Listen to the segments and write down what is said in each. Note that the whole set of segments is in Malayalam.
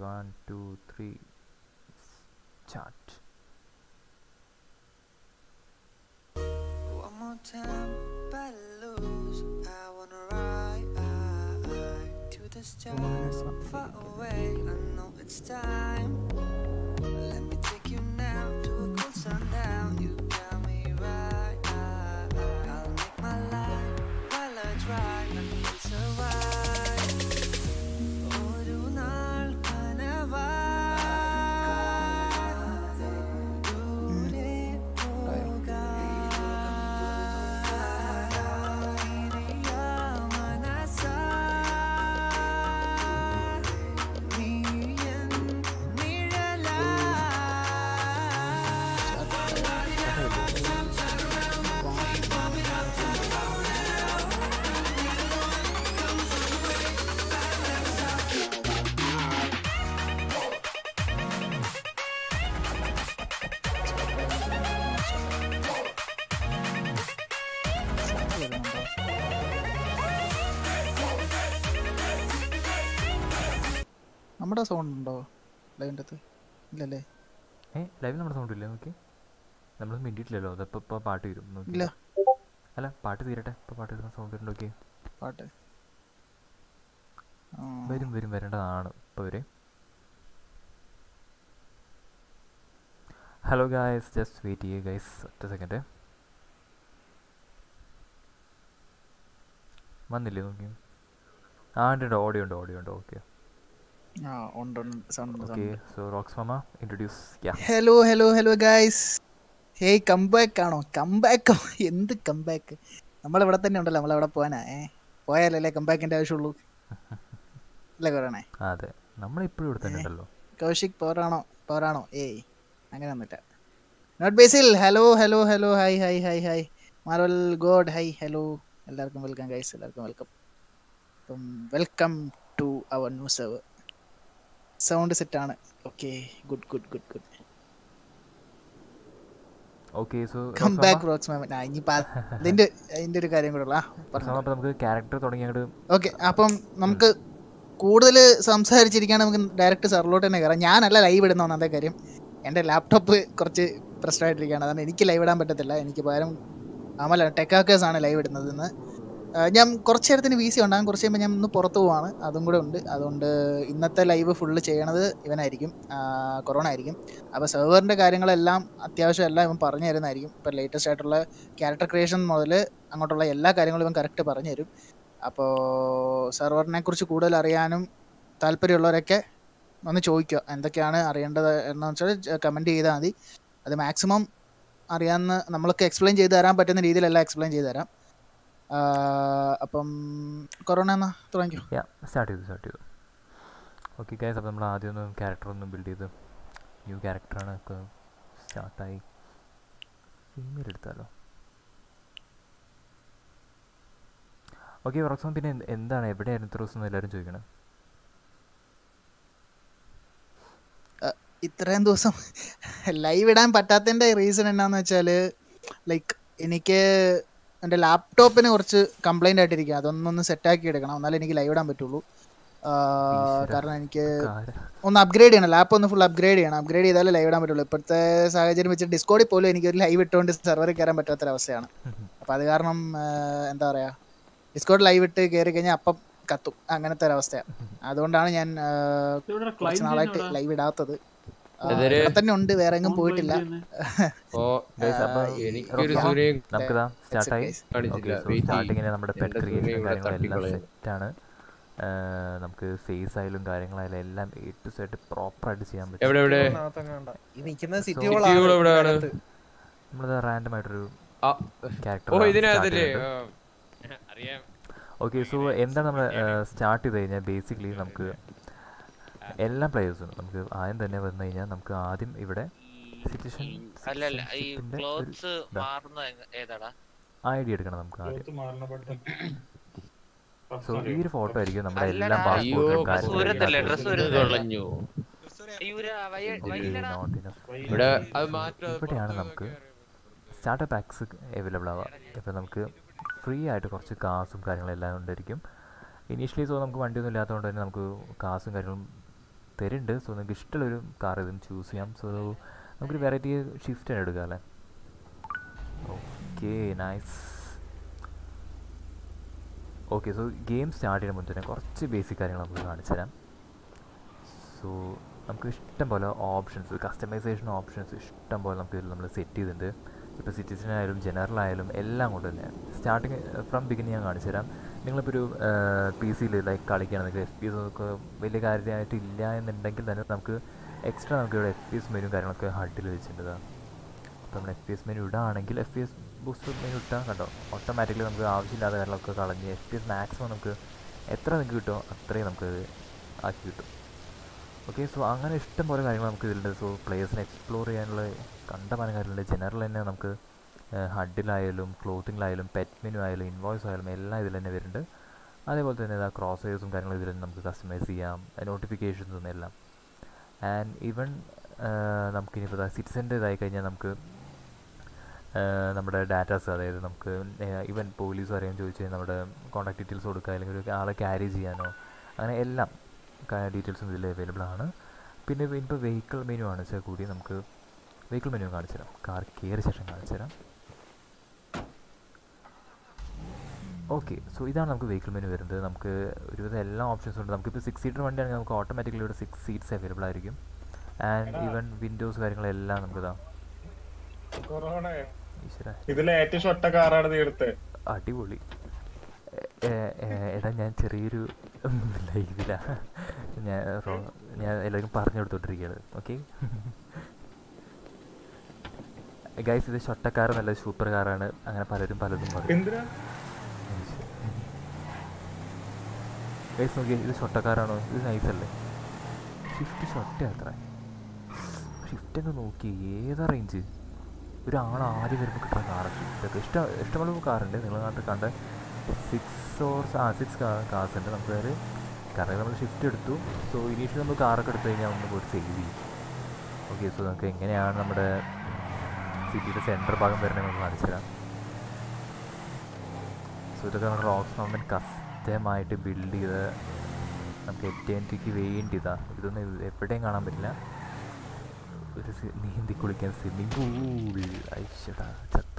One two three chat One more time, but lose. I wanna ride to the stars far away. I know it's time. Let me take you now to a cold sundown. You got me right. I'll make my life while I drive. I can survive. ഒരു നാൾ കനവാതെ ദൂരെ നമ്മുടെ സൗണ്ട് ഉണ്ടോ ലൈവിൻ്റെ അകത്ത് ഇല്ലല്ലേ ഏ ലൈവിൽ നമ്മുടെ സൗണ്ട് ഇല്ലേ നോക്കി നമ്മൾ മിണ്ടിയിട്ടില്ലല്ലോ അതപ്പോൾ ഇപ്പോൾ പാട്ട് തീരും നോക്കി ഇല്ല അല്ല പാട്ട് തീരട്ടെ ഇപ്പോൾ പാട്ട് തീരുന്ന സൗണ്ട് വരുന്നുണ്ട് നോക്കി പാട്ട് ആ, വരും വരും വരേണ്ടതാണ് ഇപ്പോൾ വരെ ഹലോ ഗായ്സ് ജസ്റ്റ് വെയിറ്റ് ചെയ്യുക ഗൈസ് ഒറ്റ സെക്കൻഡ് വന്നില്ലേ നോക്കി ആ ഉണ്ട് ഉണ്ട് ഓഡിയോ ഉണ്ട് ഓഡിയോ ഉണ്ട് ഓക്കെ ആ ഉണ്ട് ഉണ്ട് സൗണ്ട് ഉണ്ട് ഓക്കെ സോ റോക്സ് മാമ introduce yeah hello hello hello guys hey comeback ആണോ കംബാക്കോ എന്ത് കംബാക്ക് നമ്മളിവിടെ തന്നെ ഉണ്ടല്ലോ നമ്മളവിടെ പോകാനാ ഏ പോയാലല്ലേ കംബാക്കിൻ്റെ ആവശ്യമുള്ളൂ അല്ലേ പറയണേ അതെ നമ്മളിപ്പോഴും ഇവിടെ തന്നെ ഉണ്ടല്ലോ കൗശിക് പോരാണോ പോരാണോ ഏയ് അങ്ങനെ ഒന്നുമില്ല not Basil hello hello hello hi hi hi hi Marvel god hi hello എല്ലാവർക്കും വെൽക്കം ഗൈസ് എല്ലാവർക്കും വെൽക്കം അപ്പം welcome to our new serve sound സെറ്റാണ് okay good good good good okay so come back rocks മാമൻ ആ ഇനിയിപ്പോൾ അതിൻ്റെ അതിൻ്റെ ഒരു കാര്യം കൂടെ ഉള്ള പറഞ്ഞു അപ്പോൾ നമുക്ക് ക്യാരക്ടർ തുടങ്ങി അങ്ങോട്ട് ഓക്കെ അപ്പം നമുക്ക് കൂടുതൽ സംസാരിച്ചിരിക്കാൻ നമുക്ക് ഡയറക്റ്റ് സർലോട്ട് തന്നെ കയറാം ഞാനല്ല ലൈവ് ഇടുന്ന ഒന്നാമത്തെ കാര്യം എൻ്റെ ലാപ്ടോപ്പ് കുറച്ച് പ്രശ്നമായിട്ടിരിക്കുകയാണ് അതാണ് എനിക്ക് ലൈവ് ഇടാൻ പറ്റത്തില്ല എനിക്ക് പകരം അമല ടെക്കാക്കേഴ്സ് ആണ് ലൈവ് ഇടുന്നത് ഇന്ന് ആ, ഞാൻ കുറച്ച് നേരത്തിന് വി സി ഉണ്ടാകും കുറച്ച് കഴിയുമ്പോൾ ഞാൻ ഇന്ന് പുറത്ത് പോവാണ് അതും കൂടെ ഉണ്ട് അതുകൊണ്ട് ഇന്നത്തെ ലൈവ് ഫുള്ള് ചെയ്യണത് ഇവനായിരിക്കും ആ, കൊറോണ ആയിരിക്കും അപ്പോൾ സെർവറിൻ്റെ കാര്യങ്ങളെല്ലാം അത്യാവശ്യം എല്ലാം ഇവൻ പറഞ്ഞു തരുന്നതായിരിക്കും ഇപ്പോൾ ലേറ്റസ്റ്റ് ആയിട്ടുള്ള ക്യാരക്ടർ ക്രിയേഷൻ മുതൽ അങ്ങോട്ടുള്ള എല്ലാ കാര്യങ്ങളും ഇവൻ കറക്റ്റ് പറഞ്ഞു തരും അപ്പോൾ സെർവറിനെ കുറിച്ച് കൂടുതൽ അറിയാനും താല്പര്യമുള്ളവരൊക്കെ ഒന്ന് ചോദിക്കുക എന്തൊക്കെയാണ് അറിയേണ്ടത് എന്ന് വെച്ചാൽ കമൻറ്റ് ചെയ്താൽ മതി അത് മാക്സിമം അറിയാവുന്ന നമ്മൾക്ക് എക്സ്പ്ലെയിൻ ചെയ്ത് തരാൻ പറ്റുന്ന രീതിയിലെല്ലാം എക്സ്പ്ലെയിൻ ചെയ്ത് തരാം ആ, അപ്പം കൊറോണ എന്നാ തുടങ്ങിക്കോ യാ സ്റ്റാർട്ട് ചെയ്തു സ്റ്റാർട്ട് ചെയ്തു ഓക്കെ ഗൈസ് അപ്പോൾ നമ്മൾ ആദ്യം ഒന്ന് ക്യാരക്ടർ ഒന്ന് ബിൽഡ് ചെയ്ത് ന്യൂ ക്യാരക്ടറാണ് ഒക്കെ സ്റ്റാർട്ടായി ഫീമെയിൽ എടുത്താലോ ഓക്കെ റോക്സോൺ പിന്നെ എന്ത്- എന്താണ് എവിടെയായിരുന്നു ഇത്ര ദിവസം എന്ന് എല്ലാവരും ചോദിക്കണേ ഇത്രയും ദിവസം ലൈവ് ഇടാൻ പറ്റാത്തതിൻ്റെ റീസൺ എന്നാന്ന് വെച്ചാൽ ലൈക്ക് എനിക്ക് എൻ്റെ ലാപ്ടോപ്പിന് കുറച്ച് കംപ്ലൈൻ്റ് ആയിട്ടിരിക്കുക അതൊന്നൊന്ന് സെറ്റാക്കി എടുക്കണം എന്നാലേ എനിക്ക് ലൈവ് ഇടാൻ പറ്റുള്ളൂ ആ, ഈശ്വരാ. കാരണം എനിക്ക് കാര ഒന്ന് അപ്ഗ്രേഡ് ചെയ്യണം ലാപ്പ് ഒന്ന് ഫുൾ അപ്ഗ്രേഡ് ചെയ്യണം അപ്ഗ്രേഡ് ചെയ്താലേ ലൈവ് ഇടാൻ പറ്റുള്ളൂ ഇപ്പോഴത്തെ സാഹചര്യം വെച്ച് ഡിസ്കോഡിൽ പോലും എനിക്ക് ഒരു ലൈവ് ഇട്ടുകൊണ്ട് സെർവറിൽ കയറാൻ പറ്റാത്തൊരവസ്ഥയാണ് അപ്പോൾ അത് കാരണം ആ, എന്താ പറയുക ഡിസ്കോഡ് ലൈവ് ഇട്ട് കയറി കഴിഞ്ഞാൽ അപ്പം കത്തും അങ്ങനത്തെ ഒരവസ്ഥയാണ് അതുകൊണ്ടാണ് ഞാൻ ആ, കുറച്ച് നാളായിട്ട് ലൈവ് ഇടാത്തത് ആ, എതിര്? ഇവിടെ തന്നെ ഉണ്ട് വേറെ എങ്ങും പോയിട്ടില്ല ഓ Guys, അപ്പൊ എനിക്കൊരു റോക്സോൺ, സൂര്യൻ നമുക്കിതാ സ്റ്റാർട്ടായി കാണിച്ചില്ല ഓക്കെ സോ വെയിറ്റ് സ്റ്റാർട്ടിങ്ങിന് നമ്മുടെ പെറ്റ് എന്റെ ക്രിയേഷനും സൂര്യൻ ഇവിടെ കാര്യങ്ങളെല്ലാം തട്ടിക്കളയും. സെറ്റാണ് നമുക്ക് ഫേസ് ആയാലും കാര്യങ്ങളായാലും എല്ലാം എ ടു സെറ്റ് പ്രോപ്പറായിട്ട് ചെയ്യാൻ പറ്റും എവിടെ എവിടെ ഈ നിൽക്കുന്നത് city So- hall City hall എവിടെയാണ്? നമ്മളത് റാൻഡം ആയിട്ടൊരു ആ, ക്യാരക്ടർ ഓ ഇതിനകത്തല്ലേ ആ, അറിയാം ഓക്കെ സോ എന്താണ് നമ്മൾ സ്റ്റാർട്ട് ചെയ്ത് കഴിഞ്ഞാൽ ബേസിക്കലി നമുക്ക് എല്ലാ പ്ലേയേഴ്സും നമുക്ക് ആദ്യം തന്നെ വന്നു കഴിഞ്ഞാൽ നമുക്ക് ആദ്യം ഇവിടെ സിറ്റിസൺ അല്ലല്ല ഈ ക്ലോത്ത്സ് മാറുന്ന എങ്ങ- ഏതാടാ ഐഡിയ എടുക്കണം നമുക്ക് ആദ്യം സോ ഈ സോ ഒരു ഫോട്ടോ ആയിരിക്കും നമ്മുടെ അല്ലടാ, എല്ലാ അയ്യോ പാസ്പോർട്ടും സൂരത്തല്ലേ, dress ഇത് വരുന്നത്? കളഞ്ഞു അയ്യൂര വയ- വയ്യില്ലടാ. ഇവിടെ അത് മാറ്റം ഇവിടെയാണ് നമുക്ക് സ്റ്റാർട്ടപ്പ് പാക്സ് അവൈലബിൾ ആവുക ഇപ്പോൾ നമുക്ക് ഫ്രീ ആയിട്ട് കുറച്ച് കാസും കാര്യങ്ങളെല്ലാം ഉണ്ടായിരിക്കും ഇനീഷ്യലി സോ നമുക്ക് വണ്ടിയൊന്നും ഇല്ലാത്തതുകൊണ്ട് തന്നെ നമുക്ക് കാസും കാര്യങ്ങളും തരുന്നുണ്ട് സോ നിങ്ങൾക്ക് ഇഷ്ടമുള്ളൊരു കാർ ഇതും ചൂസ് ചെയ്യാം സോ നമുക്കൊരു വെറൈറ്റി ഷിഫ്റ്റ് തന്നെ എടുക്കാം അല്ലേ okay nice okay so game start ചെയ്യുന്ന മുന്നേ തന്നെ കുറച്ച് ബേസിക് കാര്യങ്ങൾ നമുക്ക് കാണിച്ചു തരാം സോ നമുക്ക് ഇഷ്ടം പോലെ ഓപ്ഷൻസ് കസ്റ്റമൈസേഷൻ ഓപ്ഷൻസ് ഇഷ്ടം പോലെ നമുക്ക് ഇതിൽ നമ്മൾ സെറ്റ് ചെയ്തിട്ടുണ്ട് ഇപ്പോൾ സിറ്റിസൺ ആയാലും ജനറൽ ആയാലും എല്ലാം കൊണ്ട് തന്നെ സ്റ്റാർട്ടിങ് ഫ്രം ബിഗിനിങ് ഞാൻ കാണിച്ചു തരാം നിങ്ങളിപ്പോൾ ഒരു പി സിയിൽ ലൈക്ക് കളിക്കുകയാണെങ്കിൽ എഫ് പി എസ് ഒക്കെ വലിയ കാര്യമായിട്ട് ഇല്ല എന്നുണ്ടെങ്കിൽ തന്നെ നമുക്ക് എക്സ്ട്രാ നമുക്ക് ഇവിടെ എഫ് പി എസ് മെനു കാര്യങ്ങളൊക്കെ ഹഡിൽ വെച്ചിട്ടുണ്ട് അപ്പോൾ നമ്മൾ എഫ് പി എസ് മെനു ഇടുകയാണെങ്കിൽ F P S booster menu ഇട്ടാൽ കണ്ടോ ഓട്ടോമാറ്റിക്കലി നമുക്ക് ആവശ്യമില്ലാത്ത കാര്യങ്ങളൊക്കെ കളഞ്ഞ് എഫ് പി എസ് മാക്സിമം നമുക്ക് എത്ര നിങ്ങൾക്ക് കിട്ടുമോ അത്രയും നമുക്ക് ആക്കി കിട്ടും ഓക്കെ സോ അങ്ങനെ ഇഷ്ടം പോലെ കാര്യങ്ങൾ നമുക്ക് ഇതിലുണ്ട് സോ പ്ലേയേഴ്സിനെ എക്സ്പ്ലോർ ചെയ്യാനുള്ള കണ്ടമാനം കാര്യങ്ങളുണ്ട് ജനറൽ തന്നെ നമുക്ക് ഹഡിലായാലും ക്ലോത്തിങ്ങിലായാലും പെറ്റ് മെനു ആയാലും ഇൻവോയ്സ് ആയാലും എല്ലാം ഇതിൽ തന്നെ വരുന്നുണ്ട് അതേപോലെ തന്നെ ഇതാ ക്രോസ് വെയർസും കാര്യങ്ങളും ഇതിൽ തന്നെ നമുക്ക് കസ്റ്റമൈസ് ചെയ്യാം നോട്ടിഫിക്കേഷൻസും എല്ലാം ആൻഡ് ഈവൻ നമുക്കിനിപ്പോൾ സിറ്റിസൻ്റെ ഇതായി കഴിഞ്ഞാൽ നമുക്ക് നമ്മുടെ ഡാറ്റാസ് അതായത് നമുക്ക് ഈവൻ പോലീസ് അറിയാൻ ചോദിച്ചു കഴിഞ്ഞാൽ നമ്മുടെ കോൺടാക്ട് ഡീറ്റെയിൽസ് കൊടുക്കുക അല്ലെങ്കിൽ ഒരു ആളെ ക്യാരി ചെയ്യാനോ അങ്ങനെ എല്ലാം ഡീറ്റെയിൽസും ഇതിൽ അവൈലബിൾ ആണ് പിന്നെ ഇപ്പോൾ വെഹിക്കിൾ മെനു ആണ് വെച്ചാൽ കൂടി നമുക്ക് വെഹിക്കിൾ മെനു കാണിച്ചു തരാം കാർ കയറിയ ശേഷം കാണിച്ചു തരാം ഓക്കെ സോ ഇതാണ് നമുക്ക് വെഹിക്കിൾ മെനു വരുന്നത് നമുക്ക് ഒരുവിധം എല്ലാ ഓപ്ഷൻസും ഉണ്ട് നമുക്കിപ്പോൾ സിക്സ് സീറ്റർ വണ്ടിയാണെങ്കിൽ നമുക്ക് ഓട്ടോമാറ്റിക്കലി ഇവിടെ സിക്സ് സീറ്റ്സ് അവൈലബിൾ ആയിരിക്കും ആൻഡ് ഈവൻ വിൻഡോസ് കാര്യങ്ങളെല്ലാം നമുക്ക് ഇതാ കൊറോണ ഈശ്വര ഇതിലെ ഏറ്റവും ഷൊട്ട കാറാണ് നീ എടുത്തത് അടിപൊളി എ- എ- എ- എടാ ഞാൻ ചെറിയൊരു ലൈവിലാ ഞാൻ റോ- ഞാൻ എല്ലാവർക്കും പറഞ്ഞു കൊടുത്തോണ്ടിരിക്കുകയാണ് ഓക്കെ ഗൈസ് ഇത് ഷൊട്ടക്കാർ നല്ല സൂപ്പർ കാറാണ് അങ്ങനെ പലരും പലതും പറയും എന്തിനാ ഗൈസ് നോക്കിയേ ഇത് ഷൊട്ടക്കാരാണോ ഇത് നൈസല്ലേ ഷിഫ്റ്റ് ഷൊട്ട അത്ര ഷിഫ്റ്റ് ഒക്കെ നോക്കി ഏതാ റേഞ്ച് ഒരു ആൾ ആദ്യം വരുമ്പോൾ കിട്ടുന്ന കാറാണ് ഷിഫ്റ്റൊക്കെ ഇഷ്ടം ഇഷ്ടമുള്ള കാറുണ്ട് നിങ്ങൾ നാട്ടിൽ കണ്ട സിക്സ് ഓർ ആ സിക്സ് കാർസ് ഉണ്ട് നമുക്ക് അതിൽ കാരണം നമ്മൾ ഷിഫ്റ്റ് എടുത്തു സോ ഇനീഷ്യൽ നമ്മൾ കാറൊക്കെ എടുത്തു കഴിഞ്ഞാൽ ഒന്ന് പോയിട്ട് സേവ് ചെയ്യും ഓക്കെ സോ നമുക്ക് എങ്ങനെയാണ് നമ്മുടെ സിറ്റിയുടെ സെൻറ്റർ ഭാഗം വരുന്നത് നമുക്ക് കാണിച്ചു തരാം സോ ഇതൊക്കെ നമ്മുടെ റോക്സ് മൗണ്ടൻ കസ്റ്റമായിട്ട് ബിൽഡ് ചെയ്ത് നമുക്ക് എറ്റേൻറ്റിക്ക് വേണ്ടിയതാ ഇതൊന്നും ഇത് എവിടെയും കാണാൻ പറ്റില്ല ഒരു സി- നീന്തി കുളിക്കാൻ സ്വിമ്മിങ് പൂൾ ഐശ്വടാ ചത്തു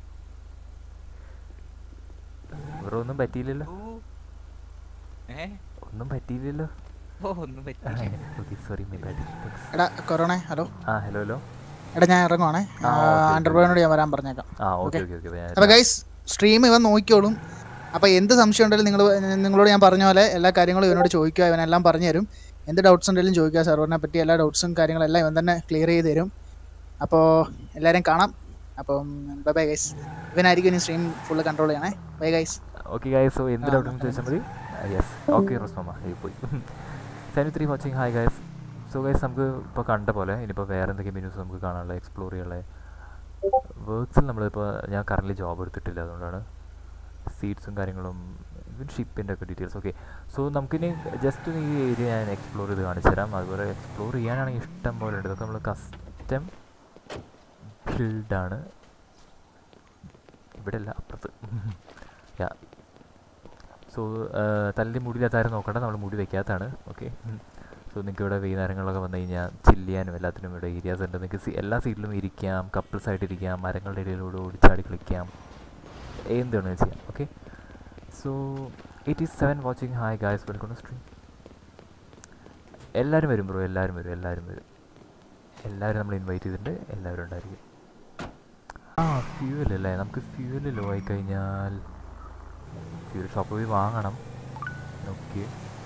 വേറെ ഒന്നും പറ്റിയില്ലല്ലോ ഏ ഒന്നും പറ്റിയില്ലല്ലോ ഓ ഒന്നും പറ്റില്ല okay sorry my bad thanks എടാ കൊറോണ ഹലോ ആ ഹലോ ഹലോ എടാ ഞാൻ ഇറങ്ങുവാണേ ആ, okay, okay. അണ്ടർബോയിനോട് ഞാൻ വരാൻ പറഞ്ഞേക്കാം ആ ഓക്കെ Okay. ഓക്കെ ഓക്കെ അപ്പോൾ ഗൈസ് സ്ട്രീം ഇവൻ നോക്കിക്കോളും അപ്പോൾ എന്ത് സംശയം ഉണ്ടെങ്കിലും നിങ്ങൾ നിങ്ങളോട് ഞാൻ പറഞ്ഞ പോലെ എല്ലാ കാര്യങ്ങളും ഇവനോട് ചോദിക്കുക ഇവനെല്ലാം പറഞ്ഞു തരും എന്ത് ഡൗട്ട്സ് ഉണ്ടെങ്കിലും ചോദിക്കുക സെർവറിനെ പറ്റി എല്ലാ ഡൗട്ട്സും കാര്യങ്ങളെല്ലാം ഇവൻ തന്നെ ക്ലിയർ ചെയ്ത് തരും അപ്പോൾ എല്ലാവരും കാണാം അപ്പം ബൈ ബൈ ഗൈസ് ഇവനായിരിക്കും ഇനി സ്ട്രീം ഫുള്ള് കൺട്രോൾ ചെയ്യണേ bye guys okay guys so എന്ത് ആ, ഡൗട്ടും ചോദിച്ചാൽ മതി യെസ് ഓക്കെ റോസ്മാമ ആയി പോയി seven three watching hi guys so guys നമുക്ക് ഇപ്പോൾ കണ്ട പോലെ ഇനിയിപ്പോൾ വേറെ എന്തൊക്കെ മെനൂസ് നമുക്ക് കാണാനുള്ള എക്സ്പ്ലോർ ചെയ്യാനുള്ള വർക്ക്സിൽ നമ്മളിപ്പോൾ ഞാൻ കറൻ്റ് ജോബ് എടുത്തിട്ടില്ല അതുകൊണ്ടാണ് സീറ്റ്സും കാര്യങ്ങളും ഇവൻ ഷിപ്പിൻ്റെ ഒക്കെ ഡീറ്റെയിൽസ് ഓക്കെ സോ നമുക്കിനി ജസ്റ്റ് ഈ ഏരിയ ഞാൻ എക്സ്പ്ലോർ ചെയ്ത് കാണിച്ചു തരാം അതുപോലെ എക്സ്പ്ലോർ ചെയ്യാനാണെങ്കിൽ ഇഷ്ടം പോലെ ഉണ്ട് ഇതൊക്കെ നമ്മൾ കസ്റ്റം ബിൽഡാണ് ഇവിടെ അല്ല അപ്പുറത്ത് യാ സോ തല്ലി മുടിയില്ലാത്താരും നോക്കണ്ട നമ്മൾ മുടി വെക്കാത്തതാണ് ഓക്കെ സോ നിങ്ങൾക്ക് ഇവിടെ വൈകുന്നേരങ്ങളിലൊക്കെ വന്നു കഴിഞ്ഞാൽ ചില്ല് ചെയ്യാനും എല്ലാത്തിനും ഇവിടെ ഏരിയാസ് ഉണ്ട് നിങ്ങൾക്ക് സി- എല്ലാ സീറ്റിലും ഇരിക്കാം കപ്പിൾസ് ആയിട്ട് ഇരിക്കാം മരങ്ങളുടെ ഇടയിലൂടെ ഓടിച്ചാടി കളിക്കാം എന്ത് വേണമെങ്കിലും ചെയ്യാം okay so eighty seven watching hi guys welcome to stream എല്ലാവരും വരും ബ്രോ എല്ലാവരും വരും എല്ലാവരും വരും എല്ലാവരും നമ്മൾ ഇൻവൈറ്റ് ചെയ്തിട്ടുണ്ട് എല്ലാവരും ഉണ്ടായിരിക്കും ആ ഫ്യൂവൽ അല്ലേ നമുക്ക് ഫ്യൂവൽ ലോ ആയി കഴിഞ്ഞാൽ ഫ്യൂവൽ ഷോപ്പിൽ പോയി വാങ്ങണം ഓക്കെ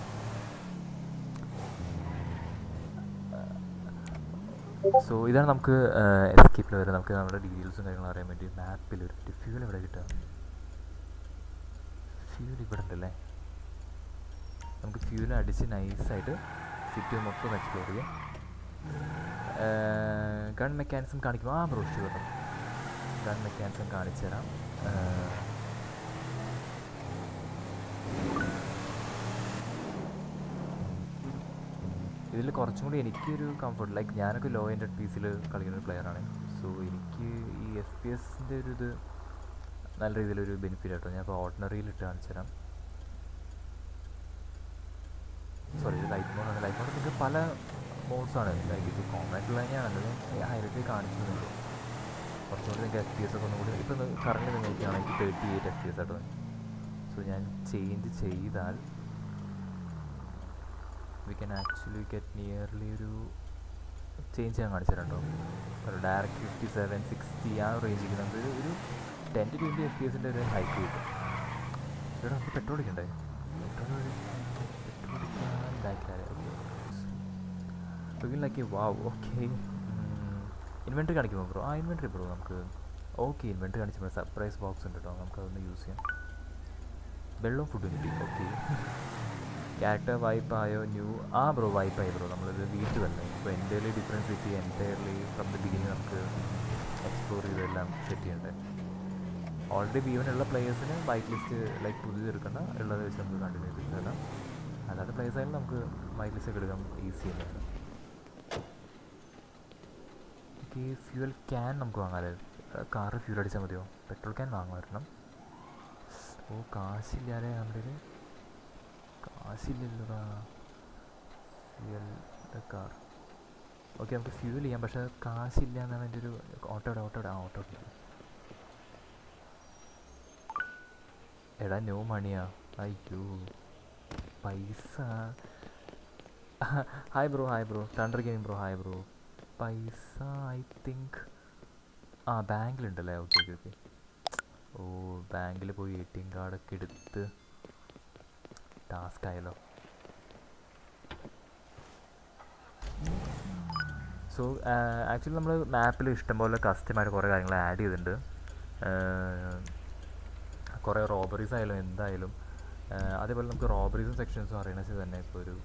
സോ ഇതാണ് നമുക്ക് എസ്കേപ്പിൽ വരെ നമുക്ക് നമ്മുടെ ഡീറ്റെയിൽസും കാര്യങ്ങളും അറിയാൻ വേണ്ടി മാപ്പിൽ ഒരു ഫ്യൂവൽ എവിടെ കിട്ടുക ഫ്യൂവൽ ഇവിടെ ഉണ്ടല്ലേ നമുക്ക് ഫ്യൂവൽ അടിച്ച് നൈസായിട്ട് സിറ്റി മൊത്തം എക്സ്പ്ലോർ ചെയ്യാം ഗൺ മെക്കാനിസം കാണിക്കും ആ ബ്രോ ഷുവർ ഗൺ മെക്കാനിസം കാണിച്ചു തരാം ഏഹ്, ഇതിൽ കുറച്ചും കൂടി എനിക്കൊരു കംഫർട്ട് ലൈക്ക് ഞാനൊക്കെ ലോ എൻഡ് പി സിയിൽ കളിക്കുന്ന ഒരു പ്ലെയറാണ് സോ എനിക്ക് ഈ എഫ് പി എസിൻ്റെ ഒരു ഇത് നല്ല രീതിയിലൊരു ബെനിഫിറ്റ് ആട്ടോ ഞാൻ ഇപ്പോൾ ഓർഡിനറിയിൽ ഇട്ട് കാണിച്ചു തരാം സോറി ഇത് ലൈറ്റ് മോഡാണ് ലൈറ്റ് മോഡ് നിങ്ങൾക്ക് പല മോഡ്സാണ് ലൈക്ക് ഇത് കോമ്പാക്റ്റുള്ള തന്നെയാണല്ലോ ഹൈലൈറ്റ് കാണിക്കുന്നുള്ളൂ കുറച്ചുകൂടി നിങ്ങൾക്ക് എഫ് പി എസ് ഒക്കെ ഒന്നുകൂടി ഇപ്പം കറണ്ട് നിങ്ങൾക്കാണെങ്കിൽ thirty eight F P S ആയിട്ട് സോ ഞാൻ ചേഞ്ച് ചെയ്താൽ we can actually get nearly ഒരു ചേഞ്ച് ഞാൻ കാണിച്ചിട്ടുണ്ടോ ഒരു ഡയറക്റ്റ് ഫിഫ്റ്റി സെവൻ സിക്സ്റ്റി ആ റേഞ്ചിൽ നമുക്ക് ഒരു ഒരു ten two twenty F P എസിൻ്റെ ഒരു ഹൈക്ക് കിട്ടും ഇവിടെ നമുക്ക് പെട്രോൾ അടിക്കണ്ടേ പെട്രോൾ പെട്രോൾ അടിക്കാൻ ബാക്കിലാരെ okay like wow okay inventory കാണിക്കുമോ ബ്രോ ആ ഇൻവെൻട്രി ബ്രോ നമുക്ക് ഓക്കെ ഇൻവെൻട്രി കാണിച്ചപ്പോൾ സർപ്രൈസ് ബോക്സ് ഉണ്ട് കേട്ടോ നമുക്ക് അതൊന്ന് യൂസ് ചെയ്യാം വെള്ളവും ഫുഡും കിട്ടി ഓക്കെ ക്യാരക്ടർ വൈപ്പ് ആയോ ന്യൂ ആ ബ്രോ വൈപ്പ് ആയി ബ്രോ നമ്മളിത് വീട്ടിൽ തന്നെ so entirely difference city entirely from the beginning നമുക്ക് എക്സ്പ്ലോർ ചെയ്തെല്ലാം സെറ്റ് ചെയ്യണ്ടേ ഓൾറെഡി ബീവനുള്ള പ്ലേയേഴ്സിന് വൈറ്റ് ലിസ്റ്റ് ലൈക്ക് പുതിയത് എടുക്കണ്ട ഉള്ളത് വെച്ച് നമുക്ക് കണ്ടിന്യൂ ചെയ്തിടാം അല്ലാത്ത പ്ലേയേഴ്സ് ആയാലും നമുക്ക് വൈറ്റ് ലിസ്റ്റ് ഒക്കെ എടുക്കാൻ ഈസി തന്നെയാണ് ഓക്കെ ഫ്യൂവൽ ക്യാൻ നമുക്ക് വാങ്ങാമല്ലേ കാറ് ഫ്യൂൽ അടിച്ചാൽ മതിയോ പെട്രോൾ ക്യാൻ വാങ്ങുമായിരുന്നു ഓ കാശില്ലാതെ നമ്മുടെ കയ്യില്? കാശില്ലല്ലോടാ ഫ്യൂവൽ കാർ ഓക്കെ നമുക്ക് ഫ്യൂൽ ചെയ്യാം പക്ഷേ കാശില്ല എന്നാണ് എൻ്റെ ഒരു ഓട്ടോടെ ഓട്ടോടെ ആ ഓട്ടോ എടാ നോ മണിയാ അയ്യോ പൈസ ഹായ് ബ്രോ ഹായ് ബ്രോ ടണ്ടർ ഗെയിം ബ്രോ ഹായ് ബ്രോ പൈസ ഐ തിങ്ക് ആ ബാങ്കിലുണ്ടല്ലേ ഓക്കെ ഓക്കെ ഓക്കെ ഓ ബാങ്കിൽ പോയി എ ടി എം കാർഡൊക്കെ എടുത്ത് ടാസ്ക് ആയല്ലോ സോ ആക്ച്വലി നമ്മൾ മാപ്പിൽ ഇഷ്ടംപോലെ കസ്റ്റമായിട്ട് കുറേ കാര്യങ്ങൾ ആഡ് ചെയ്തിട്ടുണ്ട് കുറേ റോബറീസ് ആയാലും എന്തായാലും ആ, അതേപോലെ നമുക്ക് റോബറീസും സെക്ഷൻസും അറിയണമെങ്കിൽ തന്നെ ഇപ്പോൾ ഒരു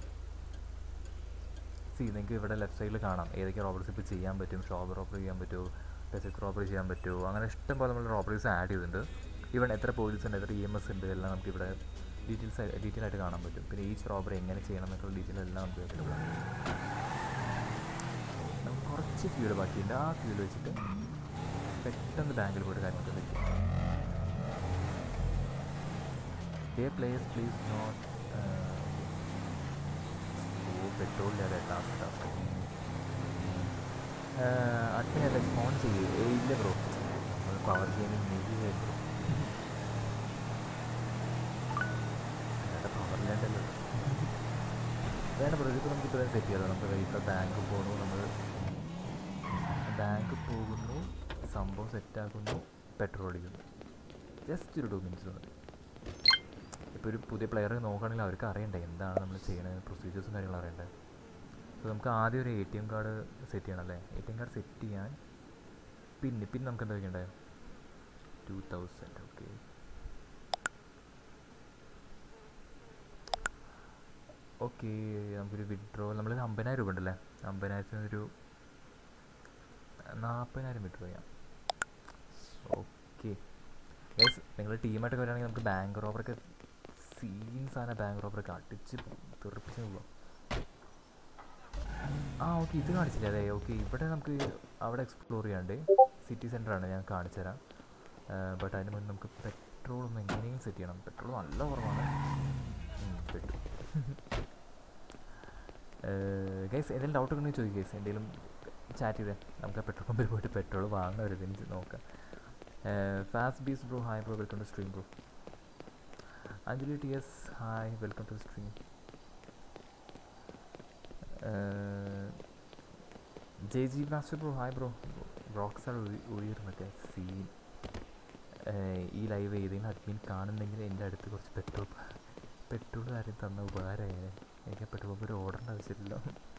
സി നിങ്ങൾക്ക് ഇവിടെ ലെഫ്റ്റ് സൈഡിൽ കാണാം ഏതൊക്കെ റോബറീസ് ഇപ്പോൾ ചെയ്യാൻ പറ്റും ഷോപ്പ് റോബറി ചെയ്യാൻ പറ്റുമോ ഡെസർട്ട് റോബറി ചെയ്യാൻ പറ്റുമോ അങ്ങനെ ഇഷ്ടം പോലെ നമ്മൾ റോബറീസ് ആഡ് ചെയ്തിട്ടുണ്ട് ഈവൻ എത്ര പോലീസ് ഉണ്ട് എത്ര ഇ എം എസ് ഉണ്ട് എല്ലാം നമുക്ക് ഇവിടെ ഡീറ്റെയിൽസ് ഡീറ്റെയിൽ ആയിട്ട് കാണാൻ പറ്റും പിന്നെ ഈച്ച് റോബറി എങ്ങനെ ചെയ്യണം എന്നൊക്കെയുള്ള ഡീറ്റെയിൽ എല്ലാം നമുക്ക് available ആണ് നമുക്ക് കുറച്ച് ഫ്യൂല് ബാക്കിയുണ്ട് ആ ഫ്യൂല് വെച്ചിട്ട് പെട്ടെന്ന് ബാങ്കിൽ പോയിട്ട് കാര്യങ്ങളൊക്കെ പറ്റും ഡേ പ്ലേസ് പ്ലീസ് നോട്ട് ഓ പെട്രോളില്ലാതെ ടാസ്ക് ടാസ്ക് അഡ്മിൻ റെസ്പോണ്ട് ചെയ്യൂ ഏയ് ഇല്ല ബ്രോ നമ്മൾ പവർ ഗെയിമിംഗ് മെയ്യ് ബ്രോ പവറില്ലാണ്ടല്ലോ വേണ്ട ബ്രോ ഇതിപ്പോൾ നമുക്ക് ഇത്രയും സെറ്റ് ചെയ്യാമല്ലോ നമുക്ക് ഇപ്പോൾ ബാങ്ക് പോകണു നമ്മൾ ബാങ്ക് പോകുന്നു സംഭവം സെറ്റാക്കുന്നു പെട്രോൾ അടിക്കുന്നു ജസ്റ്റ് ഒരു ടു മിനിറ്റ്സ് മതി ഇപ്പോൾ ഒരു പുതിയ പ്ലെയർ നോക്കുകയാണെങ്കിൽ അവർക്ക് അറിയണ്ടേ എന്താണ് നമ്മൾ ചെയ്യണത് പ്രൊസീജിയേഴ്സും കാര്യങ്ങളും അറിയണ്ടേ സോ നമുക്ക് ആദ്യം ഒരു A T M card set ചെയ്യണം അല്ലേ A T M card set ചെയ്യാൻ പിന്നെ പിന്നെ നമുക്ക് എന്താ വയ്ക്കണ്ടേ ടു തൗസൻഡ് ഓക്കെ ഓക്കെ നമുക്കൊരു വിഡ്രോ നമ്മൾ അമ്പതിനായിരം രൂപ ഉണ്ടല്ലേ അമ്പതിനായിരത്തിന് ഒരു നാൽപ്പതിനായിരം വിഡ്രോ ചെയ്യാം ഓക്കെ ഗൈസ് നിങ്ങൾ ടീമായിട്ടൊക്കെ വരികയാണെങ്കിൽ നമുക്ക് ബാങ്ക് റോബറൊക്കെ സീൻസ് ആണ് ബാങ്ക് റോബറൊക്കെ അടിച്ച് തെറിപ്പിച്ച് പോകാം ആ ഓക്കെ ഇത് കാണിച്ചില്ല അതെ ഓക്കെ ഇവിടെ നമുക്ക് അവിടെ എക്സ്പ്ലോർ ചെയ്യാണ്ട് സിറ്റി സെൻ്ററാണ് ഞാൻ കാണിച്ചു തരാം ബട്ട് അതിന് മുന്നേ നമുക്ക് പെട്രോൾ ഒന്ന് എങ്ങനെയും സെറ്റ് ചെയ്യണം പെട്രോൾ നല്ല കുറവാണ് പെട്രോൾ ഗൈസ് എന്തെങ്കിലും ഡൗട്ട് ഉണ്ടെങ്കിൽ ചോദിക്കും ഗൈസ് എന്തെങ്കിലും ചാറ്റ് ചെയ്തേ നമുക്ക് ആ പെട്രോൾ പമ്പിൽ പോയിട്ട് പെട്രോൾ വാങ്ങുന്ന ഒരു ഇതിന് നോക്കാം ഫാസ്റ്റ് ബീസ് bro hi bro welcome to stream bro Anjali T S hi welcome to stream J G master bro hi bro rocks R ഉയർന്നൊക്കെ സീൻ ഈ ലൈവ് ഏതെങ്കിലും അഡ്മിൻ കാണുന്നെങ്കിൽ എൻ്റെ അടുത്ത് കുറച്ച് പെട്രോൾ പെട്രോൾ കാര്യം തന്ന ഉപകാരമായി എനിക്ക് പെട്രോൾ പമ്പ് ഒരു ഓർഡറിൻ്റെ ആവശ്യമില്ലല്ലോ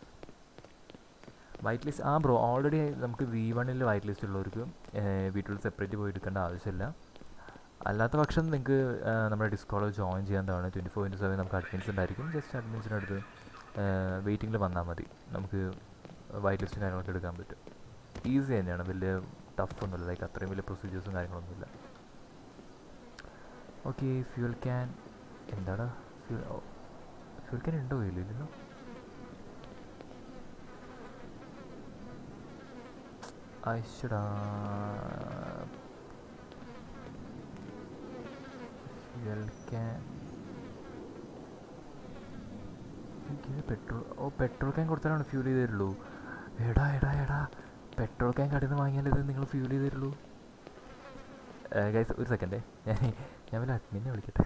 വൈറ്റ് ലിസ്റ്റ് ആ ബ്രോ ഓൾറെഡി നമുക്ക് വി വണ്ണിൽ വൈറ്റ് ലിസ്റ്റ് ഉള്ളവർക്ക് വീട്ടിൽ സെപ്പറേറ്റ് പോയി എടുക്കേണ്ട ആവശ്യമില്ല അല്ലാത്ത പക്ഷം നിങ്ങൾക്ക് നമ്മുടെ ഡിസ്കോളിൽ ജോയിൻ ചെയ്യാവുന്നതാണ് ട്വൻറ്റി ഫോർ ഇൻറ്റു സെവൻ നമുക്ക് അഡ്മിൻസ് ഉണ്ടായിരിക്കും ജസ്റ്റ് അഡ്മിൻസിൻ്റെ അടുത്ത് വെയിറ്റിങ്ങിൽ വന്നാൽ മതി നമുക്ക് വൈറ്റ് ലിസ്റ്റും കാര്യങ്ങളൊക്കെ എടുക്കാൻ പറ്റും ഈസി തന്നെയാണ് വലിയ ടഫ് ഒന്നുമില്ല ലൈക്ക് അത്രയും വലിയ പ്രൊസീജിയേഴ്സും കാര്യങ്ങളൊന്നുമില്ല ഓക്കെ ഫ്യൂൽ ക്യാൻ എന്താടാ ഫ്യൂൽ ഫ്യൂൽ ക്യാൻ ഉണ്ടോ ഇല്ലല്ലോ അയച്ചടാ ഫ്യൂൽ ക്യാൻ ഓക്കെ പെട്രോൾ ഓ പെട്രോൾ ക്യാൻ കൊടുത്താലാണ് ഫ്യൂൽ ചെയ്ത് തരുള്ളൂ എടാ എടാ എടാ പെട്രോൾ ക്യാൻ കടയിൽ നിന്ന് വാങ്ങിയാൽ ഇത് നിങ്ങൾ ഫ്യൂൽ ചെയ്ത് തരുള്ളൂ ഗൈസ് ഒരു സെക്കൻഡേ ഞാൻ ഞാൻ വല്ല അഡ്മിനെ വിളിക്കട്ടെ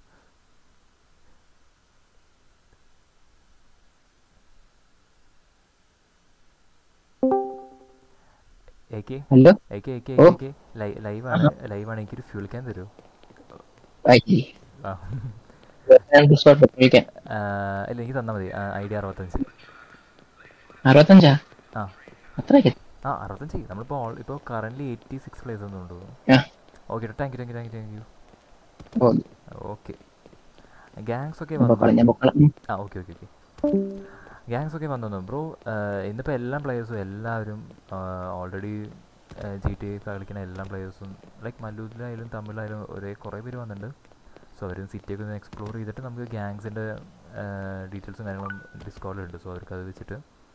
A K hello A K A K ഓ. എ കെ ലൈവാണ് ലൈവാണ് എനിക്കൊരു ഫ്യൂൽ ക്യാൻ തരുമോ ആയി ആ വിളിക്കാം ആ, ഇല്ല എനിക്ക് തന്നാൽ മതി ഐ ഡി അറുപത്തഞ്ച് അറുപത്തഞ്ചാ ആ അത്രയൊക്കെ ആ അറുപത്തഞ്ച് നമ്മളിപ്പോൾ ഓൾ ഇപ്പോൾ കറൻ്റ് എയ്റ്റി സിക്സ് പ്ലേസ് ഒന്നും ഉണ്ടോ ആ. Okay thank you thank you thank you thank you ഓ ഓക്കെ ഗ്യാങ്സ് ഒക്കെ ഞാൻ പൊക്കളാം വന്നു ഞാൻ പൊക്കളാം ഉം. ആ ഓക്കെ ഓക്കെ ഓക്കെ ഗ്യാങ്സ് ഒക്കെ വന്നു ബ്രോ ഇന്നിപ്പോൾ എല്ലാ പ്ലേയേഴ്സും എല്ലാവരും ഓൾറെഡി ജി ടി എ കളിക്കുന്ന എല്ലാ പ്ലേയേഴ്സും ലൈക്ക് മല്ലൂരിലായാലും തമിഴിലായാലും ഒരേ കുറേ പേര് വന്നിട്ടുണ്ട് സോ അവരും സിറ്റിയൊക്കെ ഒന്ന് എക്സ്പ്ലോർ ചെയ്തിട്ട് നമുക്ക് ഗ്യാങ്സിൻ്റെ ഡീറ്റെയിൽസും കാര്യങ്ങളും ഡിസ്കോളിലുണ്ട് സോ അവർക്ക് അത് വെച്ചിട്ട്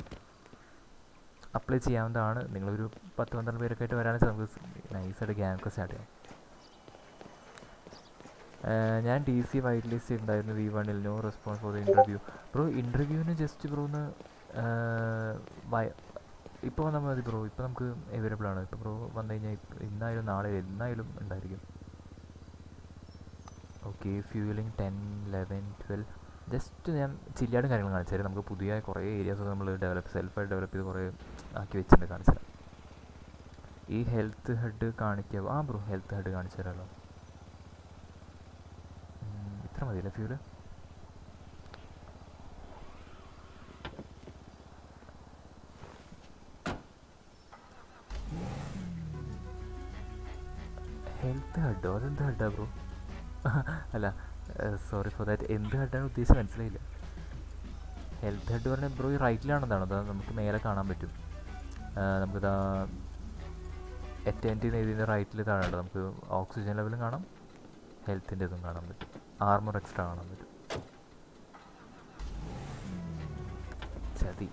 അപ്ലൈ ചെയ്യാവുന്നതാണ് നിങ്ങളൊരു പത്ത് പന്ത്രണ്ട് പേരൊക്കെ ആയിട്ട് വരാണെന്ന് വെച്ചാൽ നമുക്ക് നൈസായിട്ട് ഗ്യാങ് ഒക്കെ സ്റ്റാർട്ട് ചെയ്യാം ഏഹ് ഞാൻ ഡി സി വൈറ്റ് ലിസ്റ്റ് ഉണ്ടായിരുന്നു വി വണ്ണിൽ no response for the interview bro ഇൻ്റർവ്യൂവിന് ജസ്റ്റ് ബ്രോ ഒന്ന് ഇപ്പോൾ വന്നാൽ മതി ബ്രോ ഇപ്പോൾ നമുക്ക് അവൈലബിൾ ആണ് ഇപ്പോൾ ബ്രോ വന്നു കഴിഞ്ഞാൽ ഇന്നായാലും നാളെ എന്നായാലും ഉണ്ടായിരിക്കും okay fueling ten eleven twelve just ഞാൻ ചില്ലാടും കാര്യങ്ങളും കാണിച്ചു തരാം നമുക്ക് പുതിയ കുറേ ഏരിയാസ് നമ്മൾ ഡെവലപ്പ് സെൽഫായിട്ട് ഡെവലപ്പ് ചെയ്ത് കുറേ ആക്കി വെച്ചിട്ടുണ്ട് കാണിച്ചു തരാം ഈ ഹെൽത്ത് ഹെഡ് കാണിക്കുക ആ ബ്രോ ഹെൽത്ത് ഹെഡ് കാണിച്ചു തരാമല്ലോ ഉം, ഇത്ര മതിയല്ലേ ഫ്യൂല് ഹെൽത്ത് ഹെഡോ അതെന്ത് ഹെഡാ ബ്രോ അല്ല സോറി ഫോർ ദാറ്റ് എന്ത് ഹെഡാണ് ഉദ്ദേശിച്ച് മനസ്സിലായില്ല ഹെൽത്ത് ഹെഡ് പറഞ്ഞാൽ ബ്രോ ഈ റൈറ്റിലാണെന്നാണ് അത് നമുക്ക് മേലെ കാണാൻ പറ്റും ആ, നമുക്കിതാ എറ്റൻറ്റി ഇതിൻ്റെ റൈറ്റിൽ താഴെ നമുക്ക് ഓക്സിജൻ ലെവലും കാണാം ഹെൽത്തിൻ്റെ ഇതും കാണാൻ പറ്റും ആർമർ എക്സ്ട്രാ കാണാൻ പറ്റും ചതി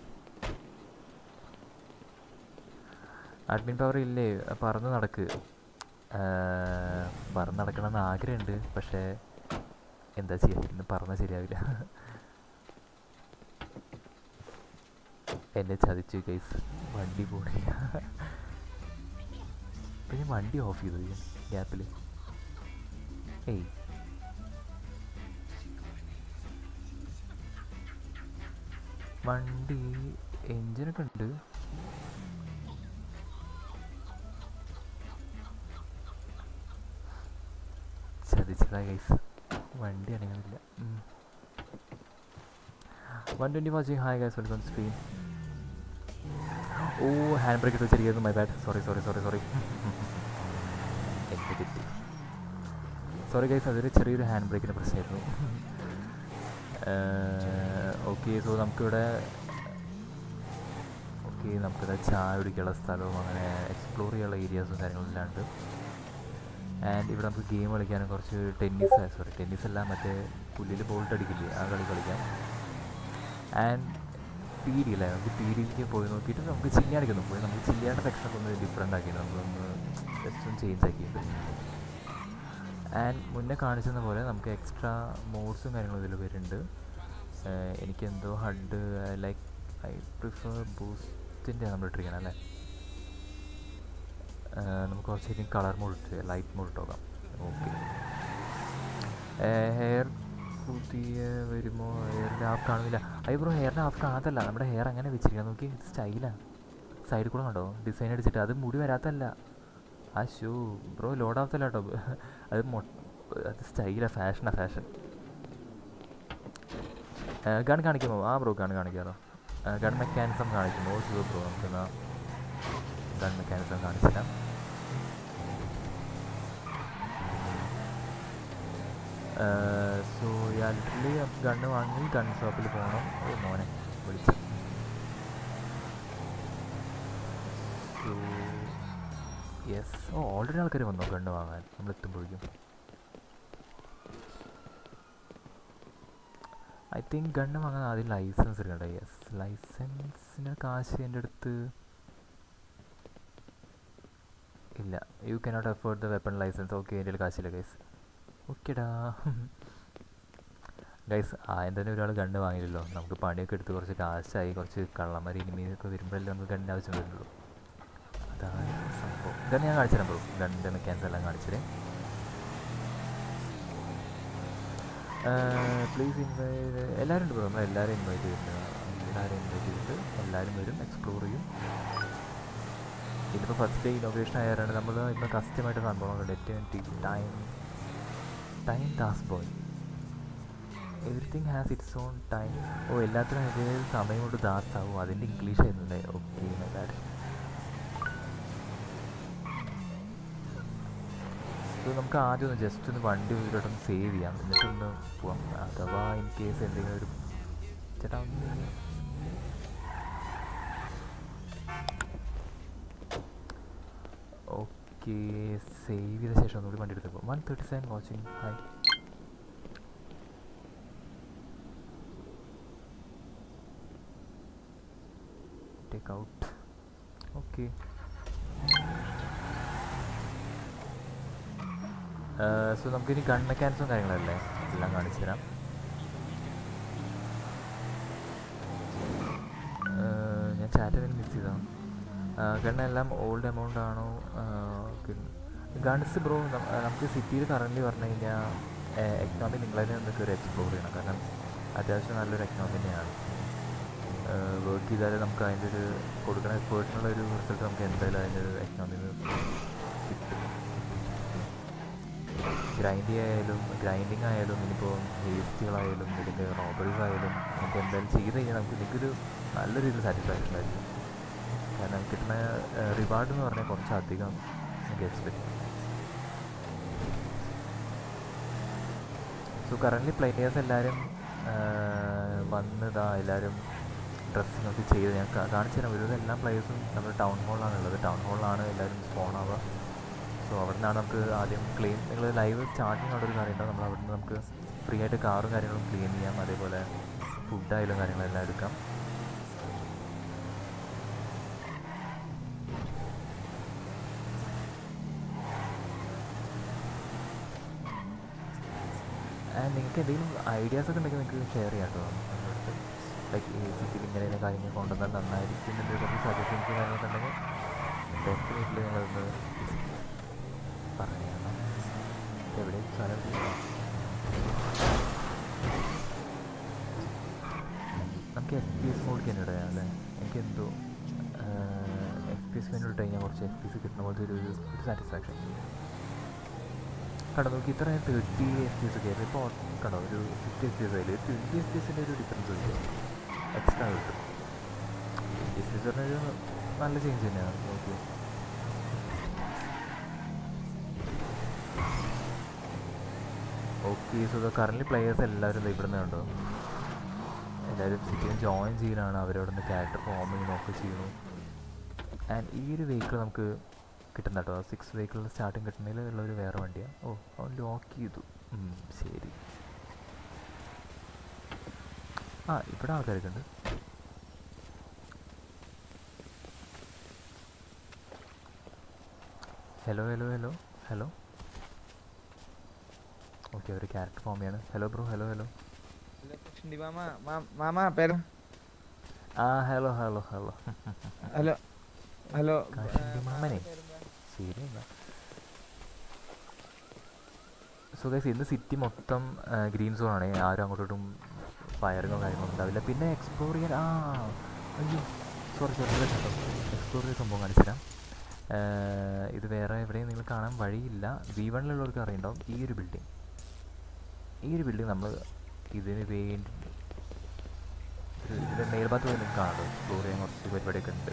അഡ്മിൻ പവർ ഇല്ലേ പറന്ന് നടക്ക് ആ, പറന്ന് നടക്കണമെന്ന് ആഗ്രഹമുണ്ട് പക്ഷേ എന്താ ചെയ്യുക ഇന്ന് പറഞ്ഞാൽ ശരിയാവില്ല എന്നെ ചതിച്ചു കേസ് വണ്ടി പോണില്ല പിന്നെ വണ്ടി ഓഫ് ചെയ്തു ഗ്യാപ്പിൽ ഏയ് വണ്ടി എൻജിനൊക്കെ ഉണ്ട് ചതിച്ചതാ ഗൈസ് വണ്ടി അനങ്ങുന്നില്ല one twenty watching hi guys welcome screen ഓ ഹാൻഡ് ബ്രേക്ക് ഇട്ട് വെച്ചിരിക്കുന്നു my bad sorry sorry sorry sorry എന്ത് തെറ്റി സോറി ഗൈസ് അതൊരു ചെറിയൊരു ഹാൻഡ് ബ്രേക്കിൻ്റെ പ്രശ്നമായിരുന്നു ഓക്കെ സോ നമുക്കിവിടെ ഓക്കെ നമുക്കിവിടെ ചായ കുടിക്കാനുള്ള സ്ഥലവും അങ്ങനെ എക്സ്പ്ലോർ ചെയ്യാനുള്ള ഏരിയാസും കാര്യങ്ങളും എല്ലാം ഉണ്ട് ആൻഡ് ഇവിടെ നമുക്ക് ഗെയിം കളിക്കാനും കുറച്ച് ടെന്നീസ് സോറി ടെന്നീസ് അല്ല മറ്റേ പുല്ലിൽ ബോൾട്ട് അടിക്കില്ലേ ആ കളി കളിക്കാം ആൻഡ് പി ഡി അല്ലേ നമുക്ക് പി ഡിയിലേക്ക് പോയി നോക്കിയിട്ട് നമുക്ക് ചില്ലാടിക്കുന്നു പോയി നമുക്ക് ചില്ലിയുടെ സെക്ഷനൊക്കെ ഒന്ന് ഡിഫറെൻ്റ് ആക്കിയിട്ട് നമ്മളൊന്ന് ജസ്റ്റ് ഒന്ന് ചേഞ്ച് ആക്കിയിട്ടുണ്ട് ആൻഡ് മുന്നേ കാണിച്ചെന്ന പോലെ നമുക്ക് എക്സ്ട്രാ മോഡ്സും കാര്യങ്ങളും ഇതിൽ വരുന്നുണ്ട് ഏഹ് എനിക്ക് എന്തോ ഹഡ് ലൈക്ക് ഐ പ്രിഫർ ബൂസ്റ്റിൻ്റെ നമ്മൾ ഇട്ടിരിക്കണം അല്ലേ ഏഹ് നമുക്ക് കുറച്ച് കളർ മോഡ് ഇട്ട് ലൈറ്റ് മോഡ് ഇട്ട് നോക്കാം ഓക്കെ ഹെയർ പുതിയ വരുമോ ഹെയറിൻ്റെ ഹാഫ് കാണുന്നില്ല അയ്യോ ബ്രോ ഹെയറിൻ്റെ ഹാഫ് കാണാത്തല്ല നമ്മുടെ ഹെയർ അങ്ങനെ വെച്ചിരിക്കുക നോക്കി സ്റ്റൈലാണ് സൈഡിൽ കൂടെ കണ്ടോ ഡിസൈൻ അടിച്ചിട്ട് അത് മുടി വരാത്തല്ല ആ ഷൂ ബ്രോ ലോഡ് ആവത്തല്ല കേട്ടോ അത് മൊ അത് സ്റ്റൈലാണ് ഫാഷനാണ് ഫാഷൻ ഗൺ കാണിക്കുമോ ആ ബ്രോ ഗൺ കാണിക്കാമോ ഗൺ മെക്കാനിസം കാണിക്കുമോ ഷുഗർ ബ്രോ നമുക്കെന്നാ ഗൺ മെക്കാനിസം കാണിച്ചില്ല സോ യാ ലിറ്ററലി ഗണ്ണ് വാങ്ങി ഗൺ ഷോപ്പിൽ പോകണം ഓ മോനെ വിളിച്ചു സോ യെസ് ഓ ഓൾറെഡി ആൾക്കാർ വന്നോ ഗണ്ണ് വാങ്ങാൻ നമ്മൾ എത്തുമ്പോഴേക്കും ഐ തിങ്ക് ഗണ്ണ് വാങ്ങാൻ ആദ്യം ലൈസൻസ് എടുക്കണ്ടേ യെസ് ലൈസൻസിന് കാശ് എൻ്റെ അടുത്ത് ഇല്ല you cannot afford the weapon license okay എൻ്റെ കയ്യിൽ കാശില്ല ഗൈസ് ഓക്കെടാ ഗൈസ് ആദ്യം തന്നെ ഒരാൾ ഗണ്ണ് വാങ്ങിയില്ലല്ലോ നമുക്ക് പണിയൊക്കെ എടുത്ത് കുറച്ച് കാശായി കുറച്ച് കള്ളന്മാർ ഇനിമീനൊക്കെ വരുമ്പോഴല്ലേ നമുക്ക് ഗണ്ണിന് ആവശ്യം വരുള്ളൂ അതാണ് സംഭവം ഗണ്ണ് ഞാൻ കാണിച്ചു തരാൻ പോകും ഗണ്ണിൻ്റെ മെക്കാനിക്സ് എല്ലാം കാണിച്ചത് പ്ലീസ് ഇൻവൈറ്റ് എല്ലാവരും ഉണ്ട് ബ്രോ നമ്മൾ എല്ലാവരും ഇൻവൈറ്റ് ചെയ്യുന്നുണ്ട് എല്ലാവരും ഇൻവൈറ്റ് ചെയ്തിട്ട് എല്ലാവരും വരും എക്സ്പ്ലോർ ചെയ്യും ഇതിപ്പോൾ ഫസ്റ്റ് ഡേ ഇന്നോവേഷൻ ആയാലാണ് നമ്മൾ ഇപ്പോൾ കസ്റ്റമായിട്ട് സംഭവങ്ങളുണ്ട് ഏറ്റവും time time task boy everything has it's on time ഓ എല്ലാത്തിനും അതിൻ്റെ സമയം കൊണ്ട് ദാസ് ആവും അതിൻ്റെ ഇംഗ്ലീഷ് ആയിരുന്നല്ലേ ഓക്കെ ദാറ്റ് ഇത് നമുക്ക് ആദ്യം ഒന്ന് ജസ്റ്റ് ഒന്ന് വണ്ടി ഇതിലോട്ടൊന്ന് സേവ് ചെയ്യാം എന്നിട്ടൊന്ന് പോവാം അഥവാ ഇൻ കേസ് എന്തെങ്കിലും ഒരു ചേട്ടാ ഒന്ന് ഓക്കെ സേവ് ചെയ്ത ശേഷം ഒന്നുകൂടി വണ്ടി എടുത്തപ്പോൾ one thirty seven watching hi take out okay so നമുക്കിനി ഗൺ മെക്കാനിക്സും കാര്യങ്ങളല്ലേ എല്ലാം കാണിച്ചു തരാം ഏർ, ഞാൻ ചാറ്റ് എന്തെങ്കിലും മിസ് ചെയ്തോ ഗണ്ണെല്ലാം ഓൾഡ് എമൗണ്ട് ആണോ ഗൺസ് ബ്രോ നമുക്ക് സിറ്റിയിൽ കറൻ്റ് പറഞ്ഞു കഴിഞ്ഞാൽ എക്കണോമി നിങ്ങളതിനെ എന്തൊക്കെ ഒരു എക്സ്പ്ലോർ ചെയ്യണം കാരണം അത്യാവശ്യം നല്ലൊരു എക്കണോമി തന്നെയാണ് വർക്ക് ചെയ്താലേ നമുക്ക് അതിൻ്റെ ഒരു കൊടുക്കുന്ന എഫേർട്ടിനുള്ള ഒരു റിസൾട്ട് നമുക്ക് എന്തായാലും അതിൻ്റെ ഒരു എക്കണോമിയിൽ കിട്ടും ഗ്രൈൻഡ് ആയാലും ഗ്രൈൻഡിങ് ആയാലും ഇനിയിപ്പോൾ വേസ്റ്റുകളായാലും ഇതിൻ്റെ റോബറീസ് ആയാലും നമുക്ക് എന്തായാലും ചെയ്ത് കഴിഞ്ഞാൽ നമുക്ക് എനിക്കൊരു നല്ല രീതിയിൽ സാറ്റിസ്ഫാക്ഷൻ ആയിരിക്കും കാരണം കിട്ടുന്ന റിവാർഡ് എന്ന് പറഞ്ഞാൽ കുറച്ചധികം നമുക്ക് എക്സ്പെക്ട് സോ കറൻ്റ് പ്ലേയേഴ്സ് എല്ലാവരും വന്നതാ എല്ലാവരും ഡ്രസ്സിങ് ഒക്കെ ചെയ്ത് ഞാൻ കാ- കാണിച്ചു തരാം ഒരുവിധം എല്ലാ പ്ലേയേഴ്സും നമ്മുടെ ടൗൺ ഹാളിലാണ് ഉള്ളത് ടൗൺ ഹാളിലാണ് എല്ലാവരും സ്പോൺ ആവുക സോ അവിടെ നിന്നാണ് നമുക്ക് ആദ്യം ക്ലീൻ നിങ്ങൾ ലൈവ് സ്റ്റാർട്ടിങ് അവിടെ ഒരു കാര്യം ഉണ്ടാവും നമ്മൾ അവിടെ നിന്ന് നമുക്ക് ഫ്രീ ആയിട്ട് കാറും കാര്യങ്ങളും ക്ലീൻ ചെയ്യാം അതേപോലെ ഫുഡായാലും കാര്യങ്ങളെല്ലാം എടുക്കാം ആൻഡ് നിങ്ങൾക്ക് എന്തെങ്കിലും ഐഡിയാസ് ഒക്കെ ഉണ്ടെങ്കിൽ നിങ്ങൾക്ക് ഷെയർ ചെയ്യാം കേട്ടോ നമ്മുടെ അടുത്ത് ലൈക്ക് ഈ സിറ്റിയിൽ ഇങ്ങനെ കാര്യങ്ങൾ കൊണ്ടുവന്നാൽ നന്നായിരിക്കും എന്നൊരു കുറച്ച് സജഷൻസ് കാര്യങ്ങളൊക്കെ ഉണ്ടെങ്കിൽ ഡെഫിനറ്റ്ലി നിങ്ങളൊന്ന് പറയണം എവിടെ സ്ഥലം നമുക്ക് എഫ് പി എസ് മോഡിക്ക് തന്നെ ഇടാം അല്ലേ എനിക്ക് എന്തോ എഫ് പി എസ് വേണ്ടി ഇട്ട് കഴിഞ്ഞാൽ കുറച്ച് എഫ് പി എസ് കിട്ടുന്ന പോലത്തെ ഒരു ഒരു സാറ്റിസ്ഫാക്ഷൻ കണ്ടോ നോക്കി ഇത്ര തേർട്ടി എഫ് പി എസ് ഒക്കെ ആയിരുന്നു ഇപ്പോൾ കണ്ടോ ഒരു ഫിഫ്റ്റി എഫ് പി എസ് ആയാലും ട്വൻറ്റി എഫ് പി എസിൻ്റെ ഒരു ഡിഫറൻസ് കിട്ടും എക്സ്ട്രാ കിട്ടും ട്വൻറ്റി എഫ് പി എസ് പറഞ്ഞൊരു നല്ല ചേഞ്ച് തന്നെയാണ് നോക്കി ഓക്കെ സോ കറൻറ്റ് പ്ലെയേഴ്സ് എല്ലാവരും ദേ ഇവിടുന്ന് കണ്ടോ എല്ലാവരും സിറ്റിയിൽ ജോയിൻ ചെയ്യലാണ് അവരവിടെ നിന്ന് ക്യാരക്ടർ ഫോം ചെയ്യുന്നൊക്കെ ചെയ്യുന്നു ആൻഡ് ഈ ഒരു വെഹിക്കിൾ നമുക്ക് കിട്ടുന്ന കേട്ടോ സിക്സ് വെഹിക്കിൾ സ്റ്റാർട്ടിങ് കിട്ടുന്നതിൽ ഉള്ള ഒരു വേറെ വണ്ടിയാണ് ഓ അവൻ ലോക്ക് ചെയ്തു ഉം, ശരി ആ ഇവിടെ ആൾക്കാരൊക്കെ ഉണ്ട് hello hello hello hello okay our character form ചെയ്യാണ് hello bro hello hello Di mama, ma- mama, pero ആ hello hello hello halo, halo. കാശിൻ്റെ മാമനെ ശരി എന്നാ സോ ഗൈസ് ഇന്ന് സിറ്റി മൊത്തം ഗ്രീൻ സോൺ ആണ് ആരും അങ്ങോട്ടും ഫയറിങ്ങോ കാര്യങ്ങളോ ഉണ്ടാവില്ല പിന്നെ എക്സ്പ്ലോർ ചെയ്യാൻ ആ അയ്യോ സോറി സോറി കേട്ടോ എക്സ്പ്ലോർ ചെയ്ത സംഭവം കാണിച്ചു തരാം ആഹ് ഇത് വേറെ എവിടെയും നിങ്ങൾ കാണാൻ വഴിയില്ല വി വണ്ണിലുള്ളവർക്ക് അറിയുണ്ടാവും ഈ ഒരു ബിൽഡിംഗ് ഈ ഒരു ബിൽഡിംഗ് നമ്മൾ ഇതിന് വേണ്ടി ഒരു ഇതിൻ്റെ മേൽഭാഗത്ത് പോയി നിങ്ങൾക്ക് കാണാം എക്സ്പ്ലോർ ചെയ്യാൻ കുറച്ച് പരിപാടിയൊക്കെ ഉണ്ട്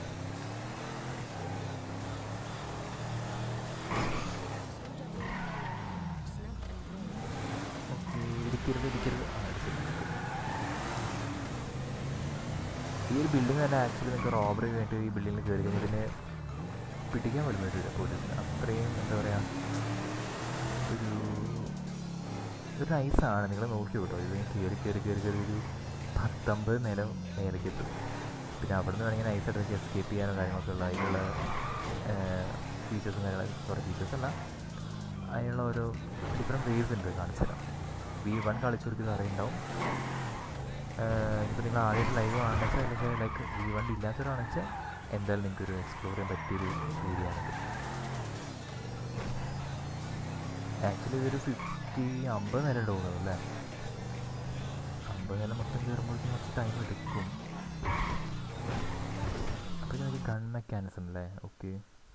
ഓക്കേ, ഇരിക്കരുത് ഇരിക്കരുത് ആ, ഇരിക്കരുത്, ഇരിക്കരുത്. ഈ ഒരു ബിൽഡിംഗ് തന്നെ ആക്ച്വലി നിങ്ങൾക്ക് റോബറി വേണ്ടി ഈ ബിൽഡിങ്ങിൽ കയറി കഴിഞ്ഞാൽ ഇതിനെ പിടിക്കാൻ പോലും പറ്റില്ല പോലീസിന് അത്രയും എന്താ പറയുക ഒരു ഒരു നൈസാണ് നിങ്ങൾ നോക്കി കേട്ടോ ഇത് കയറി കയറി കയറി കയറി ഒരു പത്തൊമ്പത് നില മേലേക്ക് എത്തും പിന്നെ അവിടെ നിന്ന് വേണമെങ്കിൽ നൈസായിട്ട് എസ്കേപ്പ് ചെയ്യാനോ കാര്യങ്ങളൊക്കെ ഉള്ള അതിനുള്ള ഫീച്ചേഴ്സും കാര്യങ്ങളും സോറി ഫീച്ചേഴ്സ് അല്ല അതിനുള്ള ഓരോ ഡിഫറെൻറ്റ് വേസ് ഉണ്ട് കാണിച്ചു തരാം വി വൺ കളിച്ചവർക്ക് ഇത് അറിയുണ്ടാവും ഇപ്പോൾ നിങ്ങൾ ആദ്യമായിട്ട് ലൈവ് ആണെന്ന് വെച്ചാൽ അല്ലെങ്കിൽ ലൈക്ക് വി വൺ ഇല്ലാത്തവരാണെന്ന് വെച്ചാൽ എന്തായാലും നിങ്ങൾക്ക് ഒരു എക്സ്പ്ലോർ ചെയ്യാൻ പറ്റിയൊരു ഏരിയ ആണിത് ആക്ച്വലി ഇതൊരു ഫിഫ്റ്റി അമ്പത് നില തോന്നുന്നു അല്ലേ അമ്പത് നില മൊത്തം കയറുമ്പോഴേക്കും കുറച്ച് ടൈം എടുക്കും അപ്പോൾ ഇതിനൊരു ഗൺ മെക്കാനിസം അല്ലേ okay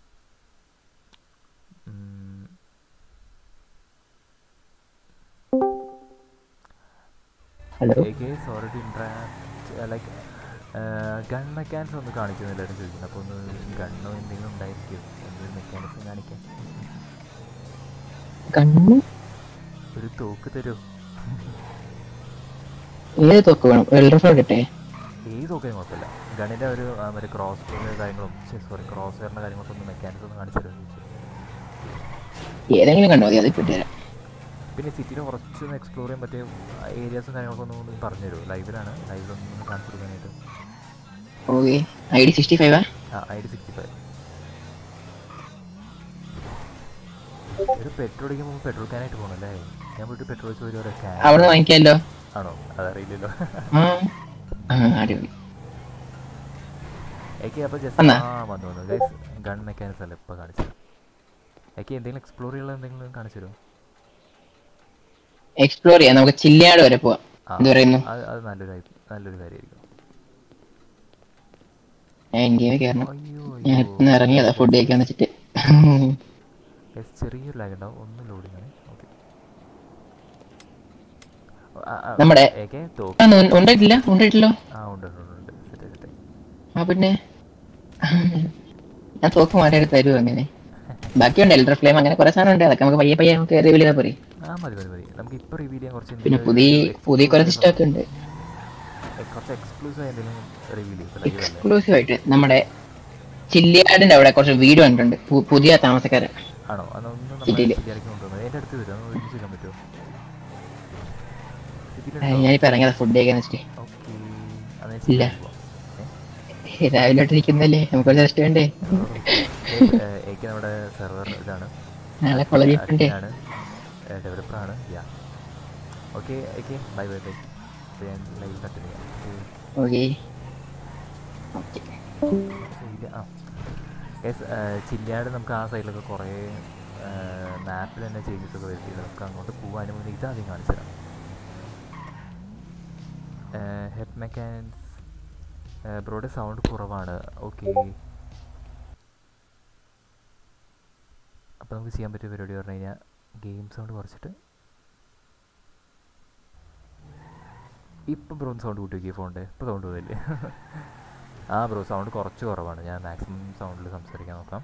hello sorry to interact like gun mechanism ഒന്ന് കാണിക്കുന്നില്ലായിരുന്നു ചോദിക്കുന്നത് അപ്പോൾ ഒന്ന് ഗണ്ണോ എന്തെങ്കിലും ഉണ്ടായിരിക്കും എന്തൊരു മെക്കാനിസം കാണിക്കാൻ കണ്ണു ഒരു തോക്ക് തരുമോ ഏത് തോക്ക് വേണം വെള്ളറോഡ് ഇട്ടെ ഏത് തോക്കിനും കുഴപ്പമില്ല ഗണ്ണിൻ്റെ ഒരു ആ, മറ്റേ ക്രോസ് കാര്യങ്ങളും സോറി ക്രോസ് വരണ കാര്യങ്ങളൊക്കെ ഒന്ന് മെക്കാനിസം ഒന്ന് കാണിച്ചു തരുമോ ചോദിച്ചു ഏതെങ്കിലും കണ്ടോ മതി അതിൽ തരാം പിന്നെ സിറ്റിയിൽ കുറച്ചൊന്ന് എക്സ്പ്ലോർ ചെയ്യാൻ പറ്റിയ ഏരിയാസും കാര്യങ്ങളൊക്കെ ഒന്ന് ഒന്ന് പറഞ്ഞു തരുമോ ലൈവിലാണ് ലൈവിലൊന്ന് കാണിച്ചു കൊടുക്കാനായിട്ട് ഓക്കെ ഐ ഡി സിക്സ്റ്റി ഫൈവാ ആ ഐ ഡി സിക്സ്റ്റി ഫൈവ് ഒരു പെട്രോൾ അടിക്കുമ്പോൾ പെട്രോൾ ക്യാനായിട്ട് പോകണല്ലേ ഞാൻ പോയിട്ട് പെട്രോൾ ചോദിച്ചു ഒരു ക്യാൻ അവിടെ നിന്ന് വാങ്ങിക്കാമല്ലോ ആണോ അതറിയില്ലല്ലോ ആ ആ അടിപൊളി എനിക്ക് അപ്പോൾ ജസ്റ്റ് വന്നാ? ആ വന്നു വന്നു ഗൈസ് ഗൺ മെക്കാനിക്സ് അല്ല ഇപ്പോൾ കാണിച്ചത് എനിക്ക് എന്തെങ്കിലും എക്സ്പ്ലോർ ചെയ്യാനുള്ള എന്തെങ്കിലും കാണിച്ചു തരുമോ എക്സ്പ്ലോർ ചെയ്യാം നമുക്ക് ചില്ലിയാട് വരെ പോവാം ആ എന്ത് പറയുന്നു അത് അത് നല്ലൊരു ഐ- നല്ലൊരു കാര്യമായിരിക്കും ഞാൻ ഇന്ത്യയിൽ കയറണം അയ്യോ ഞാൻ അയ്യോ ഇപ്പം ഇറങ്ങിയതാ ഫുഡ് കഴിക്കാന്ന് വെച്ചിട്ട് Guys, ചെറിയൊരു ലാഗ് ഉണ്ടാവും ഒന്ന് ലോഡിങ് ആണ് ഓക്കെ നമ്മുടെ ഏക്കെ തോക്ക് ആ, ഉ- ഉണ്ടായിട്ടില്ല ഉണ്ടായിട്ടില്ലോ ആ ഉണ്ട് ഉണ്ട് ഉണ്ട് സെറ്റ് സെറ്റ് ആ പിന്നെ ഞാൻ തോക്ക് മാറിയെടുത്ത് തരുമോ അങ്ങനെ ബാക്കിയുണ്ട് എൽഡർ ഫ്ലെയിം അങ്ങനെ കുറെ സാധനം ഉണ്ട് അതൊക്കെ നമുക്ക് പയ്യെ പയ്യെ നമുക്ക് റിവീൽ ചെയ്താൽ പോരെ ആ മതി മതി മതി നമുക്ക് ഇപ്പോൾ റിവീൽ ചെയ്യാൻ കുറച്ച് പിന്നെ എന്തെങ്കിലും പുതിയ ഒരു പുതിയ കുറെ exclusive സിസ്റ്റം ഒക്കെ ഉണ്ട് ഏ, കുറച്ച് എക്സ്ക്ലൂസീവ് ആയി എന്തെങ്കിലും റിവീൽ ചെയ്യും ലൈവ് അല്ലേ എക്സ്ക്ലൂസീവ് ആയിട്ട് നമ്മുടെ ചില്ലിയാടിന്റെ അവിടെ കുറച്ച് വീട് കണ്ടിട്ടുണ്ട് പു- പുതിയ താമസക്കാരൻ ആണോ അതൊന്ന് നമ്മൾ സിറ്റിയില്. സിറ്റിയിലേക്ക് കൊണ്ടുവന്നത് എൻ്റെ അടുത്ത് വരും ഒന്ന് ഒരുമിച്ച് വരാൻ പറ്റുമോ ആ, സിറ്റിയിലുണ്ടോ ഞാനിപ്പോ ഇറങ്ങിയതാ ഫുഡ് കഴിക്കാന്ന് വെച്ചിട്ട് ഓക്കെ അതെ ഇല്ല. സിറ്റിയിൽ പോവാം ഏ? രാവിലെ ഇരിക്കുന്നല്ലേ നമുക്ക് ഒരു റെസ്റ്റ് വേണ്ടേ എനിക്ക് നമ്മുടെ സെർവർ ഇതാണ് നാളെ കോളേജിൽ പോണ്ടേ ആണ് ഡെവലപ്പറാണ് yeah okay okay bye bye bye ഞാൻ ലൈവ് കണ്ടിന്യൂ ചെയ്യാം ഓക്കെ ഇല്ല ആ യെസ് ചില്ലാട് നമുക്ക് ആ സൈഡിലൊക്കെ കുറേ മാപ്പിൽ തന്നെ ചേഞ്ചസ് ഒക്കെ വരുത്തിയിട്ട് നമുക്ക് അങ്ങോട്ട് പോകാനും മുന്നേ ഇതാദ്യം കാണിച്ചു തരാം ഹെഡ് മെക്കാനിക്സ് ബ്രോയുടെ സൗണ്ട് കുറവാണ് ഓക്കെ അപ്പോൾ നമുക്ക് ചെയ്യാൻ പറ്റിയ പരിപാടി പറഞ്ഞു കഴിഞ്ഞാൽ ഗെയിം സൗണ്ട് കുറച്ചിട്ട് ഇപ്പം ബ്രോ സൗണ്ട് കൂട്ടി നോക്കിയ ഫോണിൻ്റെ ഇപ്പോൾ സൗണ്ട് പോയില്ലേ ആ ബ്രോ സൗണ്ട് കുറച്ച് കുറവാണ് ഞാൻ മാക്സിമം സൗണ്ടിൽ സംസാരിക്കാൻ നോക്കാം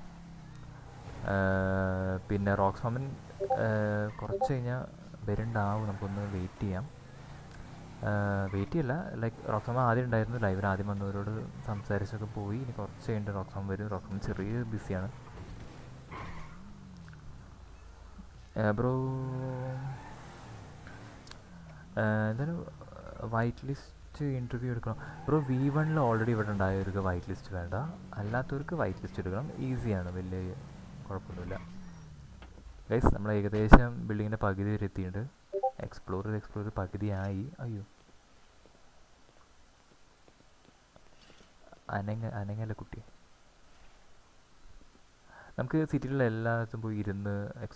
ഏർ പിന്നെ റോക്സ് ഹോമൻ കുറച്ച് കഴിഞ്ഞാൽ വരുന്നുണ്ടാവും നമുക്കൊന്ന് വെയിറ്റ് ചെയ്യാം വെയിറ്റ് ചെയ്യല്ല ലൈക്ക് റോക്സാമ ആദ്യം ഉണ്ടായിരുന്നു ലൈവിൽ ആദ്യം വന്നവരോട് സംസാരിച്ചൊക്കെ പോയി ഇനി കുറച്ച് കഴിഞ്ഞിട്ട് റോക്സാം വരും റോക്സാം ചെറിയ ബിസിയാണ് ബ്രോ എന്തായാലും വൈറ്റ് ലിസ്റ്റ് ഇൻ്റർവ്യൂ എടുക്കണം ബ്രോ വി വണ്ണിൽ ഓൾറെഡി ഇവിടെ ഉണ്ടായവർക്ക് വൈറ്റ് ലിസ്റ്റ് വേണ്ട അല്ലാത്തവർക്ക് വൈറ്റ് ലിസ്റ്റ് എടുക്കണം ഈസിയാണ് വലിയ കുഴപ്പമൊന്നുമില്ല ഗൈസ് നമ്മൾ ഏകദേശം ബിൽഡിങ്ങിൻ്റെ പകുതി വരെ എത്തിയിട്ടുണ്ട് എക്സ്പ്ലോർ ചെയ്ത് എക്സ്പ്ലോർ ചെയ്ത് പകുതിയായി അയ്യോ അനങ്ങ അനങ്ങല്ല കുട്ടി നമുക്ക് സിറ്റിയിലുള്ള എല്ലായിടത്തും പോയി ഇരുന്ന് എക്സ്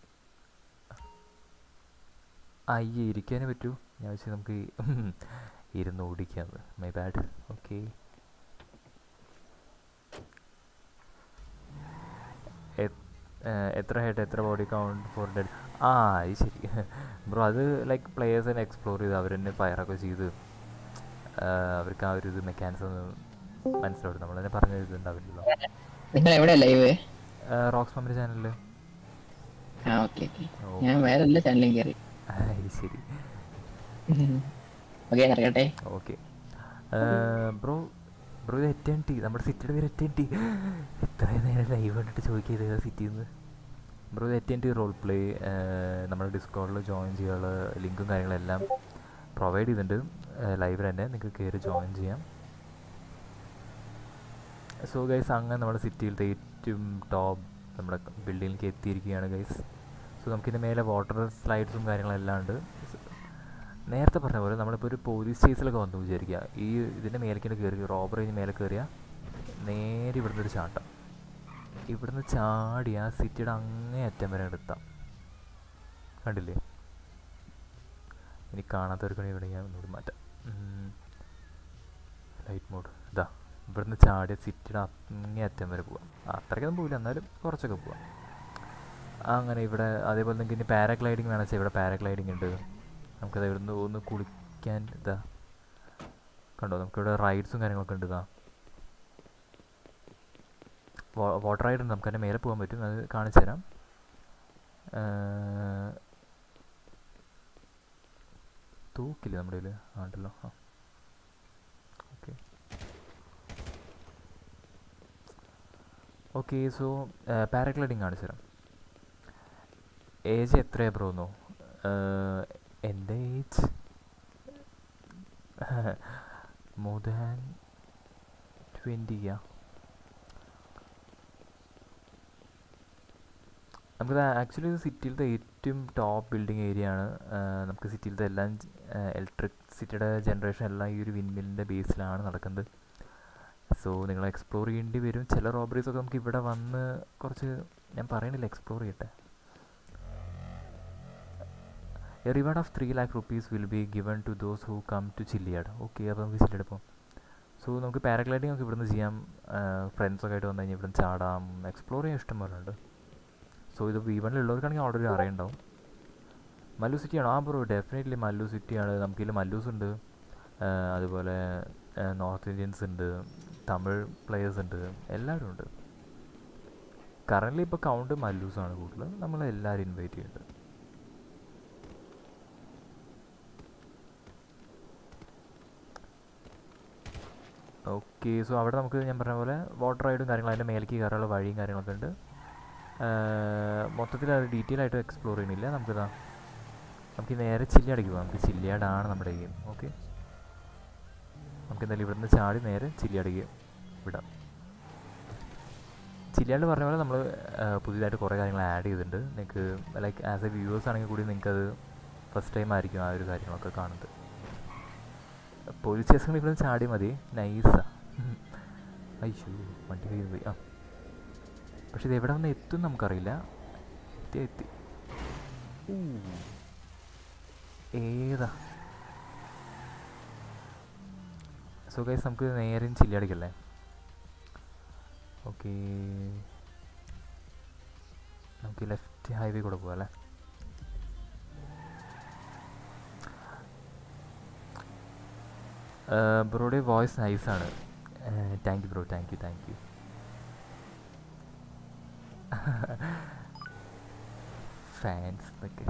അയ്യേ ഇരിക്കാനേ പറ്റൂ ഞാൻ വെച്ച് നമുക്ക് ഇരുന്ന് ഓടിക്കാന്ന് മൈ ബാഡ് ഓക്കെ എത്ര ഹെഡ് എത്ര ബോഡി കൗണ്ട് ഫോർ ഡെഡ് ആ അത് ശരി ബ്രോ അത് ലൈക്ക് പ്ലേയേഴ്സ് തന്നെ എക്സ്പ്ലോർ ചെയ്ത് അവർ തന്നെ ഫയറൊക്കെ ചെയ്ത് ആ, അവർക്ക് ആ ഒരു ഇത് മെക്കാനിസം മനസ്സിലാവും നമ്മൾ തന്നെ പറഞ്ഞു തരുന്നുണ്ടാവില്ലല്ലോ നിങ്ങൾ എവിടെ ലൈവ് റോക്സ് മമ്മിൻ്റെ ചാനലിൽ ആ ഓക്കെ ഓക്കെ ഞാൻ വേറെ എല്ലാ ചാനലും കയറി ശരി ഓക്കെ ഇറങ്ങട്ടെ ഓക്കെ ബ്രോ ബ്രോ ഇത് എറ്റ് ടി നമ്മുടെ സിറ്റിയുടെ പേര് എറ്റ് ടി ഇത്രയും നേരം ലൈവ് കണ്ടിട്ട് ചോദിക്കുക സിറ്റിയിൽ നിന്ന് ബ്രോ ഇത് എറ്റ് ടി റോൾ പ്ലേ നമ്മുടെ ഡിസ്കോഡിൽ ജോയിൻ ചെയ്യാനുള്ള ലിങ്കും കാര്യങ്ങളെല്ലാം പ്രൊവൈഡ് ചെയ്തിട്ടുണ്ട് ലൈവിൽ തന്നെ നിങ്ങൾക്ക് കയറി ജോയിൻ ചെയ്യാം സോ ഗൈസ് അങ്ങനെ നമ്മുടെ സിറ്റിയിലത്തെ ഏറ്റവും ടോപ്പ് നമ്മുടെ ബിൽഡിങ്ങിലേക്ക് എത്തിയിരിക്കുകയാണ് ഗൈസ് സോ നമുക്കിതിൻ്റെ മേലെ വാട്ടർ സ്ലൈഡ്സും കാര്യങ്ങളെല്ലാം ഉണ്ട് നേരത്തെ പറഞ്ഞ പോലെ നമ്മളിപ്പോൾ ഒരു പോലീസ് സ്റ്റേഷനിലൊക്കെ വന്നു വിചാരിക്കുക ഈ ഇതിൻ്റെ മേലേക്കിട്ട് കയറി റോബർ കഴിഞ്ഞ് മേലെ കയറിയാൽ നേരെ ഇവിടുന്ന് ഒരു ചാട്ടം ഇവിടുന്ന് ചാടി ആ സിറ്റിയുടെ അങ്ങേ അറ്റം വരെ എടുത്താം കണ്ടില്ലേ ഇനി കാണാത്തവർക്കാണെങ്കിൽ ഇവിടെ ഞാൻ ഒന്നുകൂടി മാറ്റാം ലൈറ്റ് മോഡ് ഇതാ ഇവിടുന്ന് ചാടിയ സിറ്റിയുടെ അങ്ങേ അറ്റം വരെ പോവാം അത്രയ്ക്കൊന്നും പോവില്ല എന്നാലും കുറച്ചൊക്കെ പോവാം അങ്ങനെ ഇവിടെ അതേപോലെ നിങ്ങൾക്ക് ഇനി പാരാഗ്ലൈഡിങ് വേണമെന്ന് വെച്ചാൽ ഇവിടെ പാരാഗ്ലൈഡിങ് ഉണ്ട് നമുക്കത് ഇവിടുന്ന് ഒന്ന് കുളിക്കാൻ ഇതാ കണ്ടോ നമുക്കിവിടെ റൈഡ്സും കാര്യങ്ങളൊക്കെ ഉണ്ട് ഇതാ വാട്ടർ റൈഡ് ഉണ്ട് നമുക്ക് അതിൻ്റെ മേലെ പോകാൻ പറ്റും അത് കാണിച്ചു തരാം ഏർ, തൂക്കില്ലേ നമ്മുടെ കയ്യിൽ ആണ്ടല്ലോ ആ ഓക്കെ ഓക്കെ സോ പാരാഗ്ലൈഡിങ് കാണിച്ചു തരാം ഏജ് എത്രയാ ബ്രോ എന്നോ എൻ്റെ ഏജ് മോർ ദാൻ ട്വൻറ്റിയാ നമുക്കിത് ആക്ച്വലി ഇത് സിറ്റിയിലത്തെ ഏറ്റവും ടോപ്പ് ബിൽഡിംഗ് ഏരിയ ആണ് ആഹ് നമുക്ക് സിറ്റിയിലത്തെ എല്ലാം ഇലക്ട്രിസിറ്റിയുടെ ജനറേഷൻ എല്ലാം ഈ ഒരു വിൻമില്ലിൻ്റെ ബേസിലാണ് നടക്കുന്നത് സോ നിങ്ങൾ എക്സ്പ്ലോർ ചെയ്യേണ്ടി വരും ചില റോബറീസ് ഒക്കെ നമുക്ക് ഇവിടെ വന്ന് കുറച്ച് ഞാൻ പറയണില്ല എക്സ്പ്ലോർ ചെയ്യട്ടെ a reward of three lakh rupees will be given to those who come to Chiliad okay അപ്പോൾ നമുക്ക് ചില്ലിയാട് പോകാം സോ നമുക്ക് പാരാഗ്ലൈഡിങ് ഒക്കെ ഇവിടുന്ന് ചെയ്യാം ഫ്രണ്ട്സൊക്കെ ആയിട്ട് വന്നു കഴിഞ്ഞാൽ ഇവിടുന്ന് ചാടാം എക്സ്പ്ലോർ ചെയ്യാൻ ഇഷ്ടം പോലെ ഉണ്ട് സോ ഇത് വി വണ്ണിലുള്ളവർക്കാണെങ്കിൽ ഓൾറെഡി അറിയുണ്ടാവും മല്ലു സിറ്റിയാണോ ആ ബ്രോ ഡെഫിനറ്റ്ലി മല്ലു സിറ്റിയാണ് നമുക്കിതിൽ മല്ലൂസ് ഉണ്ട് ആ, അതുപോലെ നോർത്ത് ഇന്ത്യൻസ് ഉണ്ട് തമിഴ് പ്ലേയേഴ്സ് ഉണ്ട് എല്ലാവരും ഉണ്ട് കറൻ്റ്ലി ഇപ്പോൾ കൗണ്ട് മല്ലൂസാണ് കൂടുതൽ നമ്മൾ എല്ലാവരും ഇൻവൈറ്റ് ചെയ്യുന്നുണ്ട് ഓക്കെ സോ അവിടെ നമുക്ക് ഞാൻ പറഞ്ഞ പോലെ വാട്ടർ റൈഡും കാര്യങ്ങളും അതിൻ്റെ മേലേക്ക് കയറാനുള്ള വഴിയും കാര്യങ്ങളൊക്കെ ഉണ്ട് മൊത്തത്തിൽ അത് ഡീറ്റെയിൽ ആയിട്ട് എക്സ്പ്ലോർ ചെയ്യുന്നില്ല നമുക്കിതാ നമുക്ക് നേരെ ചില്ലിയാടേക്ക് പോകാം നമുക്ക് ചില്ലിയാടാണ് നമ്മുടെ ഗെയിം ഓക്കെ നമുക്ക് എന്തായാലും ഇവിടുന്ന് ചാടി നേരെ ചില്ലിയാടേക്ക് വിടാം ചില്ലിയാട് പറഞ്ഞ പോലെ നമ്മൾ പുതിയതായിട്ട് കുറേ കാര്യങ്ങൾ ആഡ് ചെയ്തിട്ടുണ്ട് നിങ്ങൾക്ക് ലൈക്ക് ആസ് എ വ്യൂവേഴ്സ് ആണെങ്കിൽ കൂടി നിങ്ങൾക്കത് ഫസ്റ്റ് ടൈം ആയിരിക്കും ആ ഒരു കാര്യങ്ങളൊക്കെ കാണുന്നത് പോലീസ് സ്റ്റേഷനിൽ ഇവിടെ ചാടി മതി നൈസാ അയ്യോ വണ്ടി കയ്യിൽ പോയി ആ പക്ഷെ ഇത് എവിടെ വന്ന് എത്തും നമുക്കറിയില്ല എത്തി എത്തി ഊ. ഏതാ സോ ഗൈസ് നമുക്ക് നേരെ ചില്ലടിക്കല്ലേ ഓക്കെ നമുക്ക് ലെഫ്റ്റ് ഹൈവേ കൂടെ പോകാം അല്ലേ ബ്രോയുടെ വോയിസ് നൈസാണ് thank you bro thank you thank you fans എന്നൊക്കെ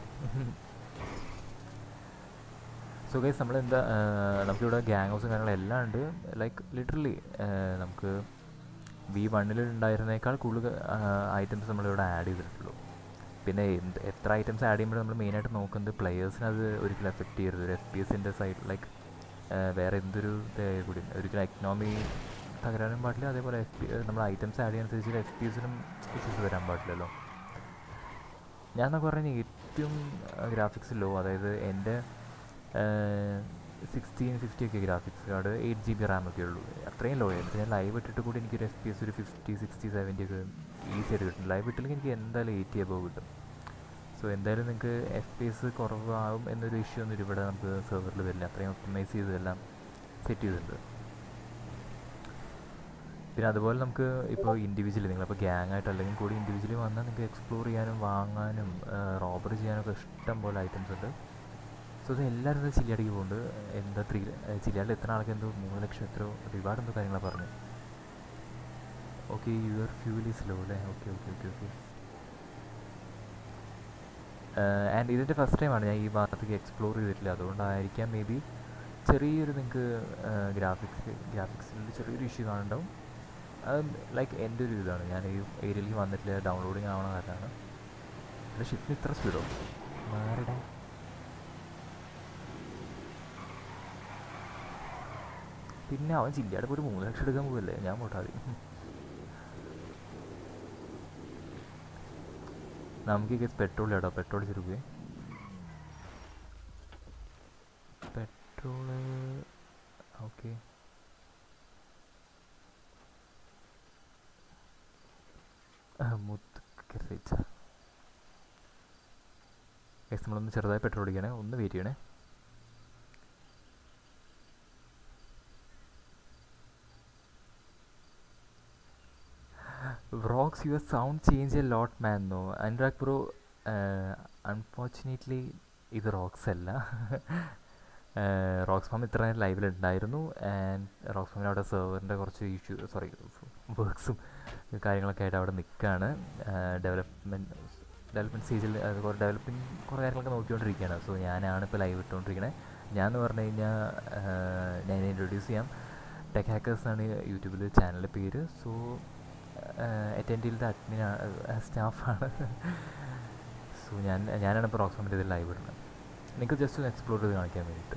സോ ഗൈസ് നമ്മളെന്താ നമുക്കിവിടെ ഗ്യാങ് ഹൗസും കാര്യങ്ങളും എല്ലാം ഉണ്ട് ലൈക്ക് ലിറ്ററലി നമുക്ക് വി വണ്ണിൽ ഉണ്ടായിരുന്നേക്കാൾ കൂടുതൽ ഐറ്റംസ് നമ്മളിവിടെ ആഡ് ചെയ്തിട്ടുള്ളൂ പിന്നെ എന്ത് എത്ര ഐറ്റംസ് ആഡ് ചെയ്യുമ്പോൾ നമ്മൾ മെയിനായിട്ട് നോക്കുന്നത് പ്ലെയേഴ്സിന് അത് ഒരിക്കലും എഫക്റ്റ് ചെയ്യരുത് ഒരു എഫ് പി എസിൻ്റെ സൈഡ് ലൈക്ക് വേറെ എന്തൊരു ഇതായാലും കൂടി ഒരിക്കലും എക്കണോമി തകരാനും പാടില്ല അതേപോലെ എഫ് പി നമ്മൾ ഐറ്റംസ് ആഡ് ചെയ്യുന്നതനുസരിച്ച് എഫ് പി എസിനും ഇഷ്യൂസ് വരാൻ പാടില്ലല്ലോ ഞാൻ എന്നൊക്കെ പറഞ്ഞാൽ ഏറ്റവും ഗ്രാഫിക്സ് ലോ അതായത് എൻ്റെ സിക്സ്റ്റീൻ ഫിഫ്റ്റി ഒക്കെ graphics card eight G B RAM ഒക്കെ ഉള്ളൂ അത്രയും ലോ ആയിരുന്നു ഞാൻ ലൈവ് ഇട്ടിട്ട് കൂടി എനിക്കൊരു എഫ് പി എസ് ഒരു ഫിഫ്റ്റി സിക്സ്റ്റി സെവൻറ്റി ഒക്കെ ഈസി ആയിട്ട് കിട്ടും ലൈവ് ഇട്ടില്ലെങ്കിൽ എനിക്ക് എന്തായാലും എയ്റ്റി അബവ് കിട്ടും സോ എന്തായാലും നിങ്ങൾക്ക് എഫ് പി എസ് കുറവാകും എന്നൊരു ഇഷ്യൂ ഒന്നും ഇവിടെ നമുക്ക് സെർവറിൽ വരില്ല അത്രയും ഒപ്റ്റിമൈസ് ചെയ്തെല്ലാം സെറ്റ് ചെയ്തിട്ടുണ്ട് പിന്നെ അതുപോലെ നമുക്ക് ഇപ്പോൾ ഇൻഡിവിജ്വലി നിങ്ങളിപ്പോൾ ഗ്യാങ് ആയിട്ട് അല്ലെങ്കിൽ കൂടി ഇൻഡിവിജ്വലി വന്നാൽ നിങ്ങൾക്ക് എക്സ്പ്ലോർ ചെയ്യാനും വാങ്ങാനും റോബറി ചെയ്യാനൊക്കെ ഇഷ്ടം പോലെ ഐറ്റംസ് ഉണ്ട് സോ ഇത് എല്ലാവരും ഇത് ചില്ലിയാടിക്ക് പോകുന്നുണ്ട് എന്താ ത്രീ ചില്ലിയാടിൽ എത്ര ആൾക്ക് എന്തോ മൂന്ന് ലക്ഷം എത്രയോ ഒരുപാട് എന്തോ കാര്യങ്ങളാണ് പറഞ്ഞു okay your fuel is low അല്ലേ okay okay okay okay and ഇതിൻ്റെ ഫസ്റ്റ് ടൈമാണ് ഞാൻ ഈ ഭാഗത്തേക്ക് എക്സ്പ്ലോർ ചെയ്തിട്ടില്ല അതുകൊണ്ടായിരിക്കാം മേ ബി ചെറിയൊരു നിങ്ങൾക്ക് ഗ്രാഫിക്സ് ഗ്രാഫിക്സിൽ ചെറിയൊരു ഇഷ്യൂ കാണുന്നുണ്ടാവും അത് ലൈക്ക് എൻ്റെ ഒരു ഇതാണ് ഞാൻ ഈ ഏരിയയിലേക്ക് വന്നിട്ടില്ല ഡൗൺലോഡിങ് ആവണ കാരണമാണ് എൻ്റെ ഷിഫ്റ്റിന് ഇത്ര സ്പീഡോ മാറിടാ പിന്നെ അവൻ ജില്ലയുടെ പോയി മൂന്ന് ലക്ഷം എടുക്കാൻ പോകല്ലേ ഞാൻ പോട്ടാതി നമുക്ക് പെട്രോൾ ഇടാം പെട്രോൾ ചെറുക്കേ പെട്രോള് ഓക്കെ മുത്തുക്കറിച്ച ഗൈസ് നമ്മളൊന്ന് ചെറുതായി പെട്രോൾ അടിക്കണേ ഒന്ന് വെയിറ്റ് ചെയ്യണേ വ്രോക്സ് your sound change a lot man no Anurag bro unfortunately ഇത് റോക്സ് അല്ല റോക്സ് ഫാം ഇത്ര നേരം ലൈവിലുണ്ടായിരുന്നു ആൻഡ് റോക്സ് ഫാമിൽ അവിടെ സെർവറിൻ്റെ കുറച്ച് ഇഷ്യൂ സോറി വർക്ക്സും കാര്യങ്ങളൊക്കെ ആയിട്ട് അവിടെ നിൽക്കുകയാണ് ഡെവലപ്മെൻറ്റ് ഡെവലപ്മെൻറ്റ് സ്റ്റേജിൽ അത് കുറേ ഡെവലപ്പിംഗ് കുറേ കാര്യങ്ങളൊക്കെ നോക്കിക്കൊണ്ടിരിക്കുകയാണ് സോ ഞാനാണ് ഇപ്പോൾ ലൈവ് ഇട്ടുകൊണ്ടിരിക്കുന്നത് ഞാൻ എന്ന് പറഞ്ഞു കഴിഞ്ഞാൽ ഞാൻ ഇൻട്രൊഡ്യൂസ് ചെയ്യാം ടെക് ഹാക്കേഴ്സ് ആണ് യൂട്യൂബിൽ ചാനലിൻ്റെ പേര് സോ അറ്റൻഡിൻ്റെ അഡ്മിൻ സ്റ്റാഫാണ് സോ ഞാൻ ഞാനാണ് ഇപ്പോൾ റോക്സ് ഫാമിൻ്റെ ഇതിൽ ലൈവ് ഇടുന്നത് നിങ്ങൾക്ക് ജസ്റ്റ് ഒന്ന് എക്സ്പ്ലോർ ചെയ്ത് കാണിക്കാൻ വേണ്ടിയിട്ട്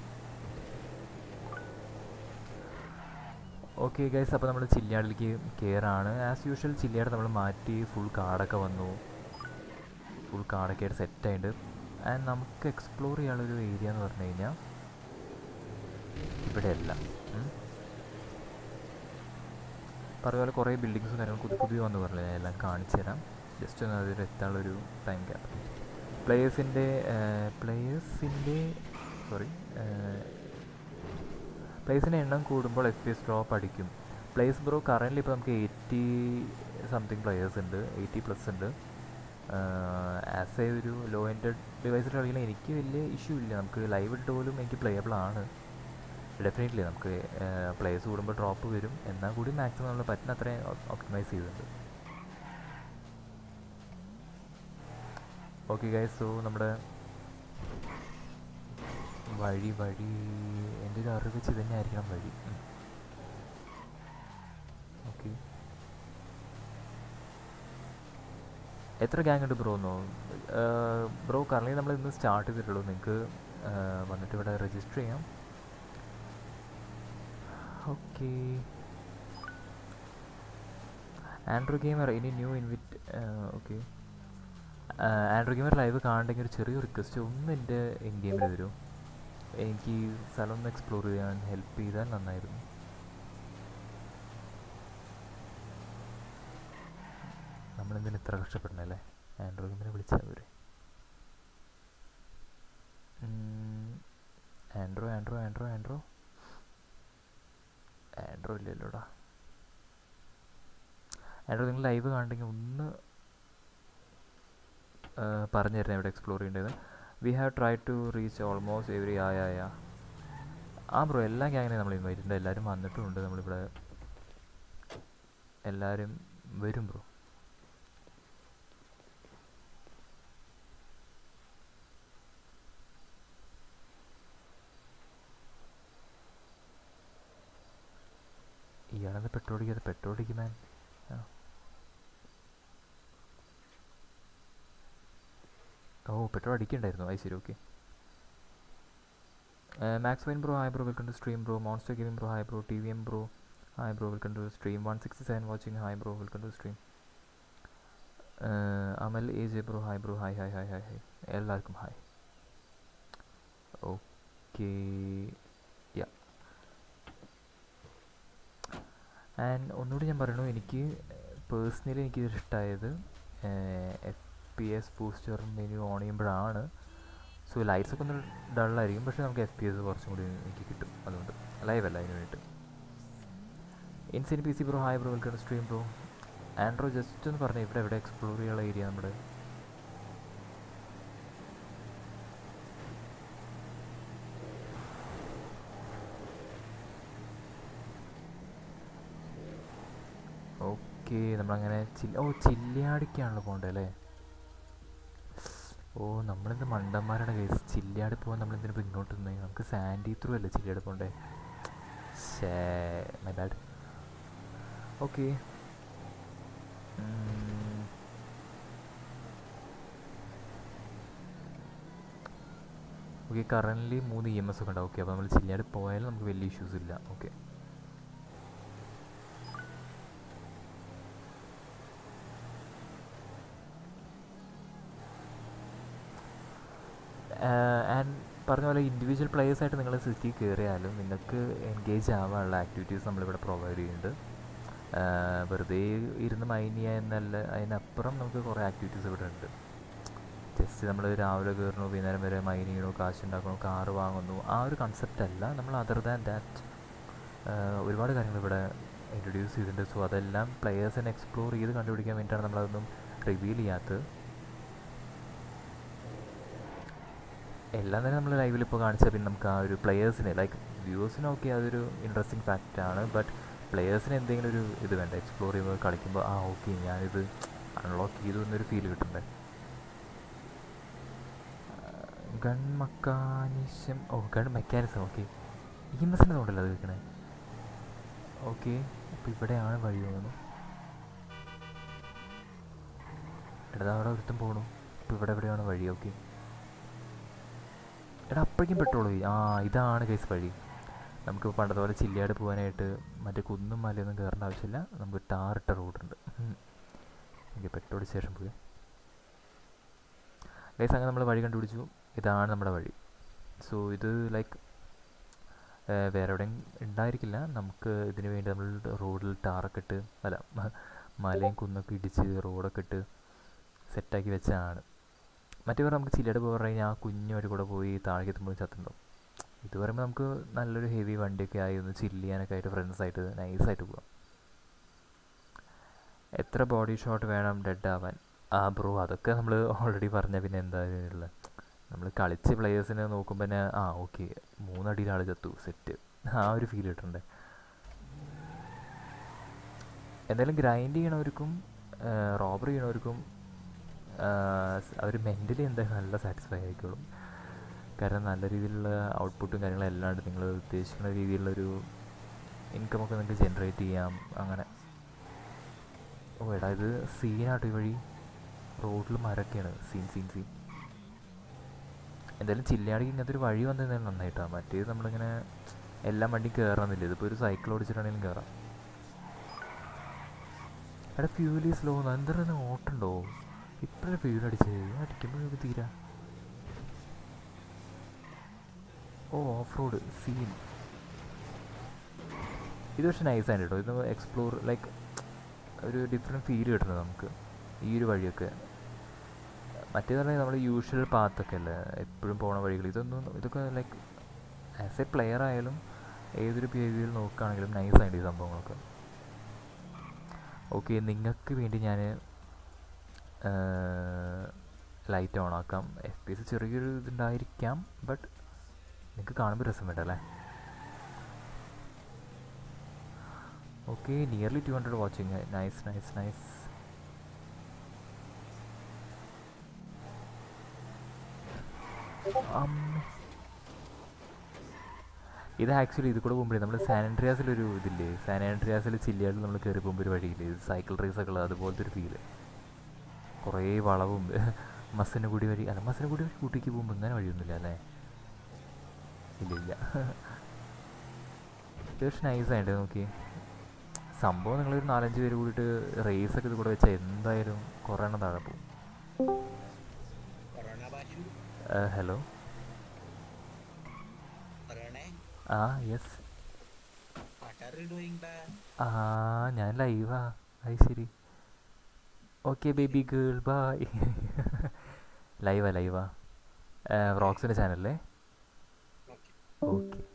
ഓക്കെ ഗൈസ് അപ്പോൾ നമ്മൾ ചില്ലിയാടിലേക്ക് കയറാണ് ആസ് യൂഷ്വൽ ചില്ലിയാട് നമ്മൾ മാറ്റി ഫുൾ കാടൊക്കെ വന്നു ഫുൾ കാടൊക്കെ ആയിട്ട് സെറ്റായിട്ട് ആൻഡ് നമുക്ക് എക്സ്പ്ലോർ ചെയ്യാനുള്ളൊരു ഏരിയ എന്ന് പറഞ്ഞു കഴിഞ്ഞാൽ ഇവിടെയല്ല പറഞ്ഞ പോലെ കുറേ ബിൽഡിങ്സും കാര്യങ്ങളും പുതിയ പുതിയ വന്ന് പറഞ്ഞില്ല ഞാൻ എല്ലാം കാണിച്ചു തരാം ജസ്റ്റ് ഒന്ന് അതിൽ എത്താനുള്ളൊരു ടൈം ഗ്യാപ്പ് പ്ലേയേഴ്സിൻ്റെ പ്ലേയേഴ്സിൻ്റെ സോറി പ്ലേയേഴ്സിൻ്റെ എണ്ണം കൂടുമ്പോൾ എഫ് പി എസ് ഡ്രോപ്പ് അടിക്കും പ്ലേയേഴ്സ് ബ്രോ കറൻ്റ് ഇപ്പോൾ നമുക്ക് എയ്റ്റി സംതിങ് പ്ലേയേഴ്സ് ഉണ്ട് എയ്റ്റി പ്ലസ് ഉണ്ട് ആസ് എ ഒരു ലോ എൻഡ് ഡിവൈസിൽ കളിക്കുന്ന എനിക്ക് വലിയ ഇഷ്യൂ ഇല്ല നമുക്ക് ലൈവ് ഇട്ട് പോലും എനിക്ക് പ്ലേയബിൾ ആണ് ഡെഫിനറ്റ്ലി നമുക്ക് പ്ലേയേഴ്സ് കൂടുമ്പോൾ ഡ്രോപ്പ് വരും എന്നാൽ കൂടി മാക്സിമം നമ്മൾ പറ്റുന്ന അത്രയും ഒപ്റ്റിമൈസ് ചെയ്തിട്ടുണ്ട് ഓക്കെ ഗൈസ് സോ നമ്മുടെ വഴി വഴി എൻ്റെ ഒരു അറിവ് വെച്ച് തന്നെ ആയിരിക്കണം വഴി ഓക്കെ എത്ര ഗ്യാങ് ഉണ്ട് ബ്രോ എന്നോ ബ്രോ കറലി നമ്മൾ ഇന്ന് സ്റ്റാർട്ട് ചെയ്തിട്ടുള്ളൂ നിങ്ങൾക്ക് വന്നിട്ട് ഇവിടെ രജിസ്റ്റർ ചെയ്യാം ഓക്കെ ആൻഡ്രോ ഗെയിമർ ഇനി new invite okay Andro Gamer live കാണണമെങ്കിൽ ഒരു ചെറിയ റിക്വസ്റ്റ് ഒന്ന് എൻ്റെ ഇൻ ഗെയിമിൽ വരും എനിക്ക് ഈ സ്ഥലം ഒന്ന് എക്സ്പ്ലോർ ചെയ്യാൻ ഹെൽപ്പ് ചെയ്താൽ നന്നായിരുന്നു നമ്മളെന്തിനും ഇത്ര കഷ്ടപ്പെടണല്ലേ ആൻഡ്രോ ഗെയിമിനെ വിളിച്ചാൽ പോരെ ആൻഡ്രോ ആൻഡ്രോ ആൻഡ്രോ ആൻഡ്രോ ആൻഡ്രോ ഇല്ലല്ലോടാ ആൻഡ്രോ നിങ്ങൾ ലൈവ് കാണണമെങ്കിൽ ഒന്ന് പറഞ്ഞു തരുന്നത് എവിടെ എക്സ്പ്ലോർ ചെയ്യേണ്ടത് we have try to reach almost every ആയ ആയ ആ ബ്രോ എല്ലാ ഗ്യാങ്ങിനെയും നമ്മൾ ഇൻവൈറ്റ് ഉണ്ട് എല്ലാവരും വന്നിട്ടുമുണ്ട് നമ്മളിവിടെ എല്ലാവരും വരും ബ്രോ ഇയാളെന്താ പെട്രോൾ അടിക്കാതെ പെട്രോൾ അടിക്കുമാൻ ആ ഓ പെട്രോൾ അടിക്കണ്ടായിരുന്നു അത് ശരി okay Max Wine bro hi bro welcome to stream bro Monster Gaming bro hi bro T V M bro hi bro welcome to stream one sixty seven watching hi bro welcome to stream Amal A J bro hi bro hi hi hi hi hi എല്ലാവർക്കും ഹായ് ഓക്കെ യാ ആൻഡ് ഒന്നുകൂടി ഞാൻ പറയണു എനിക്ക് പേഴ്സണലി എനിക്ക് ഇഷ്ടമായത് F P S booster menu on ചെയ്യുമ്പോഴാണ് സോ ലൈറ്റ്സ് ഒക്കെ ഒന്ന് ഡള്ളായിരിക്കും പക്ഷേ നമുക്ക് എഫ് പി എസ് കുറച്ചും കൂടി എനിക്ക് കിട്ടും അതുകൊണ്ട് ലൈവ് അല്ല അതിന് വേണ്ടിയിട്ട് ഇൻസിൻ P C bro hi bro welcome stream bro Andro just ഒന്ന് പറഞ്ഞാൽ ഇവിടെ എവിടെ എക്സ്പ്ലോർ ചെയ്യാനുള്ള ഏരിയ നമ്മുടെ ഓക്കെ നമ്മളങ്ങനെ ചില്ല ഓ ചില്ലിയാടിക്കാണല്ലോ പോകേണ്ടത് അല്ലേ ഓ നമ്മളെന്ത് മണ്ടന്മാരുടെ കേസ് ചില്ലിയാടി പോകാൻ നമ്മളെന്തിനാ ഇപ്പോൾ ഇങ്ങോട്ട് നിന്ന് നമുക്ക് സാൻഡി ത്രൂ അല്ലേ ചില്ലിയാടി പോകണ്ടേ ഷേ my bad okay okay currently മൂന്ന് ഇ എം എസ് ഒക്കെ ഉണ്ടാവും ഓക്കെ അപ്പോൾ നമ്മൾ ചില്ലിയാടി പോയാലും നമുക്ക് വലിയ ഇഷ്യൂസ് ഇല്ല ഓക്കെ ആൻഡ് പറഞ്ഞ പോലെ ഇൻഡിവിജ്വൽ പ്ലേയേഴ്സായിട്ട് നിങ്ങൾ സിറ്റി കയറിയാലും നിങ്ങൾക്ക് എൻഗേജ് ആവാനുള്ള ആക്ടിവിറ്റീസ് നമ്മളിവിടെ പ്രൊവൈഡ് ചെയ്യുന്നുണ്ട് ആ, വെറുതെ ഇരുന്ന് മൈൻ ചെയ്യുക എന്നല്ല അതിനപ്പുറം നമുക്ക് കുറേ ആക്ടിവിറ്റീസ് ഇവിടെ ഉണ്ട് ജസ്റ്റ് നമ്മൾ രാവിലെ കയറുന്നു വൈകുന്നേരം വരെ മൈൻ ചെയ്യണു കാശ് ഉണ്ടാക്കണു കാറ് വാങ്ങുന്നു ആ ഒരു കൺസെപ്റ്റ് അല്ല നമ്മൾ അതർ ദാൻ ദാറ്റ് ഒരുപാട് കാര്യങ്ങൾ ഇവിടെ ഇൻട്രൊഡ്യൂസ് ചെയ്തിട്ടുണ്ട് സോ അതെല്ലാം പ്ലെയേഴ്സിനെ എക്സ്പ്ലോർ ചെയ്ത് കണ്ടുപിടിക്കാൻ വേണ്ടിയിട്ടാണ് നമ്മളതൊന്നും റിവീൽ ചെയ്യാത്തത് എല്ലാം തന്നെ നമ്മൾ ലൈവിൽ ഇപ്പോൾ കാണിച്ചാൽ പിന്നെ നമുക്ക് ആ ഒരു പ്ലെയേഴ്സിന് ലൈക്ക് വ്യൂവേഴ്സിനൊക്കെ അതൊരു ഇൻട്രസ്റ്റിംഗ് ഫാക്റ്റാണ് ബട്ട് പ്ലെയേഴ്സിന് എന്തെങ്കിലും ഒരു ഇത് വേണ്ട എക്സ്പ്ലോർ ചെയ്യുമ്പോൾ കളിക്കുമ്പോൾ ആ ഓക്കെ ഞാനിത് അൺലോക്ക് ചെയ്തു എന്നൊരു ഫീൽ കിട്ടണ്ടേ ഗൺ മക്കാനിസം ഓ gun mechanism okay E M എസിൻ്റെ തോണ്ടല്ലോ അത് വെക്കണേ ഓക്കെ അപ്പോൾ ഇവിടെയാണ് വഴി തോന്നുന്നു എടാ അവിടെ ഒരുത്തം പോകണു അപ്പോൾ ഇവിടെ എവിടെയാണ് വഴി ഓക്കെ എടാ അപ്പോഴേക്കും പെട്രോൾ പോയി ആ ഇതാണ് കേസ് വഴി നമുക്ക് പണ്ടത്തെ പോലെ ചില്ലിയാട് പോകാനായിട്ട് മറ്റേ കുന്നും മലയൊന്നും കയറേണ്ട ആവശ്യമില്ല നമുക്ക് ടാറിട്ട റോഡുണ്ട് ഓക്കെ പെട്രോൾ ശേഷം പോയി ഗൈസ് അങ്ങനെ നമ്മൾ വഴി കണ്ടുപിടിച്ചു ഇതാണ് നമ്മുടെ വഴി സോ ഇത് ലൈക്ക് വേറെ എവിടെയും ഉണ്ടായിരിക്കില്ല നമുക്ക് ഇതിന് വേണ്ടി നമ്മൾ റോഡിൽ ടാറൊക്കെ ഇട്ട് അല്ല മ- മലയും കുന്നൊക്കെ ഇടിച്ച് റോഡൊക്കെ ഇട്ട് സെറ്റാക്കി വെച്ചതാണ് മറ്റേ പറയുമ്പോൾ നമുക്ക് ചില്ലയുടെ പോയി പറഞ്ഞു കഴിഞ്ഞാൽ ആ കുഞ്ഞു വഴി കൂടെ പോയി താഴേക്ക് എത്തുമ്പോൾ ചത്തുണ്ടാവും ഇത് പറയുമ്പോൾ നമുക്ക് നല്ലൊരു ഹെവി വണ്ടിയൊക്കെ ആയി ഒന്ന് ചില്ല് ചെയ്യാനൊക്കെ ആയിട്ട് ഫ്രണ്ട്സായിട്ട് നൈസായിട്ട് പോവാം എത്ര ബോഡി ഷോട്ട് വേണം ഡെഡ് ആവാൻ ആ ബ്രോ അതൊക്കെ നമ്മൾ ഓൾറെഡി പറഞ്ഞ പിന്നെ എന്താ ഉള്ളത് നമ്മൾ കളിച്ച പ്ലെയേഴ്സിനെ നോക്കുമ്പോൾ തന്നെ ആ ഓക്കെ മൂന്നടിയിൽ ആൾ ചത്തു സെറ്റ് ആ ഒരു ഫീൽ കിട്ടണ്ടേ എന്തായാലും ഗ്രൈൻഡ് ചെയ്യണവർക്കും റോബറി ചെയ്യണവർക്കും അവർ മെൻ്റലി എന്തായാലും നല്ല സാറ്റിസ്ഫൈ ആയിക്കോളും കാരണം നല്ല രീതിയിലുള്ള ഔട്ട്പുട്ടും കാര്യങ്ങളും അല്ലാണ്ട് നിങ്ങൾ ഉദ്ദേശിക്കുന്ന രീതിയിലുള്ളൊരു ഇൻകമൊക്കെ നിങ്ങൾക്ക് ജനറേറ്റ് ചെയ്യാം അങ്ങനെ ഓ എടാ ഇത് സീനാട്ടോ ഈ വഴി റോഡിൽ മരമൊക്കെയാണ് സീൻ സീൻ സീൻ എന്തായാലും ചില്ലാടിക്ക് ഇങ്ങനത്തെ ഒരു വഴി വന്നത് നന്നായിട്ടാണ് മറ്റേത് നമ്മളിങ്ങനെ എല്ലാ വണ്ടിയും കയറണമെന്നില്ല ഇതിപ്പോൾ ഒരു സൈക്കിൾ ഓടിച്ചിട്ടാണെങ്കിലും കയറാം എടാ ഫ്യൂലി സ്ലോ എന്തായാലും ഓട്ടുണ്ടോ ഇപ്പോഴേ ഫ്യൂൽ അടിച്ചത് അടിക്കുമ്പോഴൊക്കെ തീരാ ഓ ഓഫ് റോഡ് സീൻ ഇത് പക്ഷെ നൈസാണ് കേട്ടോ ഇത് എക്സ്പ്ലോർ ലൈക്ക് ഒരു ഡിഫറെൻറ്റ് ഫീൽ കിട്ടുന്നത് നമുക്ക് ഈ ഒരു വഴിയൊക്കെ മറ്റേത് പറഞ്ഞാൽ നമ്മുടെ യൂഷ്വൽ പാത്തൊക്കെ അല്ലേ എപ്പോഴും പോണ വഴികൾ ഇതൊന്നും ഇതൊക്കെ ലൈക്ക് ആസ് എ പ്ലെയർ ആയാലും ഏതൊരു ബിഹേവിയർ നോക്കുകയാണെങ്കിലും നൈസായിട്ട് ഈ സംഭവങ്ങളൊക്കെ ഓക്കെ നിങ്ങൾക്ക് വേണ്ടി ഞാൻ ലൈറ്റ് ഓൺ ആക്കാം എഫ് പി എസ് ചെറിയൊരു ഇതുണ്ടായിരിക്കാം ബട്ട് നിങ്ങൾക്ക് കാണുമ്പോൾ രസം വേണ്ട അല്ലേ okay nearly two hundred watching nice nice nice ഇത് ആക്ച്വലി ഇത് കൂടെ പോകുമ്പോഴേ നമ്മൾ സാനിൻട്രിയാസിലൊരു ഇതില്ലേ സാനിൻട്രിയാസിൽ ചില്ലിയാട് നമ്മൾ കയറി പോകുമ്പോൾ ഒരു വഴിയില്ലേ ഇത് സൈക്കിൾ റേസൊക്കെ ഉള്ളത് അതുപോലത്തെ ഒരു ഫീല് കുറേ വളവും മസിന് കൂടി വഴി അല്ല മസിന് കൂടി വഴി കൂട്ടിക്ക് പോകുമ്പോൾ ഇങ്ങനെ വഴിയൊന്നുമില്ല അല്ലേ ഇല്ല ഇല്ല അത്യാവശ്യം നൈസായിട്ട് നോക്കി സംഭവം നിങ്ങളൊരു നാലഞ്ച് പേര് കൂടിയിട്ട് റേസൊക്കെ ഇത് കൂടെ വെച്ചാൽ എന്തായാലും കുറേ എണ്ണം താഴെ പോകും ഹലോ ആ യെസ് ആ ഞാൻ ലൈവാ അത് ശരി ഓക്കെ ബേബി ഗേൾ ബായ് ലൈവാ ലൈവാ വ്ളോഗ്സിൻ്റെ ചാനലല്ലേ ഓക്കെ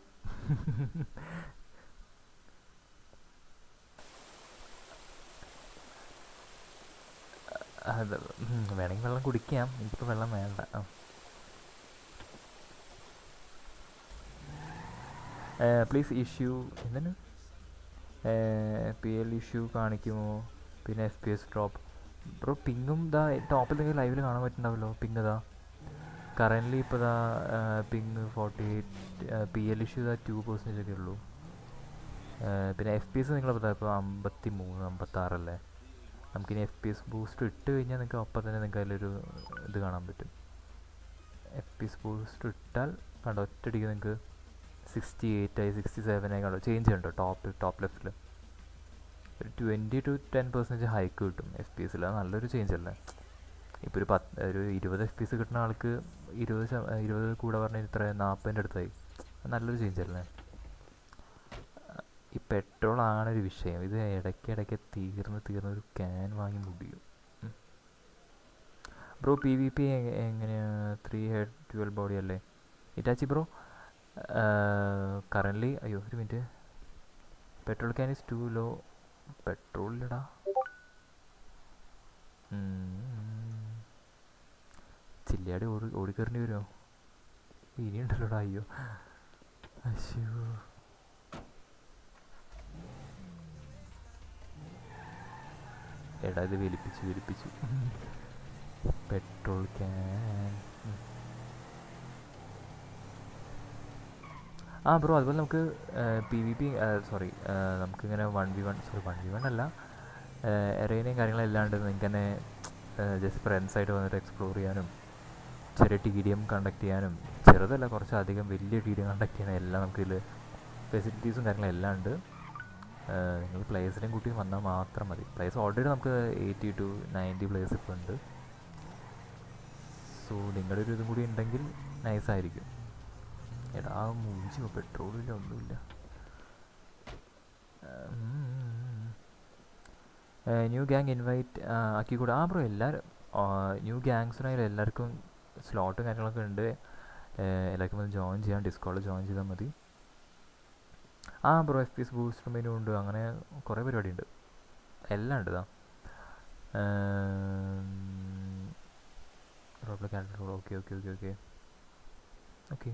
അത് ഉം, വേണമെങ്കിൽ വെള്ളം കുടിക്കാം എനിക്കിപ്പോൾ വെള്ളം വേണ്ട ആ പ്ലീസ് ഇഷ്യൂ എന്താണ് പി എൽ ഇഷ്യൂ കാണിക്കുമോ പിന്നെ F P S drop bro പിങ്ങും ഇതാ ടോപ്പിൽ നിങ്ങൾ ലൈവിൽ കാണാൻ പറ്റുന്നുണ്ടാവല്ലോ പിങ് ഇതാ കറൻ്റ്ലി ഇപ്പോൾ ഇതാ ping forty eight P L issue ഇതാ ടു പെർസെൻറ്റേജ് ഒക്കെ ഉള്ളൂ ഏഹ് പിന്നെ എഫ് പി എസ് നിങ്ങളിപ്പോൾ ഇപ്പോൾ അമ്പത്തി മൂന്ന് അമ്പത്താറല്ലേ നമുക്കിനി എഫ് പി എസ് ബൂസ്റ്റ് ഇട്ട് കഴിഞ്ഞാൽ നിങ്ങൾക്ക് അപ്പം തന്നെ നിങ്ങൾക്ക് അതിലൊരു ഇത് കാണാൻ പറ്റും എഫ് പി എസ് ബൂസ്റ്റ് ഇട്ടാൽ കണ്ടോ ഒറ്റയടിക്ക് നിങ്ങൾക്ക് സിക്സ്റ്റി എയ്റ്റ് ആയി സിക്സ്റ്റി സെവൻ ആയി കണ്ടോ ചേഞ്ച് ഉണ്ടോ ടോപ്പ് ടോപ്പ് ലെഫ്റ്റിൽ ഒരു twenty two ten percentage hike കിട്ടും എഫ് പി എസിൽ അത് നല്ലൊരു ചേഞ്ച് അല്ലേ ഇപ്പോൾ ഒരു പത്ത് ഒരു ഇരുപത് എഫ് പി എസ് കിട്ടുന്ന ആൾക്ക് ഇരുപത് ശത- ഇരുപത് കൂടെ പറഞ്ഞാൽ ഇത്ര നാൽപ്പതിൻ്റെ അടുത്തായി നല്ലൊരു ചേഞ്ച് അല്ലേ ഈ പെട്രോൾ ആണ് ഒരു വിഷയം ഇത് ഇടയ്ക്കിടയ്ക്ക് തീർന്ന് തീർന്ന് ഒരു ക്യാൻ വാങ്ങി മുടിയും ബ്രോ പി വി പി എങ്ങനെയാ ത്രീ ഹെഡ് ട്വൽവ് ബോഡി അല്ലേ ഇറ്റാച്ചി ബ്രോ കറൻ്റ്ലി അയ്യോ ഒരു minute petrol can is too low പെട്രോളിലടാ ചില്ലാടി ഓടി ഓടിക്കറേണ്ടി വരുമോ ഇനിയുണ്ടല്ലോടാ അയ്യോ അയ്യോ എടാ ഇത് വലിപ്പിച്ചു വലിപ്പിച്ചു പെട്രോൾ ക്യാൻ ആ ബ്രോ അതുപോലെ നമുക്ക് പി വി പി സോറി നമുക്കിങ്ങനെ one V one sorry one V one അല്ല എറേനയും കാര്യങ്ങളും അല്ലാണ്ട് നിങ്ങൾക്ക് തന്നെ ജസ്റ്റ് ഫ്രണ്ട്സായിട്ട് വന്നിട്ട് എക്സ്പ്ലോർ ചെയ്യാനും ചെറിയ ടി ഡി എം കണ്ടക്ട് ചെയ്യാനും ചെറുതല്ല കുറച്ചധികം വലിയ ടി ഡി എം കണ്ടക്ട് ചെയ്യാനും എല്ലാം നമുക്കിതിൽ ഫെസിലിറ്റീസും കാര്യങ്ങളും എല്ലാം ഉണ്ട് നിങ്ങൾ പ്ലേസിനെയും കൂട്ടി വന്നാൽ മാത്രം മതി പ്ലേസ് ഓൾറെഡി നമുക്ക് എയ്റ്റി ടു നയൻറ്റി പ്ലേസ് ഇപ്പോൾ ഉണ്ട് സോ നിങ്ങളുടെ ഒരു ഇതും കൂടി ഉണ്ടെങ്കിൽ നൈസായിരിക്കും എടാ മൂഞ്ചോ പെട്രോളില്ല ഒന്നുമില്ല ന്യൂ ഗ്യാങ് ഇൻവൈറ്റ് ആക്കിക്കൂടെ ആ ബ്രോ എല്ലാവരും ന്യൂ ഗ്യാങ്സിനായാലും എല്ലാവർക്കും സ്ലോട്ടും കാര്യങ്ങളൊക്കെ ഉണ്ട് എല്ലാവർക്കും ഒന്ന് ജോയിൻ ചെയ്യാം ഡിസ്കോളിൽ ജോയിൻ ചെയ്താൽ മതി ആ bro F P S booster menu ഉണ്ട് അങ്ങനെ കുറേ പരിപാടി ഉണ്ട് എല്ലാം ഉണ്ട് ഇതാ റോബിലെ character okay okay okay okay okay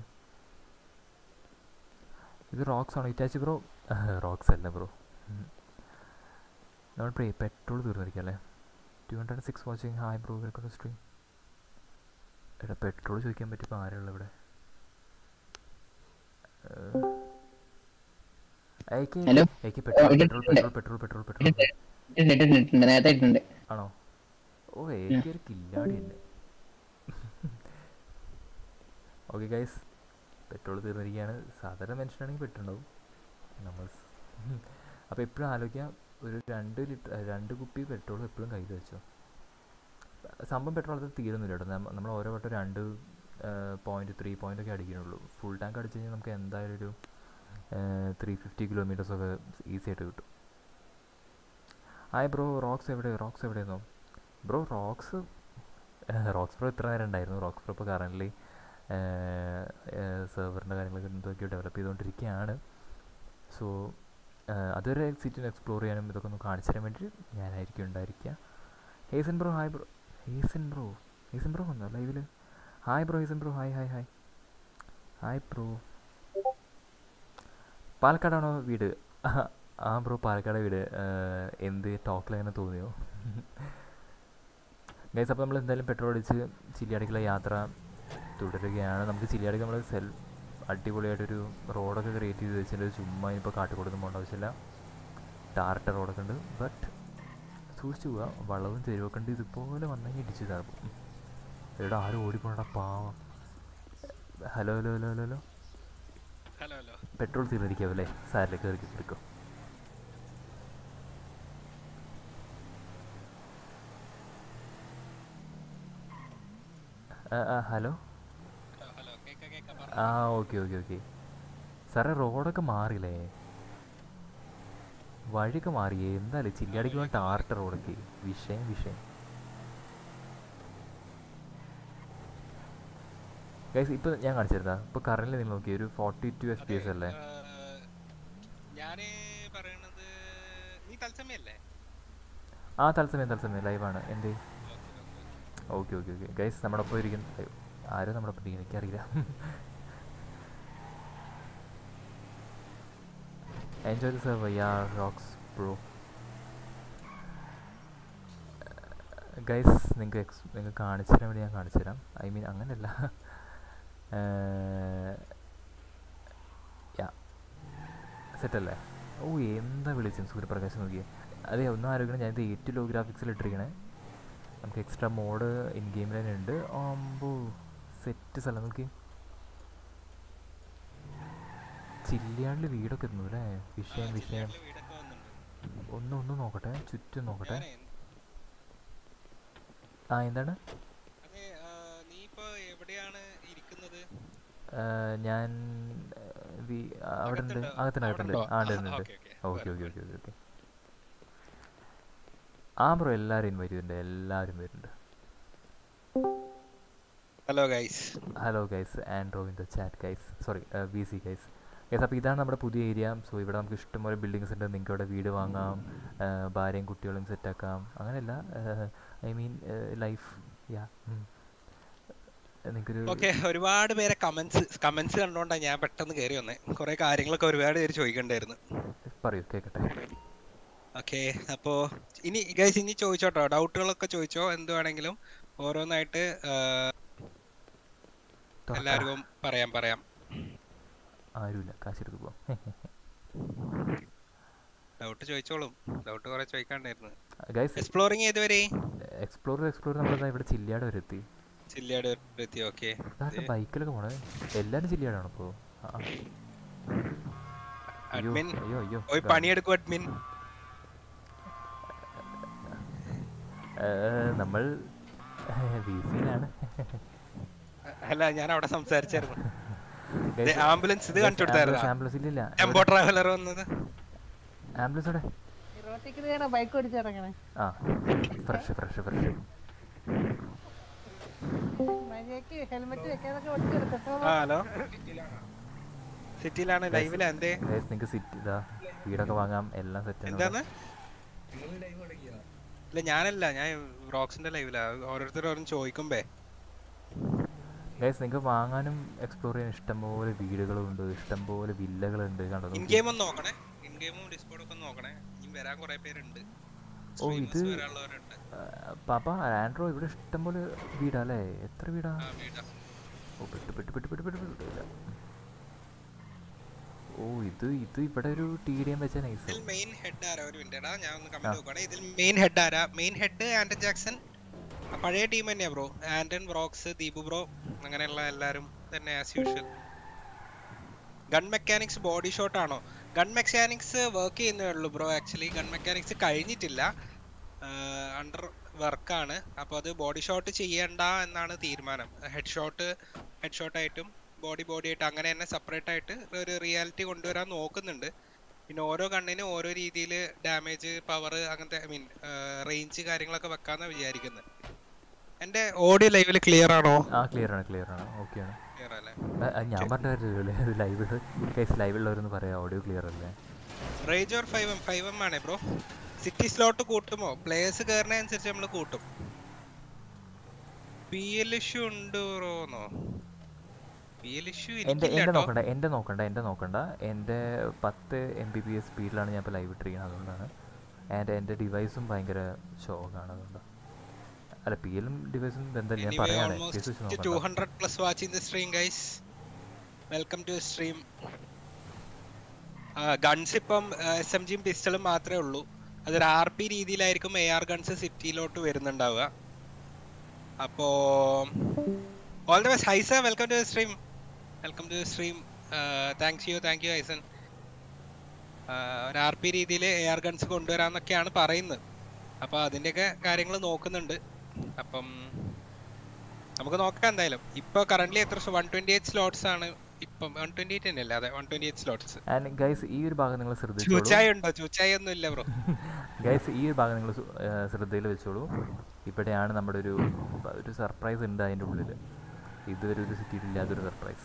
ഇത് റോക്സ് ആണോ ഇറ്റാച്ചി ബ്രോ റോക്സ് അല്ല ബ്രോ നമ്മൾ പ്രേ പെട്രോൾ തീർന്നിരിക്കും അല്ലേ two hundred six watching hi bro welcome stream എടാ പെട്രോൾ ചോദിക്കാൻ പറ്റിയപ്പോൾ ആരുള്ള ഇവിടെ hello petrol petrol petrol petrol petrol petrol ഇട്ടിട്ടുണ്ട് ഇട്ടിട്ടുണ്ട് നേരത്തെ ഇട്ടിട്ടുണ്ട് ആണോ ഓ എനിക്ക് ഒരു കില്ലാടി തന്നെ ഓക്കെ ഗൈസ് പെട്രോൾ തീർന്നിരിക്കുകയാണ് സാധാരണ മനുഷ്യനാണെങ്കിൽ പെട്ടുണ്ടാവും നമ്മൾ അപ്പോൾ എപ്പോഴും ആലോചിക്കാം ഒരു രണ്ട് ലിറ്റർ രണ്ട് കുപ്പി പെട്രോൾ എപ്പോഴും കയ്യിൽ വെച്ചോ സംഭവം പെട്രോൾ അത് തീരുന്നില്ല കേട്ടോ നമ്മൾ ഓരോ വട്ടം രണ്ട് പോയിൻറ്റ് ത്രീ പോയിൻ്റ് ഒക്കെ അടിക്കുന്നുള്ളൂ ഫുൾ ടാങ്ക് അടിച്ചു കഴിഞ്ഞാൽ നമുക്ക് എന്തായാലും ഒരു ത്രീ ഫിഫ്റ്റി കിലോമീറ്റേഴ്സൊക്കെ ഈസി ആയിട്ട് കിട്ടും ഹായ് ബ്രോ റോക്സ് എവിടെ റോക്സ് എവിടെയായിരുന്നു ബ്രോ റോക്സ് റോക്സ് പ്രോ ഇത്ര നേരം ഉണ്ടായിരുന്നു റോക്സ് പ്രോ ഇപ്പോൾ കറൻ്റ്ലി സെർവറിൻ്റെ കാര്യങ്ങളൊക്കെ എന്തൊക്കെയോ ഡെവലപ്പ് ചെയ്തുകൊണ്ടിരിക്കുകയാണ് സോ അതുവരെ സിറ്റിന് എക്സ്പ്ലോർ ചെയ്യാനും ഇതൊക്കെ ഒന്ന് കാണിച്ചു തരാൻ വേണ്ടി ഞാനായിരിക്കും ഉണ്ടായിരിക്കുക ഹേസൻ ബ്രോ ഹായ് ബ്രോ ഹേസൻ ബ്രോ ഹേസൻ ബ്രോ വന്നോ ലൈവിൽ ഹായ് ബ്രോ ഹേസൻ bro hi hi hi hi bro പാലക്കാടാണോ വീട് ആ ബ്രോ പാലക്കാട് വീട് എന്ത് ടോക്കിൽ അങ്ങനെ തോന്നിയോ ഗൈസ് അപ്പോൾ നമ്മൾ എന്തായാലും പെട്രോൾ അടിച്ച് ചില്ലിയാടിക്കുള്ള യാത്ര തുടരുകയാണ് നമുക്ക് ചില്ലിയാടിക്ക് നമ്മൾ സെൽ അടിപൊളിയായിട്ടൊരു റോഡൊക്കെ ക്രിയേറ്റ് ചെയ്ത് വെച്ചിട്ട് ചുമ്മാ ഇപ്പോൾ കാട്ടിക്കൂടൊന്നും പോകേണ്ട ആവശ്യമില്ല ടാർട്ട റോഡൊക്കെ ഉണ്ട് ബട്ട് സൂക്ഷിച്ചു പോവുക വളവും തെരുവൊക്കെ ഉണ്ട് ഇതുപോലെ വന്നെങ്കിൽ ഇടിച്ചു തരാം ഇവിടെ ആരും ഓടിപ്പോണടാ പാവം hello hello hello hello hello hello hello petrol തീർന്നിരിക്കാവും അല്ലേ സാരിലേക്ക് കയറി എടുക്കോ ഹലോ ഹലോ കേക്ക കേക്ക ആ ഓക്കെ ഓക്കെ ഓക്കെ സാറേ റോഡൊക്കെ മാറിയില്ലേ വഴിയൊക്കെ മാറിയേ എന്തായാലും ചില്ലാടിക്ക് വേണ്ടി ടാർട്ട റോഡൊക്കെ വിഷയം വിഷയം ഗൈസ് ഇപ്പോൾ ഞാൻ കാണിച്ചിരുന്നാ ഇപ്പോൾ കറന്റ് നിങ്ങൾ നോക്കി ഒരു forty two F P S അല്ലേ ഞാന് പറയണത് നീ തത്സമയല്ലേ ആ തത്സമയം തത്സമയം ലൈവാണ് എന്തേ ഓക്കെ ഓക്കെ ഓക്കെ ഗൈസ് നമ്മുടെ ഒപ്പം ഇരിക്കുന്ന അയ്യോ ആരും നമ്മുടെ ഒപ്പം ഇരിക്കുന്നു എനിക്കറിയില്ല enjoy the serve ya Rocks bro guys നിങ്ങൾക്ക് എക്സ് നിങ്ങൾക്ക് കാണിച്ചു തരാൻ വേണ്ടി ഞാൻ കാണിച്ചു തരാം ഐ മീൻ അങ്ങനെയല്ല യാ സെറ്റല്ലേ ഓ എന്താ വിളിച്ചത് സൂര്യപ്രകാശം നോക്കിയേ അതെ ഒന്നും ആരോഗ്യം ഞാനിത് എയ്റ്റ് ലോ ഗ്രാഫിക്സിൽ ഇട്ടിരിക്കണേ നമുക്ക് എക്സ്ട്രാ മോഡ് ഇൻ ഗെയിമിൽ തന്നെ ഉണ്ട് ആമ്പോ സെറ്റ് സ്ഥലം നോക്കി ചില്ലിയാണ്ടിൽ വീടൊക്കെ എത്തുന്നു അല്ലേ വിഷയം വിഷയം ഒന്ന് ഒന്ന് നോക്കട്ടെ ചുറ്റും നോക്കട്ടെ ആ എന്താണ് അതെ ആ, നീ ഇപ്പൊ എവിടെയാണ് ഇരിക്കുന്നത് ആ, ഞാൻ ആ, വി- ആ, അവിടെ ഉണ്ട് അകത്തുണ്ടോ? അകത്തുണ്ട് അകത്തുണ്ട് അവിടുണ്ടോ? ആ ഉണ്ട് ഉണ്ട് ആ, ഉണ്ട് ഓക്കേ, ഓക്കേ. ഓക്കെ വരാം, ഓക്കെ ഓക്കെ ഓക്കെ ഓക്കെ ആ ബ്രോ എല്ലാവരും ഇൻവൈറ്റ് ചെയ്തിട്ടുണ്ട് എല്ലാവരും വരുന്നുണ്ട് hello guys hello guys Andro in the chat guys sorry V C guys guys അപ്പോൾ ഇതാണ് നമ്മുടെ പുതിയ ഏരിയ സോ ഇവിടെ നമുക്ക് ഇഷ്ടംപോലെ ബിൽഡിങ്സ് ഉണ്ട് നിങ്ങൾക്ക് ഇവിടെ വീട് വാങ്ങാം ആ, ഭാര്യയും കുട്ടികളും സെറ്റാക്കാം അങ്ങനെയല്ല ഐ മീൻ ലൈഫ് യാ നിങ്ങൾക്കൊരു ഓക്കെ ഒരുപാട് പേരെ കമന്റ്സ് കമന്റ്സ് കണ്ടോണ്ടാ ഞാൻ പെട്ടെന്ന് കയറി വന്നേ കുറെ കാര്യങ്ങളൊക്കെ ഒരുപാട് പേര് ചോദിക്കണ്ടായിരുന്നു പറയൂ കേൾക്കട്ടെ ഓക്കെ അപ്പോ ഇനി ഗൈസ് ഇനി ചോദിച്ചോട്ടോ ഡൗട്ടുകളൊക്കെ ചോദിച്ചോ എന്ത് വേണമെങ്കിലും ഓരോന്നായിട്ട് ആ, തുറക്കാം. എല്ലാവർക്കും പറയാം പറയാം ആരുമില്ല കാശെടുത്ത് പോവാം ഡൗട്ട് ചോദിച്ചോളും ഡൗട്ട് കുറെ ചോദിക്കാണ്ടായിരുന്നു ഗൈസ് എക്സ്പ്ലോറിങ് ഏതുവരെ എക്സ്പ്ലോർ എക്സ്പ്ലോർ നമ്മളിതാ ഇവിടെ ചില്ലിയാട് വരെ എത്തി ചില്ലയാട് എത്തി ഓക്കെ അതാണ്ട് ബൈക്കിലൊക്കെ പോണേ എല്ലാവരും ചില്ലിയാടാണ് ഇപ്പോൾ അയ്യോ അഡ്മിൻ അയ്യോ അയ്യോ പോയി ഇതാ. പണിയെടുക്കും അഡ്മിൻ ഏ, നമ്മൾ വി സിയിലാണ് അല്ല ഞാൻ അവിടെ സംസാരിച്ചായിരുന്നു ആംബുലൻസ് ഇത് കാണിച്ചു കൊടുത്തായിരുന്നു ആംബുലൻസ് ഇല്ലില്ല ടെമ്പോ ട്രാവലർ വന്നത് ആംബുലൻസ് അവിടെ റോട്ടിക്ക് ബൈക്ക് ഓടിച്ചിറങ്ങണേ ആ ഫ്രഷ് ഫ്രഷ് ഫ്രഷ് മര്യാദക്ക് ഹെൽമെറ്റ് വെക്കാതൊക്കെ ഓടിച്ചെടുക്കട്ടോ ആ ഹലോ സിറ്റിയിലാണ് ലൈവില് എന്തേ നിങ്ങൾക്ക് സിറ്റി ഇതാ വീടൊക്കെ വാങ്ങാം എല്ലാം സെറ്റ് എന്താണ് ഇല്ല ഞാനല്ല ഞാൻ റോക്സിന്റെ ലൈവിലാ ഓരോരുത്തർ ഓരോന്ന് ചോദിക്കുമ്പേ ഗൈസ് നിങ്ങൾക്ക് വാങ്ങാനും എക്സ്പ്ലോർ ചെയ്യാൻ ഇഷ്ടംപോലെ വീടുകളുണ്ട് ഇഷ്ടംപോലെ വില്ലകളുണ്ട് കണ്ടോ ഇൻ നോക്ക്. ഗെയിം ഒന്ന് നോക്കണേ ഇൻ ഗെയിമും ഡിസ്കോഡും ഒക്കെ ഒന്ന് നോക്കണേ ഇനി വരാൻ കുറെ പേരുണ്ട് ഓ ഇത് Streamers വരാനുള്ളവരുണ്ട് ആ, പാപ്പ ആൻഡ്രോ ഇവിടെ ഇഷ്ടംപോലെ വീടാ അല്ലേ എത്ര വീടാ ആ വീടാ ഓ പെട്ട് പെട്ട് പെട്ട് പെട്ട് പെട്ട് പെട്ട് ഇല്ല. ഓ ഇത് ഇത് ഇവിടെ ഒരു ടി ഡി എം വെച്ച നൈസ് ഇതിൽ മെയിൻ ഹെഡ് ആരാ ഒരു മിനിറ്റ് ഞാൻ ഒന്ന് കമന്റ് നോക്കണേ ഇതിൽ മെയിൻ ഹെഡ് ആരാ മെയിൻ ഹെഡ് ആൻഡൻ ജാക്സൺ ആ പഴയ ടീം തന്നെയാ ബ്രോ ആൻഡൻ ബ്രോക്സ് ദീപു ബ്രോ അങ്ങനെയുള്ള എല്ലാരും തന്നെ as usual gun mechanics body shot ആണോ ഗൺ മെക്കാനിക്സ് വർക്ക് ചെയ്യുന്നേ ഉള്ളൂ ബ്രോ ആക്ച്വലി ഗൺ മെക്കാനിക്സ് കഴിഞ്ഞിട്ടില്ല അണ്ടർ വർക്കാണ് അപ്പോൾ അത് ബോഡി ഷോട്ട് ചെയ്യണ്ട എന്നാണ് തീരുമാനം ഹെഡ് ഷോട്ട് ഹെഡ് ഷോട്ട് ആയിട്ടും ബോഡി ബോഡി ആയിട്ട് അങ്ങനെ തന്നെ സെപ്പറേറ്റ് ആയിട്ട് ഒരു റിയാലിറ്റി കൊണ്ടുവരാൻ നോക്കുന്നുണ്ട് പിന്നെ ഓരോ കണ്ണിനും ഓരോ രീതിയിൽ ഡാമേജ് പവർ അങ്ങനത്തെ ഐ മീൻ റേഞ്ച് കാര്യങ്ങളൊക്കെ വെക്കാന്നാ വിചാരിക്കുന്നത് എൻ്റെ ഓഡിയോ ലൈവിൽ ക്ലിയർ ആണോ ആ ക്ലിയർ ആണ് ക്ലിയർ ആണ് ഓക്കെ ആണ് ക്ലിയർ അല്ലേ ആ, ആ, ഞാൻ പറഞ്ഞ കാര്യമില്ലേ ഇത് ലൈവ് കേസ് ലൈവിലുള്ളവരൊന്ന് പറയാം ഓഡിയോ ക്ലിയർ അല്ലേ rage or five M five M ആണേ ബ്രോ സിറ്റി സ്ലോട്ട് കൂട്ടുമോ പ്ലേയേഴ്സ് കയറുന്നതനുസരിച്ച് നമ്മൾ കൂട്ടും പി എൽ ഇഷ്യൂ ഉണ്ട് ബ്രോന്നോ പി എൽ ഇഷ്യൂ എൻ്റെ എൻ്റെ എനിക്കില്ല നോക്കണ്ട എൻ്റെ നോക്കണ്ട എൻ്റെ നോക്കണ്ട എൻ്റെ പത്ത് എം ബി ബി എസ് സ്പീഡിലാണ് ഞാൻ ഇപ്പോൾ ലൈവ് ഇട്ടിരിക്കുന്നത് അതുകൊണ്ടാണ് ആൻഡ് എൻ്റെ ഡിവൈസും ഭയങ്കര ഷോക്കാണ് അതുകൊണ്ടാണ് അല്ല പി എല്ലും ഡിവൈസും എന്തായാലും ഞാൻ പറയാണ് കേസ് വെച്ച് ഓൾമോസ്റ്റ് ടു നോക്കണ്ട hundred plus watching the stream guys welcome to stream guns ഇപ്പം എസ് എം ജിയും പിസ്റ്റളും മാത്രമേ ഉള്ളൂ അതൊരു ആർ പി രീതിയിലായിരിക്കും എ ആർ ഗൺസ് സിറ്റിയിലോട്ട് വരുന്നുണ്ടാവുക അപ്പോ ഓൾ ദ ബെസ്റ്റ് ഹൈസ welcome to stream welcome to stream thanks you thank you ഹൈസൻ ഒരു ആർ പി രീതിയിൽ എ ആർ ഗൺസ് കൊണ്ടുവരാന്നൊക്കെയാണ് പറയുന്നത് അപ്പോൾ അതിൻ്റെയൊക്കെ കാര്യങ്ങൾ നോക്കുന്നുണ്ട് അപ്പം നമുക്ക് നോക്കാം എന്തായാലും ഇപ്പോൾ കറന്റ് എത്ര വൺ ട്വന്റി എയ്റ്റ് സ്ലോട്ട്സ് ആണ് ഇപ്പം വൺ ട്വന്റി എയ്റ്റ് തന്നെ അല്ലേ അതെ one twenty eight slots and guys ഈ ഒരു ഭാഗം നിങ്ങൾ ശ്രദ്ധിച്ചോളൂ ചൂച്ചായ ഉണ്ടോ ചൂച്ചായ ഒന്നും ഇല്ല ബ്രോ ഗൈസ് ഈ ഒരു ഭാഗം നിങ്ങൾ ശ്രദ്ധയിൽ വെച്ചോളൂ ഇവിടെയാണ് നമ്മുടെ ഒരു ഒരു സർപ്രൈസ് ഉണ്ട് അതിൻ്റെ ഉള്ളിൽ ഇതുവരെ ഒരു സിറ്റിയിൽ ഇല്ലാത്തൊരു സർപ്രൈസ്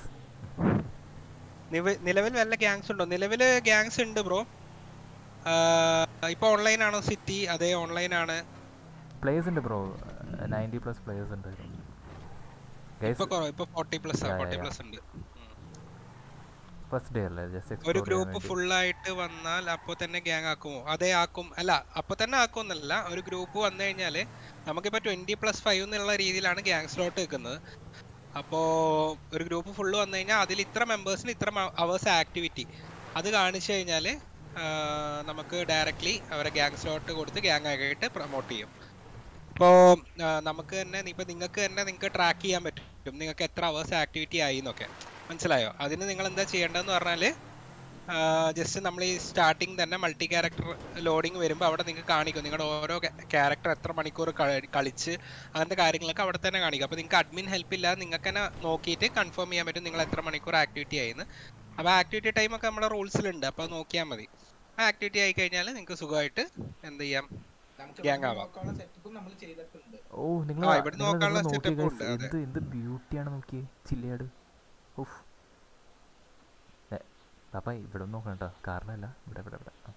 നിലവിൽ വല്ല ഗ്യാങ്സ് ഉണ്ടോ നിലവിൽ ഗ്യാങ്സ് ഉണ്ട് ബ്രോ ഇപ്പൊ ഓൺലൈൻ ആണോ സിറ്റി അതേ ഓൺലൈൻ ആണ് പ്ലേയേഴ്സ് ഉണ്ട് ബ്രോ നയൻറ്റി പ്ലസ് പ്ലേയേഴ്സ് ഉണ്ട് ഗൈസ് ഇപ്പൊ കുറവ് ഇപ്പൊ ഫോർട്ടി പ്ലസ് ഫോർട്ടി പ്ലസ് ഉണ്ട് ഫസ്റ്റ് ഡേ അല്ലേ ജസ്റ്റ് ഒരു എക്സ്പ്ലോർ ചെയ്യാൻ ഗ്രൂപ്പ് വേണ്ടി ഫുൾ ആയിട്ട് വന്നാൽ അപ്പോൾ തന്നെ ഗ്യാങ് ആക്കുമോ അതേ ആക്കും അല്ല അപ്പോൾ തന്നെ ആക്കുമെന്നല്ല ഒരു ഗ്രൂപ്പ് വന്നു കഴിഞ്ഞാൽ നമുക്കിപ്പോൾ ട്വൻറ്റി പ്ലസ് ഫൈവ് എന്നുള്ള രീതിയിലാണ് ഗ്യാങ് സ്ലോട്ട് വെക്കുന്നത് അപ്പോൾ ഒരു ഗ്രൂപ്പ് ഫുള്ള് വന്നു കഴിഞ്ഞാൽ അതിൽ ഇത്ര മെമ്പേഴ്സിന് ഇത്ര അവേഴ്സ് ആക്ടിവിറ്റി അത് കാണിച്ചു കഴിഞ്ഞാൽ നമുക്ക് ഡയറക്റ്റ്ലി അവരെ ഗ്യാങ് സ്ലോട്ട് കൊടുത്ത് ഗ്യാങ് ആയിട്ട് പ്രൊമോട്ട് ചെയ്യും ഇപ്പോൾ നമുക്ക് തന്നെ ഇപ്പോൾ നിങ്ങൾക്ക് തന്നെ നിങ്ങൾക്ക് ട്രാക്ക് ചെയ്യാൻ പറ്റും നിങ്ങൾക്ക് എത്ര അവേഴ്സ് ആക്ടിവിറ്റി ആയി എന്നൊക്കെ മനസ്സിലായോ അതിന് നിങ്ങൾ എന്താ ചെയ്യേണ്ടതെന്ന് പറഞ്ഞാൽ ജസ്റ്റ് നമ്മൾ ഈ സ്റ്റാർട്ടിങ് തന്നെ മൾട്ടി ക്യാരക്ടർ ലോഡിങ് വരുമ്പോൾ അവിടെ നിങ്ങൾക്ക് കാണിക്കും നിങ്ങളുടെ ഓരോ ക്യാരക്ടർ എത്ര മണിക്കൂർ കളി- കളിച്ച് അങ്ങനത്തെ കാര്യങ്ങളൊക്കെ അവിടെ തന്നെ കാണിക്കും അപ്പോൾ നിങ്ങൾക്ക് അഡ്മിൻ ഹെൽപ്പ് ഇല്ലാതെ നിങ്ങൾക്ക് തന്നെ നോക്കിയിട്ട് കൺഫേം ചെയ്യാൻ പറ്റും നിങ്ങൾ എത്ര മണിക്കൂർ ആക്ടിവിറ്റി ആയിന്ന് അപ്പോൾ ആക്ടിവിറ്റി ടൈം ഒക്കെ നമ്മുടെ റൂൾസിലുണ്ട് അപ്പോൾ നോക്കിയാൽ മതി ആ ആക്ടിവിറ്റി ആയി കഴിഞ്ഞാൽ നിങ്ങൾക്ക് സുഖമായിട്ട് എന്ത് ചെയ്യാം ഗ്യാങ് ആവാം ഓ നിങ്ങൾ ആ, ഇവിടെ നോക്കാനുള്ള setup നോക്കിയ ഉണ്ട്, അതെ. എന്ത് എന്ത് ബ്യൂട്ടിയാണ് നോക്കിയേ ചില്ലയാട് ഉഫ് ഏ, പാപ്പ ഇവിടെ ഒന്ന് നോക്കണം കേട്ടോ കാരണമല്ല ഇവിടെ ഇവിടെ ഇവിടെ ആ.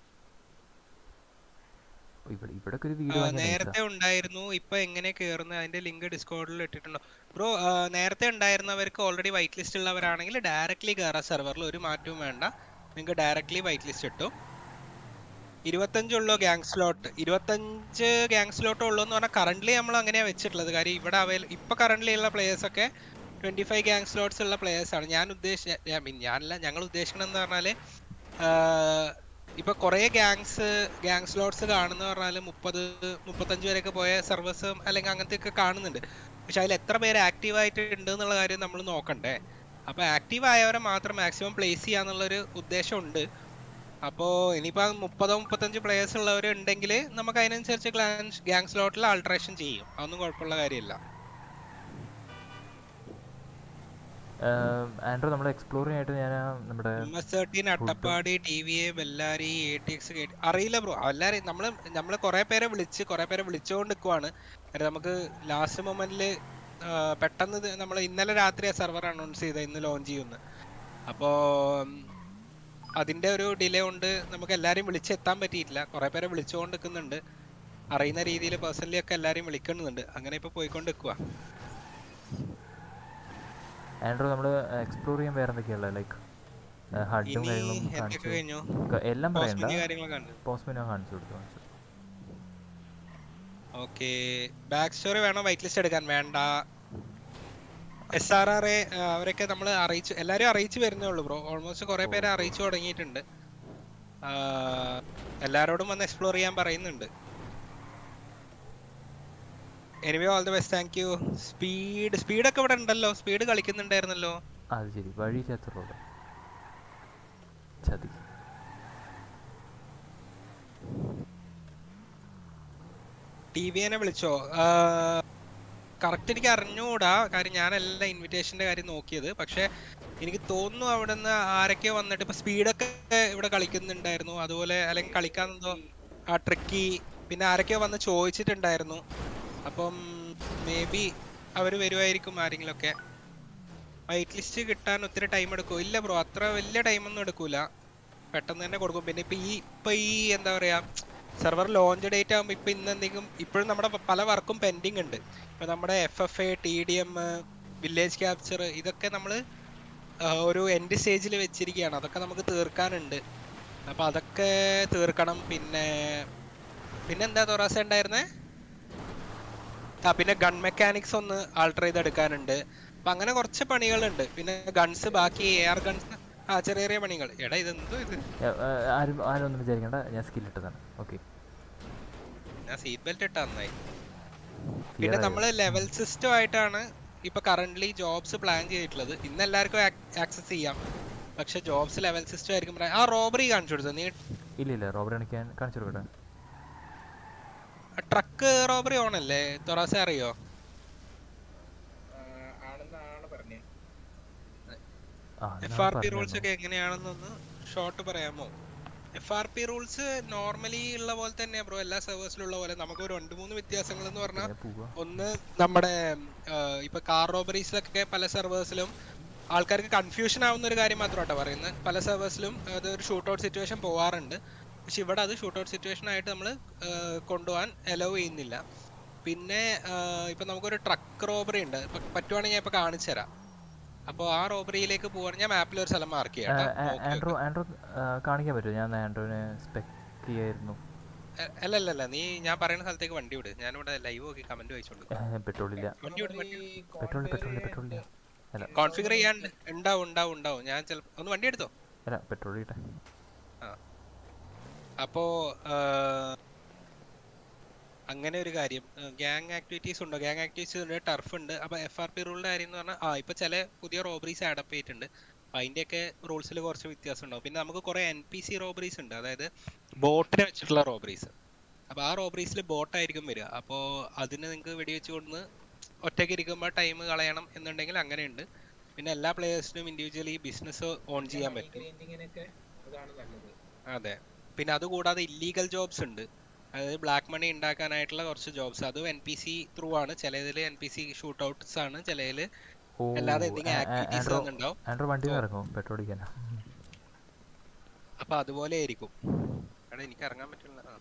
ഓ, ഇവിടെ ഇവിടെ ഒരു വീട് ആ, വാങ്ങിയ നേരത്തെ ഉണ്ടായിരുന്നു ഇപ്പൊ എങ്ങനെ കേറുന്നത് അതിന്റെ ലിങ്ക് ഡിസ്കോഡിൽ ഇട്ടിട്ടുണ്ടോ ബ്രോ നേരത്തെ ഉണ്ടായിരുന്നവർക്ക് ഓൾറെഡി വൈറ്റ് ലിസ്റ്റ് ഉള്ളവരാണെങ്കിൽ ഡയറക്റ്റ്ലി കയറാം സെർവറിൽ ഒരു മാറ്റവും വേണ്ട നിങ്ങൾക്ക് ഡയറക്റ്റ്ലി വൈറ്റ് ലിസ്റ്റ് കിട്ടും ഇരുപത്തഞ്ചുള്ളൂ ഗ്യാങ് സ്ലോട്ട് ഇരുപത്തഞ്ച് ഗ്യാങ് സ്ലോട്ട് ഉള്ളൂ എന്ന് പറഞ്ഞാൽ കറന്റ് നമ്മൾ അങ്ങനെയാണ് വെച്ചിട്ടുള്ളത് കാര്യം ഇവിടെ അവൈൽ ഇപ്പൊ കറന്റ് ഉള്ള പ്ലേയേഴ്സ് ഒക്കെ ട്വന്റി ഫൈവ് ഗ്യാങ് സ്ലോട്ട്സ് ഉള്ള പ്ലേയേഴ്സ് ആണ് ഞാൻ ഉദ്ദേശിച്ച മീൻ ഞാനല്ല ഞങ്ങൾ ഉദ്ദേശിക്കണമെന്ന് പറഞ്ഞാല് ആഹ്, ഇപ്പൊ കുറെ ഗ്യാങ്സ് ഗ്യാങ് സ്ലോട്ട്സ് കാണുന്ന പറഞ്ഞാൽ മുപ്പത് മുപ്പത്തഞ്ച് വരെയൊക്കെ പോയ സർവീസ് അല്ലെങ്കിൽ അങ്ങനത്തെ ഒക്കെ കാണുന്നുണ്ട് പക്ഷെ അതിൽ എത്ര പേര് ആക്റ്റീവ് ആയിട്ട് ഉണ്ട് എന്നുള്ള കാര്യം നമ്മൾ നോക്കണ്ടേ അപ്പൊ ആക്റ്റീവ് ആയവരെ മാത്രം മാക്സിമം പ്ലേസ് ചെയ്യാന്നുള്ളൊരു ഉദ്ദേശമുണ്ട് അപ്പോൾ ഇനിയിപ്പോൾ മുപ്പതോ മുപ്പത്തഞ്ച് പ്ലേയേഴ്സ് ഉള്ളവർ ഉണ്ടെങ്കിൽ നമുക്ക് അതിനനുസരിച്ച് ഗ്യാങ് സ്ലോട്ടിൽ ആൾട്രേഷൻ ചെയ്യും അതൊന്നും കുഴപ്പമുള്ള കാര്യമില്ല ആൻഡ്രോ നമ്മൾ എക്സ്പ്ലോർ ചെയ്യാനായിട്ട് ഞാൻ നമ്മുടെ M S thirteen Attappadi T V A Bellary A T X അറിയില്ല ബ്രോ എല്ലാവരെയും നമ്മൾ നമ്മൾ കുറേ പേരെ വിളിച്ച് കുറേ പേരെ വിളിച്ചുകൊണ്ട് നിൽക്കുവാണ് കാര്യം നമുക്ക് ലാസ്റ്റ് മൊമെന്റിൽ പെട്ടെന്ന് നമ്മൾ ഇന്നലെ രാത്രി സെർവർ അനൗൺസ് ചെയ്ത ഇന്ന് ലോഞ്ച് ചെയ്യുമെന്ന് അപ്പോൾ അതിന്റെ ഒരു ഡിലേ കൊണ്ട് നമുക്ക് എല്ലാവരെയും വിളിച്ചെത്താൻ പറ്റിയിട്ടില്ല കുറേ പേരെ വിളിച്ചുകൊണ്ട് നിൽക്കുന്നുണ്ട് അറിയുന്ന രീതിയിൽ പേഴ്സണലി ഒക്കെ എല്ലാവരെയും വിളിക്കുന്നുണ്ട് അങ്ങനെ ഇപ്പോൾ പോയിക്കൊണ്ട് നിൽക്കുക ആൻഡ്രോ നമ്മൾ എക്സ്പ്ലോർ ചെയ്യാൻ വേറെ എന്തൊക്കെയുള്ള ലൈക്ക് ഹഡും ഇനി കാര്യങ്ങളും എന്തൊക്കെ കാണിച്ചു കഴിഞ്ഞു? ക- എല്ലാം Post പറയണ്ട menu കാര്യങ്ങളൊക്കെ ഉണ്ട്. പോസ്റ്റ് മെനു കാണിച്ചു കൊടുത്തു കാണിച്ചു ഓക്കെ ബാക്ക് സ്റ്റോറി വേണോ വൈറ്റ് ലിസ്റ്റ് എടുക്കാൻ വേണ്ട എസ് ആർ ആർ എ അവരൊക്കെ നമ്മൾ അറിയിച്ചു എല്ലാരും അറിയിച്ചു വരുന്നേ ഉള്ളൂ ബ്രോ ഓൾമോസ്റ്റ് കുറെ പേരെ അറിയിച്ചു തുടങ്ങിയിട്ടുണ്ട് ആ, എല്ലാരോടും വന്ന് എക്സ്പ്ലോർ ചെയ്യാൻ പറയുന്നുണ്ട് anyway all the best thank you speed സ്പീഡൊക്കെ ഇവിടെ ഉണ്ടല്ലോ സ്പീഡ് കളിക്കുന്നുണ്ടായിരുന്നല്ലോ അത് ശരി വഴി ചേർത്തുള്ളത് ചതി ടി വിനെ വിളിച്ചോ കറക്റ്റ് എനിക്ക് അറിഞ്ഞൂടാ കാര്യം ഞാനല്ല ഇൻവിറ്റേഷന്റെ കാര്യം നോക്കിയത് പക്ഷെ എനിക്ക് തോന്നുന്നു അവിടെ നിന്ന് ആരൊക്കെയോ വന്നിട്ട് ഇപ്പൊ സ്പീഡൊക്കെ ഇവിടെ കളിക്കുന്നുണ്ടായിരുന്നു അതുപോലെ അല്ലെങ്കിൽ കളിക്കാൻ എന്തോ ആ ട്രിക്കി പിന്നെ ആരൊക്കെയോ വന്ന് ചോദിച്ചിട്ടുണ്ടായിരുന്നു അപ്പം മേ ബി അവർ വരുമായിരിക്കും ആരെങ്കിലുമൊക്കെ വൈറ്റ് ലിസ്റ്റ് കിട്ടാൻ ഒത്തിരി ടൈം എടുക്കും ഇല്ല ബ്രോ അത്ര വലിയ ടൈമൊന്നും എടുക്കൂല പെട്ടെന്ന് തന്നെ കൊടുക്കും പിന്നെ ഇപ്പൊ ഈ ഇപ്പൊ ഈ എന്താ പറയാ സെർവർ ലോഞ്ച് ഡേറ്റ് ആകുമ്പോൾ ഇപ്പൊ ഇന്ന് എന്തെങ്കിലും ഇപ്പോഴും നമ്മുടെ പ- പല വർക്കും പെൻഡിങ് ഉണ്ട് ഇപ്പൊ നമ്മുടെ F F A T D M village capture ഇതൊക്കെ നമ്മൾ ഒരു എൻഡ് സ്റ്റേജിൽ വെച്ചിരിക്കുകയാണ് അതൊക്കെ നമുക്ക് തീർക്കാനുണ്ട് അപ്പൊ അതൊക്കെ തീർക്കണം പിന്നെ പിന്നെന്താ തൊറാസ ഉണ്ടായിരുന്നേ ആ പിന്നെ ഗൺ മെക്കാനിക്സ് ഒന്ന് ആൾട്ടർ ചെയ്തെടുക്കാനുണ്ട് അപ്പൊ അങ്ങനെ കുറച്ച് പണികളുണ്ട് പിന്നെ ഗൺസ് ബാക്കി എ ആർ ഗൺസ് ആ ചെറിയ ചെറിയ പണികൾ എടാ ഇതെന്തോ ഇത് ഏ, ഏ, ആരും ആരും ഒന്നും വിചാരിക്കണ്ട ഞാൻ സ്കിൽ ഇട്ടതാണ് ഓക്കെ ഞാൻ സീറ്റ് ബെൽറ്റ് ഇട്ടാ നന്നായി പിന്നെ നമ്മൾ ലെവൽ സിസ്റ്റം ആയിട്ടാണ് ഇപ്പൊ കറന്റ് ജോബ്സ് പ്ലാൻ ചെയ്തിട്ടുള്ളത് ഇന്ന് എല്ലാവർക്കും ആക്സസ് ചെയ്യാം പക്ഷെ ജോബ്സ് ലെവൽ സിസ്റ്റം ആയിരിക്കും പ്ലാൻ- ആ റോബറി കാണിച്ചു കൊടുത്തു നീ ഇല്ല ഇല്ല റോബർ കാണിക്കാൻ കാണിച്ചു കൊടുക്കട്ടെ ട്രക്ക് റോബറി ഓൺ അല്ലേ തൊറാസ അറിയോ ആ എഫ് ആർ പി റൂൾസ് ഒക്കെ എങ്ങനെയാണെന്നൊന്ന് ഷോർട്ട് പറയാമോ F R P rules normally ഉള്ള പോലെ തന്നെ ബ്രോ എല്ലാ സെർവേഴ്സിലും ഉള്ള പോലെ നമുക്ക് ഒരു രണ്ട് മൂന്ന് വ്യത്യാസങ്ങൾ എന്ന് പറഞ്ഞാൽ ഒന്ന് നമ്മുടെ ആ, ഇപ്പൊ കാർ റോബറീസിലൊക്കെ പല സെർവേഴ്സിലും ആൾക്കാർക്ക് കൺഫ്യൂഷൻ ആവുന്ന ഒരു കാര്യം മാത്രമാട്ടോ പറയുന്നത് പല സെർവേഴ്സിലും അത് ഒരു ഷൂട്ട് ഔട്ട് സിറ്റുവേഷൻ പോവാറുണ്ട് പക്ഷെ ഇവിടെ അത് ഷൂട്ട് ഔട്ട് സിറ്റുവേഷൻ ആയിട്ട് നമ്മൾ കൊണ്ടുപോകാൻ അലോ ചെയ്യുന്നില്ല പിന്നെ ആ, ഇപ്പൊ നമുക്കൊരു ട്രക്ക് റോബറി ഉണ്ട് ഇപ്പൊ പറ്റുവാണെങ്കിൽ ഞാൻ ഇപ്പൊ കാണിച്ചു തരാം അപ്പോൾ ആ റോബറിയിലേക്ക് പോവാൻ ഞാൻ മാപ്പിൽ ഒരു സ്ഥലം മാർക്ക് ചെയ്യാം കേട്ടോ. നോക്കി ആൻഡ്രോ ആൻഡ്രോ ആ, കാണിക്കാൻ പറ്റുമോ ഞാൻ ആൻഡ്രോനെ സ്പെക്ക് ചെയ്യായിരുന്നു അ- അല്ല അല്ല അല്ല നീ ഞാൻ പറയുന്ന സ്ഥലത്തേക്ക് വണ്ടി വിട് ഞാനിവിടെ ലൈവ് നോക്കി കമന്റ് വായിച്ചോണ്ട് പെട്രോൾ ഇല്ല വണ്ടി വിട് വണ്ടി പെട്രോൾ പെട്രോൾ പെട്രോൾ ഇല്ല അല്ല കോൺഫിഗർ ചെയ്യാൻ ഉണ്ടാവും ഉണ്ടാവും ഉണ്ടാവും ഞാൻ ചിലപ്പോ ഒന്ന് വണ്ടി എടുത്തോ അല്ല പെട്രോൾ ഇട്ടെ ആ അപ്പോ ആ, അങ്ങനെ ഒരു കാര്യം ഗ്യാങ് ആക്ടിവിറ്റീസ് ഉണ്ടോ ഗ്യാങ് ആക്ടിവിറ്റീസ് ഉണ്ട് ടർഫ് ഉണ്ട് അപ്പൊ എഫ് ആർ പി റൂളിന്റെ കാര്യം എന്ന് പറഞ്ഞാൽ ആ ഇപ്പൊ ചില പുതിയ റോബറീസ് ആഡപ്പ് ചെയ്തിട്ടുണ്ട് അപ്പൊ അതിന്റെയൊക്കെ റൂൾസിൽ കുറച്ച് വ്യത്യാസം ഉണ്ടാവും പിന്നെ നമുക്ക് കുറെ എൻ പി സി റോബറീസ് ഉണ്ട് അതായത് ബോട്ടിനെ വെച്ചിട്ടുള്ള റോബറീസ് അപ്പൊ ആ റോബറീസിൽ ബോട്ടായിരിക്കും വരിക അപ്പോൾ അതിന് നിങ്ങൾക്ക് വെടിവെച്ച് കൊടുന്ന് ഒറ്റയ്ക്ക് ഇരിക്കുമ്പോൾ ടൈം കളയണം എന്നുണ്ടെങ്കിൽ അങ്ങനെയുണ്ട് പിന്നെ എല്ലാ പ്ലേയേഴ്സിനും ഇൻഡിവിജ്വലി ബിസിനസ് ഓൺ ചെയ്യാൻ പറ്റും അതെ പിന്നെ അതുകൂടാതെ ഇല്ലീഗൽ ജോബ്സ് ഉണ്ട് അതായത് ബ്ലാക്ക് മണി ഉണ്ടാക്കാനായിട്ടുള്ള കുറച്ച് ജോബ്സ് അതും എൻ പി സി ത്രൂ ആണ് ചിലതിൽ N P C shootouts ആണ് ചിലതിൽ ഓ അല്ലാതെ എന്തെങ്കിലും ആ- ആ- ആക്ടിവിറ്റീസ് ആൻഡ്രോ ഉണ്ടാവും ആൻഡ്രോ വണ്ടിയിൽ നിന്ന് ഇറങ്ങും പെട്രോൾ അടിക്കാൻ അപ്പൊ അതുപോലെ ആയിരിക്കും എടാ എനിക്ക് ഇറങ്ങാൻ പറ്റില്ല ആ.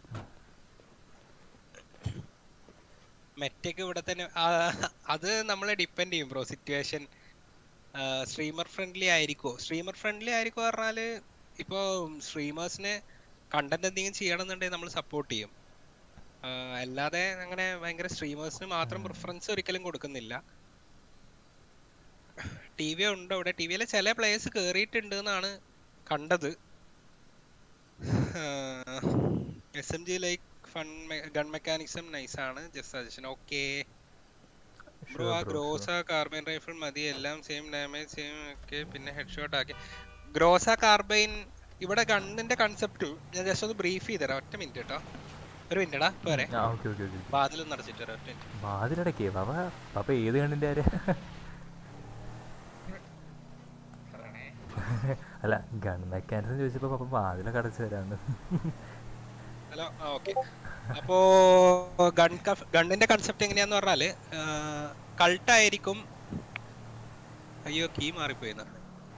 മെറ്റയ്ക്ക് ഇവിടെ തന്നെ ആ, അത് നമ്മളെ ഡിപ്പെൻഡ് ചെയ്യും ബ്രോ സിറ്റുവേഷൻ സ്ട്രീമർ ഫ്രണ്ട്ലി ആയിരിക്കോ സ്ട്രീമർ ഫ്രണ്ട്ലി ആയിരിക്കോ പറഞ്ഞാല് ഇപ്പോ സ്ട്രീമേഴ്സിന് കണ്ടന്റ് എന്തെങ്കിലും ചെയ്യണമെന്നുണ്ടെങ്കിൽ നമ്മൾ സപ്പോർട്ട് ചെയ്യും ആ, അല്ലാതെ അങ്ങനെ ഭയങ്കര സ്ട്രീമേഴ്സിന് മാത്രം പ്രിഫറൻസ് ഒരിക്കലും കൊടുക്കുന്നില്ല ടി വി ഉണ്ട് ഇവിടെ ടി വിയിലെ ചില പ്ലേയേഴ്സ് കേറിയിട്ടുണ്ട് എന്നാണ് കണ്ടത് S M G like fun gun മെക്കാനിക്സും നൈസ് ആണ് ജസ്റ്റ് സജഷൻ ഓക്കെ ബ്രോ ആ Sure bro, ഗ്രോസ കാർബൈൻ റൈഫിൾ മതി എല്ലാം സെയിം ഡാമേജ് സെയിം ഒക്കെ പിന്നെ ഹെഡ് ഷോട്ട് ആക്കി ഗ്രോസ കാർബൈൻ ഇവിടെ ഗണ്ണിന്റെ കൺസെപ്റ്റ് ഞാൻ ജസ്റ്റ് ഒന്ന് ബ്രീഫ് ചെയ്തുതരാം ഒറ്റ മിനിറ്റ് കേട്ടോ ഒരു മിനിറ്റ് എടാ പോരെ ആ ഓക്കെ ഓക്കെ ഓക്കെ വാതിലൊന്ന് അടച്ചിട്ട് വരാം ഒറ്റ മിനിറ്റ് വാതിലടക്കേ പാപ്പ പാപ്പ ഏത് കണ്ണിൻ്റെ ആര് അല്ല ഗൺ മെക്കാനിസം ചോദിച്ചപ്പോൾ പാപ്പ വാതിലൊക്കെ അടച്ചു തരാന്ന് ഹലോ ആ ഓക്കെ അപ്പോ ഗൺ ഗണ്ണിന്റെ കൺസെപ്റ്റ് എങ്ങനെയാന്ന് പറഞ്ഞാല് കൾട്ടായിരിക്കും അയ്യോ കീ മാറിപ്പോയിന്ന്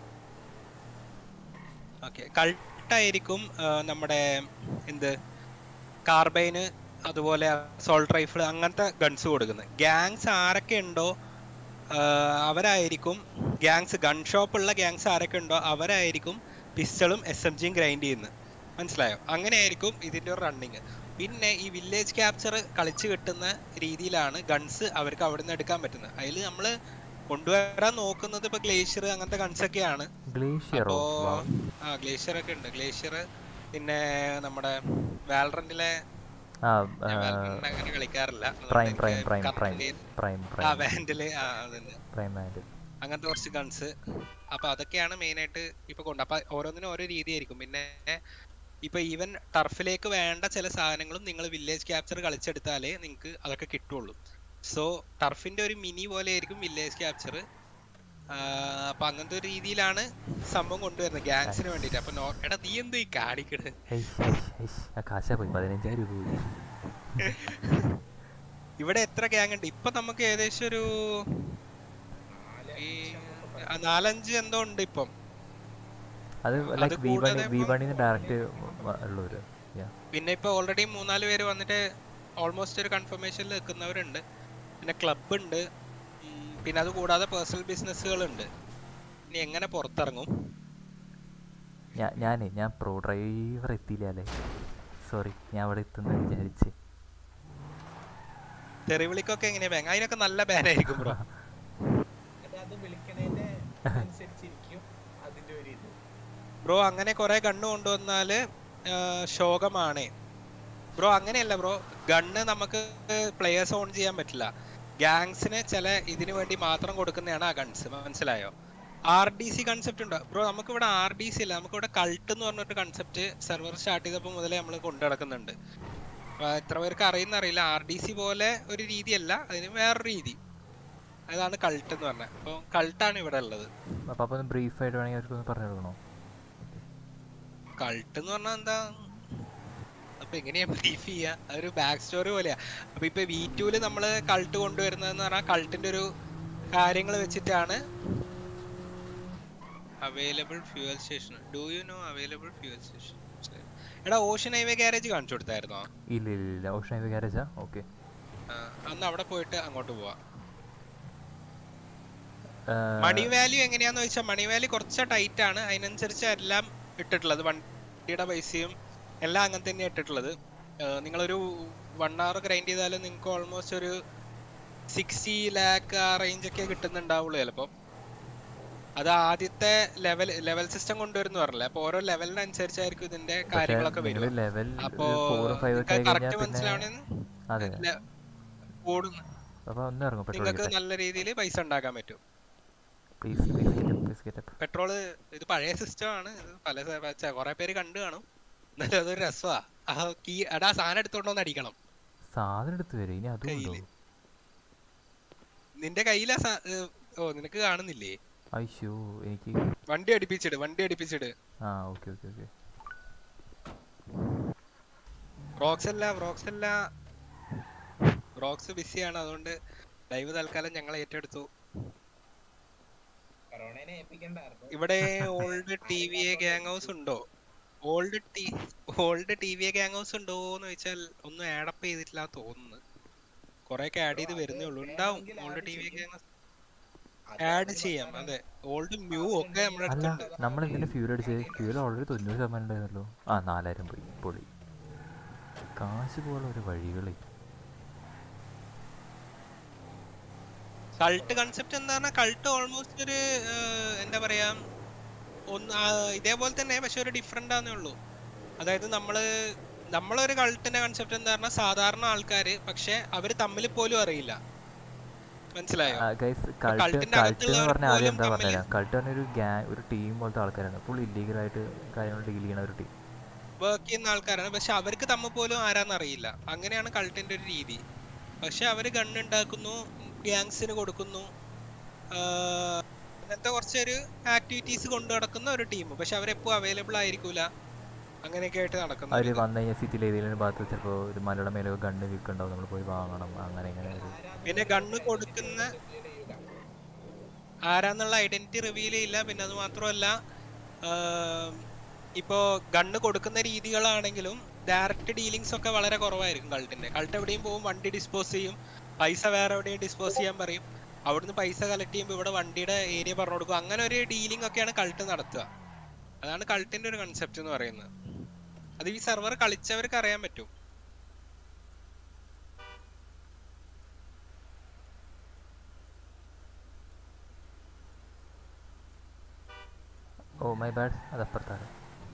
ഓക്കെ കൾട്ടായിരിക്കും നമ്മുടെ എന്ത് കാർബൈന് അതുപോലെ സോൾട്ട് റൈഫിൾ അങ്ങനത്തെ ഗൺസ് കൊടുക്കുന്നത് ഗ്യാങ്സ് ആരൊക്കെ ഉണ്ടോ ആഹ് അവരായിരിക്കും ഗ്യാങ്സ് ഗൺ ഷോപ്പ് ഉള്ള ഗ്യാങ്സ് ആരൊക്കെ ഉണ്ടോ അവരായിരിക്കും പിസ്റ്റളും എസ് എം ജിയും ഗ്രൈൻഡ് ചെയ്യുന്നത് മനസ്സിലായോ അങ്ങനെയായിരിക്കും ഇതിന്റെ ഒരു റണ്ണിങ് പിന്നെ ഈ വില്ലേജ് ക്യാപ്ചർ കളിച്ച് കിട്ടുന്ന രീതിയിലാണ് ഗൺസ് അവർക്ക് അവിടെ നിന്ന് എടുക്കാൻ പറ്റുന്നത് അതിൽ നമ്മൾ കൊണ്ടുവരാൻ നോക്കുന്നത് ഇപ്പൊ ഗ്ലേഷ്യർ അങ്ങനത്തെ ഗൺസ് ഒക്കെയാണ് ഗ്ലേഷ്യറോ അപ്പോ ആ ഗ്ലേഷ്യർ ഒക്കെ ഉണ്ട് ഗ്ലേഷ്യർ പിന്നെ നമ്മുടെ വാലറന്റിലെ ആ ഞാൻ Valorant അങ്ങനെ കളിക്കാറില്ല അതുകൊണ്ട് പ്രൈം എനിക്ക് prime prime correct prime name- prime ആ പ്രൈം വാൻഡില് ആ അതന്നെ പ്രൈം ആൻഡ് അങ്ങനത്തെ കുറച്ച് ഗൺസ് അപ്പൊ അതൊക്കെയാണ് മെയിൻ ആയിട്ട് ഇപ്പൊ കൊണ്ട് അപ്പൊ ഓരോന്നിനും ഓരോ രീതിയായിരിക്കും പിന്നെ ഇപ്പൊ ഈവൻ ടർഫിലേക്ക് വേണ്ട ചില സാധനങ്ങളും നിങ്ങൾ വില്ലേജ് ക്യാപ്ചർ കളിച്ചെടുത്താലേ നിങ്ങൾക്ക് അതൊക്കെ കിട്ടുള്ളൂ സോ ടർഫിന്റെ ഒരു മിനി പോലെ ആയിരിക്കും വില്ലേജ് ക്യാപ്ചർ അപ്പൊ അങ്ങനത്തെ ഒരു രീതിയിലാണ് സംഭവം കൊണ്ടുവരുന്നത് ഗ്യാങ്സിന് വേണ്ടിട്ട് അപ്പൊ നോ- എടാ നീ എന്തോ ഈ കാണിക്കണത് ആ കാശാ പോയി പതിനഞ്ചായിരം രൂപ പോയി ഇവിടെ എത്ര ഗ്യാങ് ഉണ്ട് ഇപ്പൊ നമുക്ക് ഏകദേശം ഒരു ഈ ആ നാലഞ്ച് എന്തോ ഉണ്ട് ഇപ്പം അത് അത് ലൈക്ക് വി കൂടാതെ ബണി വി ഇപ്പം- ബണിന്ന് ഡയറക്റ്റ് ഉള്ളവര് Yeah. പിന്നെ ഇപ്പൊ ഓൾറെഡി മൂന്നാല് പേര് വന്നിട്ട് ഓൾമോസ്റ്റ് ഒരു കൺഫർമേഷനിൽ നിൽക്കുന്നവരുണ്ട് പിന്നെ ക്ലബ് ഉണ്ട് ഉം, പിന്നെ അത് കൂടാതെ പേഴ്സണൽ ബിസിനസ്സുകൾ ഉണ്ട് ഇനി എങ്ങനെ പുറത്തിറങ്ങും ഞാ ഞാനേ ഞാൻ പ്രോ ഡ്രൈവർ എത്തിയില്ല അല്ലേ സോറി ഞാൻ അവിടെ എത്തുന്ന വിചാരിച്ച് തെറിവിളിക്കൊക്കെ എങ്ങനെയാ ബാങ് അതിനൊക്കെ നല്ല ബാനായിരിക്കും ബ്രോ അത് വിളിക്കണേന്റെ അനുസരിച്ചിരിക്കും അതിന്റെ ഒരു ഇത് ബ്രോ അങ്ങനെ കുറെ ഗണ്ണ് കൊണ്ടുവന്നാല് ആ, ശോകമാണ് ബ്രോ അങ്ങനെയല്ല ബ്രോ ഗണ്ണ് നമുക്ക് പ്ലേയേഴ്സ് ഓൺ ചെയ്യാൻ പറ്റില്ല ഗ്യാങ്സിന് ചില ഇതിനു വേണ്ടി മാത്രം കൊടുക്കുന്നതാണ് ആ ഗൺസ് മനസ്സിലായോ ആർ ഡി സി കൺസെപ്റ്റ് ഉണ്ട് ബ്രോ നമുക്ക് ഇവിടെ ആർ ഡി സി അല്ല നമുക്ക് ഇവിടെ കൾട്ട് എന്ന് പറഞ്ഞൊരു കൺസെപ്റ്റ് സെർവർ സ്റ്റാർട്ട് ചെയ്തപ്പോൾ മുതലേ നമ്മൾ കൊണ്ടു നടക്കുന്നുണ്ട് അപ്പൊ എത്ര പേർക്ക് അറിയുന്ന അറിയില്ല ആർ ഡി സി പോലെ ഒരു രീതിയല്ല അതിന് വേറൊരു രീതി അതാണ് കൾട്ട് എന്ന് പറഞ്ഞത് അപ്പോൾ കൾട്ടാണ് ഇവിടെ ഉള്ളത് അപ്പോൾ അപ്പോൾ ഒന്ന് ബ്രീഫായിട്ട് വേണമെങ്കിൽ അവർക്കൊന്ന് പറഞ്ഞു കൊടുക്കണോ കൾട്ട് എന്ന് പറഞ്ഞാൽ എന്താ അപ്പൊ എങ്ങനെയാ ബ്രീഫ് ചെയ്യാ അതൊരു ബാക്ക് സ്റ്റോറി പോലെയാ അപ്പൊ ഇപ്പൊ വി ടുവില് നമ്മള് കൾട്ട് കൊണ്ടുവരുന്നതെന്ന് പറഞ്ഞാൽ കൾട്ടിന്റെ ഒരു കാര്യങ്ങൾ വെച്ചിട്ടാണ് available fuel station do you know available fuel station എടാ ഓഷ്യൻ ഹൈവേ ഗാരേജ് കാണിച്ചു കൊടുത്തായിരുന്നോ ഇല്ല ഇല്ല ഇല്ല ഓഷൻ ഹൈവേ ഗാരേജാ ഓക്കെ ആ, അന്ന് അവിടെ പോയിട്ട് അങ്ങോട്ട് പോവാ മണി വാല്യൂ എങ്ങനെയാന്ന് വെച്ചാൽ മണി വാല്യൂ കുറച്ച് ടൈറ്റ് ആണ് അതിനനുസരിച്ച് എല്ലാം ഇട്ടിട്ടുള്ളത് വണ്ടിയുടെ പൈസയും എല്ലാം അങ്ങനെ തന്നെയാണ് ഇട്ടിട്ടുള്ളത് ഏർ നിങ്ങളൊരു വൺ അവർ ഗ്രൈൻഡ് ചെയ്താലും നിങ്ങൾക്ക് ഓൾമോസ്റ്റ് ഒരു സിക്സ്റ്റി ലാക്ക് ആ റേഞ്ച് ഒക്കെ കിട്ടുന്നുണ്ടാവുള്ളൂ ചിലപ്പോൾ അത് ആദ്യത്തെ ലെവൽ ലെവൽ സിസ്റ്റം കൊണ്ടുവരുന്നു പറഞ്ഞില്ലേ അപ്പൊ ഓരോ ലെവലിനനുസരിച്ചായിരിക്കും ഇതിന്റെ കാര്യങ്ങളൊക്കെ നിങ്ങൾ വരും ലെവൽ അപ്പോ ഫോറും ഫൈവ് ഒക്കെ ആയി കറക്റ്റ് കഴിഞ്ഞാൽ പിന്നെ മനസ്സിലാവണെന്ന് അതെ കൂടുന്നു അപ്പോൾ ഒന്ന് ഇറങ്ങും പെട്രോൾ നിങ്ങൾക്ക് നല്ല രീതിയിൽ പൈസ ഉണ്ടാക്കാൻ പറ്റും please please please getup petrol ഇത് പഴയ സിസ്റ്റം ആണ് ഇത് പല സ- പച്ച- കുറെ പേര് കണ്ടു കാണും എന്നാലും അതൊരു രസമാ ആ കീ എടാ സാധനം എടുത്തോണ്ടോന്ന് അടിക്കണം സാധനം എടുത്ത് വരും ഇനി അതും ഉണ്ടോ കയ്യില്. നിന്റെ കയ്യിലാ സാ- ഏ, ഓ നിനക്ക് കാണുന്നില്ലേ അയ്യോ എനിക്ക് വണ്ടി അടുപ്പിച്ചിട് വണ്ടി അടുപ്പിച്ചിട് ആ ഓക്കെ ഓക്കെ ഓക്കെ റോക്സ് അല്ല റോക്സ് അല്ല റോക്സ് ബിസിയാണ് അതുകൊണ്ട് ലൈവ് തൽക്കാലം ഞങ്ങൾ ഏറ്റെടുത്തു കൊറോണനെ ഏൽപ്പിക്കണ്ടായിരുന്നു ഇവിടെ old T V A gang house ഉണ്ടോ old T old T V A gang house ഉണ്ടോ എന്ന് വെച്ചാൽ ഒന്നും ആഡപ്പ് ചെയ്തിട്ടില്ല തോന്നുന്നു കുറെയൊക്കെ ആഡ് ചെയ്ത് വരുന്നേ ഉള്ളൂ ഉണ്ടാവും old T V A gang house add ചെയ്യാം അതെ ഓൾഡ് മ്യൂ ഒക്കെ നമ്മുടെ അല്ല അടുത്തുണ്ട് നമ്മൾ എന്തിനാ ഫ്യൂൽ അടിച്ചത് ഫ്യൂൽ ഓൾറെഡി തൊണ്ണൂറ് ശതമാനം ഉണ്ടായിരുന്നല്ലോ ആ നാലായിരം പോയി പൊളി കാശ് പോലെ ഒരു വഴികളെ കൾട്ട് കൺസെപ്റ്റ് എന്താ പറഞ്ഞാൽ കൾട്ട് ഓൾമോസ്റ്റ് ഒരു ഏർ, എന്താ പറയാ ഒന്ന് ആ, ഇതേപോലെ തന്നെ പക്ഷെ ഒരു ഡിഫറെന്റ് ആണെന്നേ ഉള്ളൂ അതായത് നമ്മള് നമ്മളൊരു കൾട്ടിന്റെ കൺസെപ്റ്റ് എന്താ പറഞ്ഞാൽ സാധാരണ ആൾക്കാര് പക്ഷെ അവര് തമ്മിൽ പോലും അറിയില്ല മനസ്സിലായോ ഗൈസ് ഇപ്പൊ കൾട്ട് cult ന്റെ കൾട്ട് എന്ന് അകത്തുള്ളവർ പറഞ്ഞാൽ ആദ്യം പോലും എന്താ തമ്മില് പറഞ്ഞുതരാം കൾട്ട് പറഞ്ഞ ഒരു ഗ്യാങ് ഒരു ടീം പോലത്തെ ആൾക്കാരാണ് ഫുൾ ഇല്ലീഗലായിട്ട് കാര്യങ്ങൾ ഡീൽ ചെയ്യണ ഒരു ടീം വർക്ക് ചെയ്യുന്ന ആൾക്കാരാണ് പക്ഷെ അവർക്ക് തമ്മിൽ പോലും ആരാന്ന് അറിയില്ല അങ്ങനെയാണ് കൾട്ടിന്റെ ഒരു രീതി പക്ഷെ അവര് ഗണ്ണ് ഉണ്ടാക്കുന്നു ഗ്യാങ്സിന് കൊടുക്കുന്നു ആഹ് അങ്ങനത്തെ കുറച്ചൊരു ആക്ടിവിറ്റീസ് കൊണ്ടു നടക്കുന്ന ഒരു ടീം പക്ഷെ അവരെപ്പോ അവൈലബിൾ ആയിരിക്കൂല അങ്ങനെയൊക്കെ ആയിട്ട് നടക്കുന്ന അവർ ഒരു ഇത്. വന്നു കഴിഞ്ഞാൽ സിറ്റിയിൽ ഏതെങ്കിലും ഭാഗത്ത് ചിലപ്പോൾ ഒരു മലയുടെ മേലെ ഗണ്ണ് വിൽക്കുന്നുണ്ടാവും നമ്മൾ പോയി വാങ്ങണം അങ്ങനെ ഇങ്ങനെ ഒരു പിന്നെ ഗണ്ണ് കൊടുക്കുന്ന ആരാന്നുള്ള ഐഡന്റിറ്റി റിവീൽ ചെയ്യില്ല പിന്നെ അത് മാത്രമല്ല ആഹ് ഇപ്പോ ഗണ്ണ് കൊടുക്കുന്ന രീതികളാണെങ്കിലും ഡയറക്റ്റ് ഡീലിങ്സ് ഒക്കെ വളരെ കുറവായിരിക്കും കൾട്ടിന്റെ കൾട്ട് എവിടെയും പോകും വണ്ടി ഡിസ്പോസ് ചെയ്യും പൈസ വേറെ എവിടെയും ഡിസ്പോസ് ചെയ്യാൻ പറയും അവിടുന്ന് പൈസ കളക്ട് ചെയ്യുമ്പോൾ ഇവിടെ വണ്ടിയുടെ ഏരിയ പറഞ്ഞു കൊടുക്കും അങ്ങനെ ഒരു ഡീലിംഗ് ഒക്കെയാണ് കൾട്ട് നടത്തുക അതാണ് കൾട്ടിന്റെ ഒരു കൺസെപ്റ്റ് എന്ന് പറയുന്നത് അത് ഈ സെർവർ കളിച്ചവർക്ക് അറിയാൻ പറ്റും ഓ മൈ ബാഡ് അത് അപ്പുറത്താണ്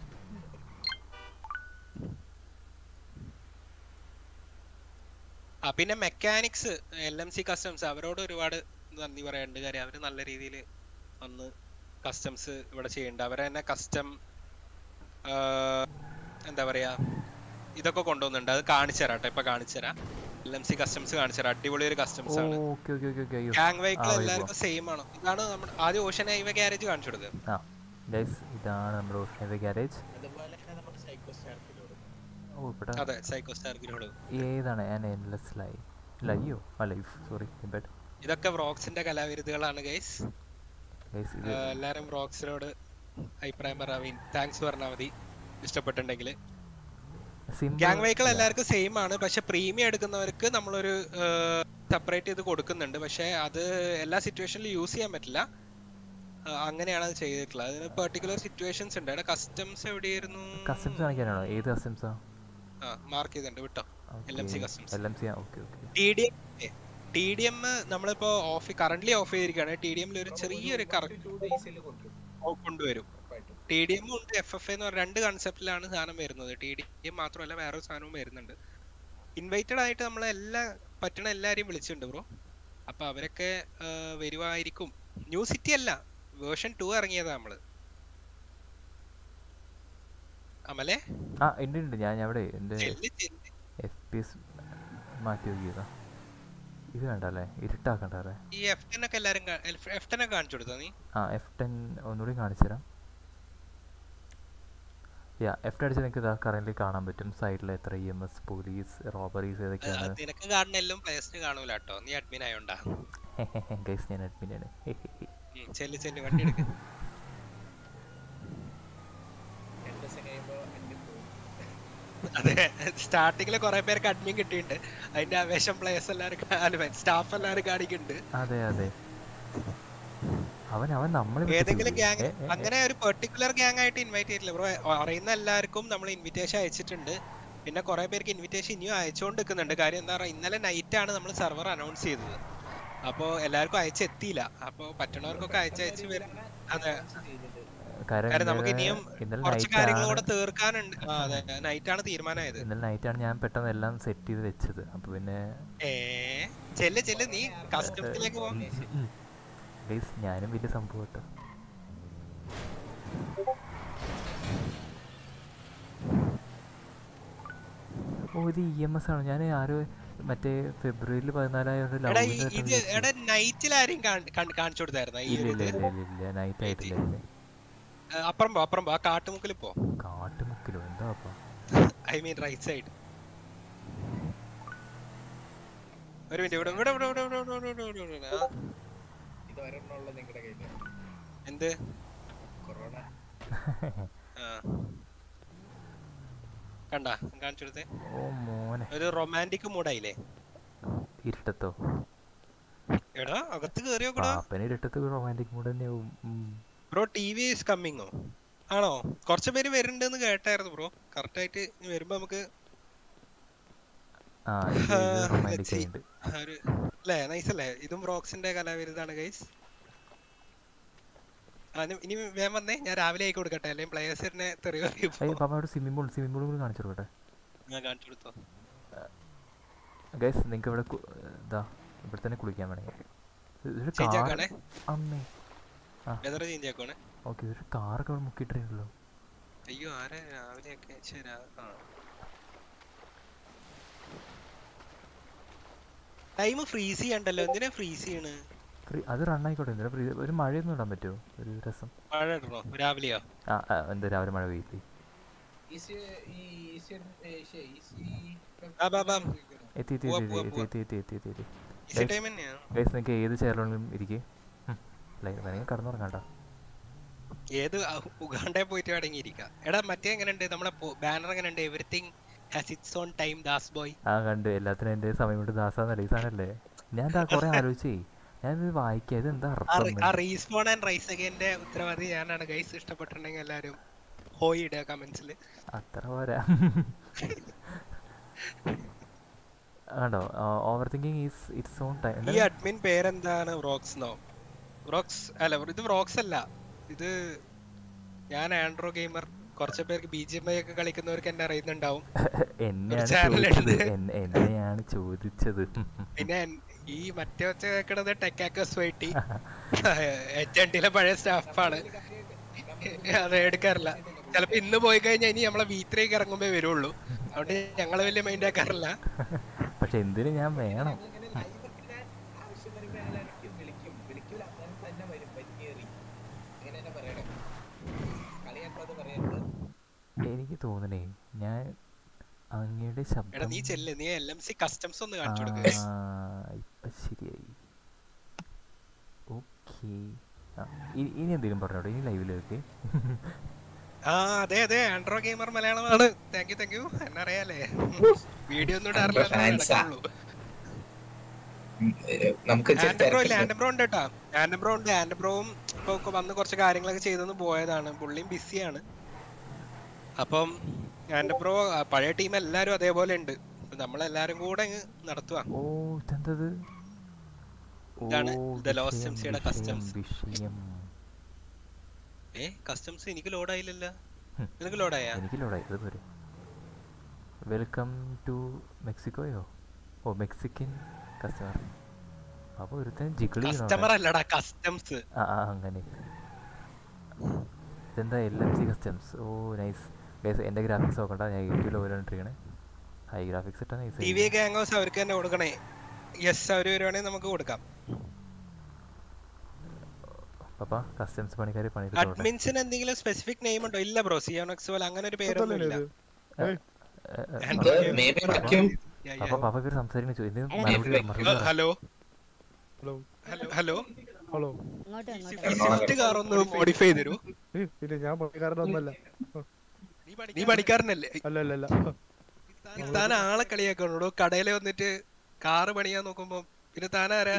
ആ പിന്നെ mechanics L M C customs അവരോട് ഒരുപാട് നന്ദി പറയാനുണ്ട് കാര്യം അവര് നല്ല രീതിയിൽ വന്ന് കസ്റ്റംസ് ഇവിടെ ചെയ്യുന്നുണ്ട് അവരെ തന്നെ കസ്റ്റം എന്താ പറയാ ഇതൊക്കെ കൊണ്ടുവന്നുണ്ട് അത് കാണിച്ചു തരാം കേട്ടോ ഇപ്പൊ കാണിച്ചു തരാം എൽ എം സി കസ്റ്റംസ് കാണിച്ചു തരാം അടിപൊളി ഒരു കസ്റ്റംസ് ആണ് ഓക്കെ ഓക്കെ ഓക്കെ ഓക്കെ അയ്യോ ഗ്യാങ് ആ വെഹിക്കിൾ വഴി എല്ലാവർക്കും സെയിം ആണ് ഇതാണ് നമ്മുടെ ആദ്യം ഓഷൻ ഹൈവേ ഗ്യാരേജ് കാണിച്ചു കൊടുക്കുക ആ ഗൈസ് ഇതാണ് നമ്മുടെ ഓഷൻ ഗ്യാരേജ് അതുപോലെ തന്നെ നമ്മുടെ സൈക്കോ സ്റ്റാർക്കിലോട് ഓ ഇവിടെ അതെ സൈക്കോ സ്റ്റാർക്കിനോട് ഏതാണ് ഞാൻ എൻലെസ് ലൈ ലയ്യോ ആ ലൈഫ് സോറി ബെഡ് ഇതൊക്കെ വ്രോക്സിന്റെ കലാവിരുദ്ധകളാണ് ഗൈസ് ഗൈസ് ഇത് എല്ലാരും വ്രോക്സിനോട് അഭിപ്രായം പറയാൻ താങ്ക്സ് പറഞ്ഞാൽ മതി ഇഷ്ടപ്പെട്ടിട്ടുണ്ടെങ്കിൽ സിമ്പിൾ ഗ്യാങ് വെഹിക്കിൾ എല്ലാവർക്കും സെയിം ആണ് പക്ഷെ പ്രീമിയം എടുക്കുന്നവർക്ക് നമ്മളൊരു സെപ്പറേറ്റ് ചെയ്ത് കൊടുക്കുന്നുണ്ട് പക്ഷെ അത് എല്ലാ സിറ്റുവേഷനിലും യൂസ് ചെയ്യാൻ പറ്റില്ല ആ, അങ്ങനെയാണ് അത് ചെയ്തിട്ടുള്ളത് അതിന് പെർട്ടിക്കുലർ സിറ്റുവേഷൻസ് ഉണ്ട് അവിടെ കസ്റ്റംസ് എവിടെയായിരുന്നു കസ്റ്റംസ് കാണിക്കാനാണോ ഏത് കസ്റ്റംസാ ആ മാർക്ക് ചെയ്തിട്ടുണ്ട് വിട്ടോ L M C customs L M C okay okay T D M T D M നമ്മളിപ്പോ ഓഫ് കറന്റ് ഓഫ് ചെയ്തിരിക്കുകയാണ് ടി ഡി എമ്മിൽ ഒരു ചെറിയൊരു കറക്റ്റ് ടു ഡേയ്സിൽ കൊണ്ടുവരും കൊണ്ടുവരും ഉറപ്പായിട്ടും ടി ഡി എം ഉണ്ട് എഫ് എഫ് എന്ന് പറഞ്ഞ രണ്ട് കൺസെപ്റ്റിലാണ് സാധനം വരുന്നത് ടി ഡി എം മാത്രമല്ല വേറെ സാധനവും വരുന്നുണ്ട് ഇൻവൈറ്റഡ് ആയിട്ട് നമ്മൾ എല്ലാ പറ്റണ എല്ലാരെയും വിളിച്ചിട്ടുണ്ട് ബ്രോ അപ്പൊ അവരൊക്കെ ആ, വരുവായിരിക്കും ന്യൂ സിറ്റി അല്ല വേർഷൻ ടു ഇറങ്ങിയതാ നമ്മള് അമലേ ആ ഉണ്ട് ഉണ്ട് ഞാൻ അവിടെ എൻ്റെ ചെല്ല് ചെല്ല് എഫ് പി എസ് മാറ്റി നോക്കിയതാ ഇത് വേണ്ടല്ലേ ഇരുട്ടാക്കണ്ടല്ലേ ഈ എഫ് ടെൻ ഒക്കെ എല്ലാരും എഫ് ടെൻ ഒക്കെ കാണിച്ചു കൊടുത്തോ നീ ആ എഫ് ടെൻ ഒന്നുകൂടി കാണിച്ചു തരാം യാ എഫ് ടെൻ അടിച്ച് നിങ്ങൾക്ക് ഇതാ കറന്റ് കാണാൻ പറ്റും സൈഡിൽ എത്ര E M S police robberies അത് ഏതൊക്കെയാണ് അത് നിനക്ക് കാണുന്ന എല്ലാം പ്ലേസിന് കാണൂല കേട്ടോ നീ അഡ്മിൻ ആയോണ്ടാ ഗൈസ് ഞാൻ അഡ്മിനാണ് ഉം, ചെല്ല് ചെല്ല് വണ്ടി എടുക്ക് രണ്ട് ദിവസം കഴിയുമ്പോ അന്യം പോകും അതെ സ്റ്റാർട്ടിങ്ങില് കുറെ പേർക്ക് അഡ്മിൻ കിട്ടിയിട്ടുണ്ട് അതിന്റെ ആവേശം പ്ലേയേഴ്സ് എല്ലാവരും സ്റ്റാഫ് എല്ലാവരും കാണിക്കുന്നുണ്ട് അതെ അതെ അവൻ അവൻ നമ്മളെ ഏതെങ്കിലും ഗ്യാങ് അങ്ങനെ ഒരു പെർട്ടിക്കുലർ ഗ്യാങ് ആയിട്ട് ഇൻവൈറ്റ് ചെയ്തിട്ടില്ല ബ്രോ അറിയുന്ന എല്ലാവർക്കും നമ്മൾ ഇൻവിറ്റേഷൻ അയച്ചിട്ടുണ്ട് പിന്നെ കുറെ പേർക്ക് ഇൻവിറ്റേഷൻ ഇനിയും അയച്ചുകൊണ്ട് നിൽക്കുന്നുണ്ട് കാര്യം എന്താ പറയുക ഇന്നലെ നൈറ്റ് ആണ് നമ്മൾ സെർവർ അനൗൺസ് ചെയ്തത് അപ്പോൾ എല്ലാവർക്കും അയച്ചെത്തിയില്ല അപ്പോൾ പറ്റണവർക്കൊക്കെ അയച്ചയച്ച് വരും അതെ കാരണം നമുക്ക് ഇനിയും ഇന്നലെ കുറച്ച് നൈറ്റ് കാര്യങ്ങൾ ആണ് കൂടെ തീർക്കാനുണ്ട് ആ, അതെ നൈറ്റ് ആണ് തീരുമാനമായത് ഇന്നലെ നൈറ്റാണ് ഞാൻ പെട്ടെന്ന് എല്ലാം സെറ്റ് ചെയ്ത് വെച്ചത് അപ്പൊ പിന്നെ ഏ ചെല്ല് ചെല്ല് നീ കസ്റ്റംസിലേക്ക് പോ ഗൈസ് ഞാനും വലിയ സംഭവം കേട്ടോ ഓ ഇത് ഇ എം എസ് ആണ് ഞാൻ ആരോ മറ്റേ ഫെബ്രുവരിയിൽ പതിനാലായതുകൊണ്ട് എടാ ലവ് ഈ- ഇത് എടാ നൈറ്റിൽ ആരെയും കാണിച്ചു കൊടുത്തായിരുന്ന ഈ ഇല്ല ഒരു ഇല്ല ഇത് ഇല്ല ഇല്ല നൈറ്റ് ആയിട്ടില്ല ഇല്ല ആ, അപ്പുറം പോ അപ്പുറം പോ ആ കാട്ടുമുക്കിൽ പോ കാട്ടുമുക്കിലോ എന്താ അപ്പൊ ഐ മീൻ റൈറ്റ് സൈഡ് ഒരു മിനിറ്റ് ഇവിടെ ഇവിടെ ഇവിടെ ഇവിടെ ഇവിടെ ഇവിടെ ഇവിടെ ഇവിടെ ഇവിടെ ആ, ഇത് ഒരെണ്ണമുള്ള നിങ്ങളുടെ കയ്യില് എന്ത് കൊറോണ ആ കണ്ട കാണിച്ചു കൊടുത്തേ ഓ മോനെ ഒരു റൊമാൻറ്റിക് മൂഡായില്ലേ ഇരുട്ടത്തോ എടാ അകത്ത് കേറിയോ കൂടാ പാപ്പന് ഇരുട്ടത്ത് റൊമാൻറ്റിക് മൂഡ് തന്നെയാവും ഉം. ബ്രോ ടി വി ഈസ് കമ്മിങ്ങോ ആണോ കുറച്ച് പേര് വരുന്നുണ്ടെന്ന് കേട്ടായിരുന്നു ബ്രോ കറക്റ്റ് ആയിട്ട് ഇനി വരുമ്പോ നമുക്ക് ആ ഇത് let's റൊമാൻറ്റിക് see. ആയിട്ടുണ്ട് ആ ഒരു അല്ലേ നൈസ് അല്ലേ ഇതും ബ്രോക്സിന്റെ കലാവിരുതാണ് ഗൈസ് ഇനി വേഗം വന്നേ ഞാൻ രാവിലെ ആയി കൊടുക്കട്ടെ അല്ലെങ്കിൽ പ്ലേയേഴ്സിനെ തെറി ഏയ് പാപ്പ അവിടെ സ്വിമ്മിംഗ് പൂൾ സ്വിമ്മിംഗ് പൂൾ കൂടി കാണിച്ചു കൊടുക്കട്ടെ ഞാൻ കാണിച്ചു കൊടുത്തോ ഗൈസ് നിങ്ങൾക്ക് ഇവിടെ കു- ഇതാ ഇവിടെ തന്നെ കുളിക്കാൻ വേണമെങ്കിൽ ഇതൊരു ചേഞ്ച് കാർ ആക്കാണേ അമ്മേ ആ വെതർ ചേഞ്ച് ആക്കുവാണേ ഓക്കെ ഇതൊരു കാറൊക്കെ അവിടെ മുക്കിയിട്ടുണ്ടല്ലോ അയ്യോ ആരെ രാവിലെയൊക്കെ ശരി ആ ടൈം ഫ്രീസ് ചെയ്യണ്ടല്ലോ എന്തിനാ ഫ്രീസ് ചെയ്യണ് ഫ്രീ അത് റൺ ആയിക്കോട്ടെ എന്തിനാ ഫ്രീ ഒരു മഴയൊന്നും ഇടാൻ പറ്റുമോ ഒരു രസം മഴ ഇടണോ രാവിലെയോ ആ ആ, എന്താ രാവിലെ മഴ പെയ്യില്ലേ ഈസി ഈ ഈസി ഏഷ്യ ഈസി ആ ബാ ബാ എത്തി എത്തി പോവാ, എത്തി പോവാ, എത്തി എത്തി എത്തി എത്തി എത്തി ഈസി ടൈം തന്നെയാ ഗൈസ് നിങ്ങൾക്ക് ഏത് ചെയറിലും ഇരിക്കേ വേണമെങ്കിൽ കടന്നുറങ്ങാട്ടോ ഏത് ഉഗാണ്ടെ പോയിട്ട് അടങ്ങിയിരിക്കാം എടാ മറ്റേ എങ്ങനെയുണ്ട് നമ്മളെ ബാനർ എങ്ങനെയുണ്ട് everything has it's on time that's boy ആ കണ്ട് എല്ലാത്തിനും എൻ്റെ സമയം കൊണ്ട് ദാസാന്നല്ലേ ഈ സാധനല്ലേ ഞാൻ എന്താ കുറെ ആലോചിച്ചേ ഞാനിത് വായിക്കാം ഇത് എന്താ ആ അർത്ഥം റി- ആ റീസ്പോൺ ആൻഡ് റൈസ് അഗൈന്റെ ഉത്തരവാദി ഞാനാണ് ഗൈസ് ഇഷ്ടപ്പെട്ടിട്ടുണ്ടെങ്കിൽ എല്ലാരും ഹോയ് ഇടുക കമന്റ്സിൽ അത്ര പോരാ കണ്ടോ over thinking is it's on time ഈ അഡ്മിൻ പേരെന്താണ് വ്രോക്സ് നോ വ്രോക്സ് അല്ല ഇത് വ്രോക്സ് അല്ല ഇത് ഞാൻ ആൻഡ്രോ ഗെയിമർ കുറച്ച് പേർക്ക് ബി ജി എം ഐ ഒക്കെ കളിക്കുന്നവർക്ക് എന്നെ അറിയുന്നുണ്ടാവും എന്നെയാണ് channel ചോദിച്ചത് ഉണ്ട്. എന്നെ- എന്നെയാണ് ചോദിച്ചത് പിന്നെ എൻ- ഈ മറ്റേ വെച്ച് കേൾക്കണത് ടെക്കാക്കസ് വൈറ്റി എച്ച് എൻ ടിയിലെ പഴയ സ്റ്റാഫാണ് അത് എടുക്കാറില്ല ചിലപ്പോ ഇന്ന് പോയി കഴിഞ്ഞാൽ ഇനി നമ്മളെ വി ത്രീക്ക് ഇറങ്ങുമ്പോ വരുള്ളൂ അതുകൊണ്ട് ഞങ്ങള് വലിയ മൈൻഡ് ആക്കാറില്ല പക്ഷെ എന്തിനു ഞാൻ വേണം ആവശ്യം വരുമ്പോ എല്ലാവർക്കും വിളിക്കും വിളിക്കൂല അങ്ങനെ തന്നെ വരും പറ്റിയേറി അങ്ങനെ തന്നെ പറയണം കളിയാക്കാതെ പറയരുത് എനിക്ക് തോന്നണേ ഞാൻ അങ്ങയുടെ എടാ ശബ്ദം നീ ചെല്ല് നീ എൽ എം സി കസ്റ്റംസ് ഒന്ന് ആ കാണിച്ചു കൊടുക്കുക ഇപ്പൊ ശരിയായി ഓക്കെ ഇനി എന്തെങ്കിലും പറഞ്ഞോട്ടോ ഇനി ലൈവിലേക്ക് ആ അതെ അതെ ആൻഡ്രോ ഗെയിമർ മലയാളമാണ് താങ്ക് യു താങ്ക് യു എന്നറിയാലേ വീഡിയോ ഒന്നും ഇടാറില്ല fans ആ. നമുക്ക് ഇച്ചിരി ആൻഡബ്രോ ഇല്ല തിരക്കുണ്ട്. ആൻഡബ്രോ ഉണ്ട് കേട്ടോ ആൻഡബ്രോ ഉണ്ട് ആൻഡബ്രോവും ഇപ്പൊ ഒക്കെ വന്ന് കുറച്ച് കാര്യങ്ങളൊക്കെ ചെയ്തെന്ന് പോയതാണ് പുള്ളിയും ബിസിയാണ് അപ്പം ആൻഡബ്രോ ആ, പഴയ ടീം എല്ലാരും അതേപോലെ ഉണ്ട് അപ്പൊ നമ്മളെല്ലാരും കൂടെ അങ്ങ് നടത്തുക ഓ ഇതെന്തത് ഓ ഇതാണ് The Lost വിഷയം, MC യുടെ വിഷയം, customs. വിഷയം ഏ കസ്റ്റംസ് എനിക്ക് ലോഡായില്ലല്ലോ ഹും. നിനക്ക് ലോഡായാ എനിക്ക് ലോഡായി അത് പോരെ വെൽക്കം ടു മെക്സിക്കോയോ ഓ മെക്സിക്കൻ കസ്റ്റമർ അപ്പോൾ ഒരുത്തൻ ജിഗിളി കസ്റ്റമർ അല്ലടാ കസ്റ്റംസ് ആ ആ അങ്ങനെ ഇതെന്താ എൽ എം സി കസ്റ്റംസ് ഓ നൈസ് ഗൈസ് എൻ്റെ ഗ്രാഫിക്സ് നോക്കണ്ട ഞാൻ യൂട്യൂബിൽ ഓരോന്നിട്ടിരിക്കണേ ഹൈ ഗ്രാഫിക്സ് ഇട്ടാ T V nice gang house അവർക്ക് തന്നെ കൊടുക്കണേ യെസ് അവര് വരുവാണെങ്കിൽ നമുക്ക് കൊടുക്കാം പപ്പ കസ്റ്റംസ് പണിക്കാർ പണിയെടുത്തോട്ടെ അഡ്മിൻസിന് എന്തെങ്കിലും സ്പെസിഫിക് നെയിം ഉണ്ടോ ഇല്ല ബ്രോ സിയോണക്സ് പോലെ അങ്ങനെ ഒരു പേരൊന്നും ഇല്ല അത് maybe vacuum. പപ്പ പപ്പ ഇവർ സംസാരിക്കുന്ന ചോദ്യം Maybe മറുപടി vacuum. മറുപടി പറ. Hello hello hello hello hello Swift car ഒന്ന് മോഡിഫൈ ചെയ്ത് തരൂ ഏയ്, പിന്നെ ഞാൻ പണിക്കാരനൊന്നുമല്ല നീ പണിക്കാരനല്ലേ അല്ല അല്ല അല്ല താൻ ആളെ കളിയാക്കണോ കടയിൽ വന്നിട്ട് കാറ് പണിയാൻ നോക്കുമ്പോ പിന്നെ താൻ ആരാ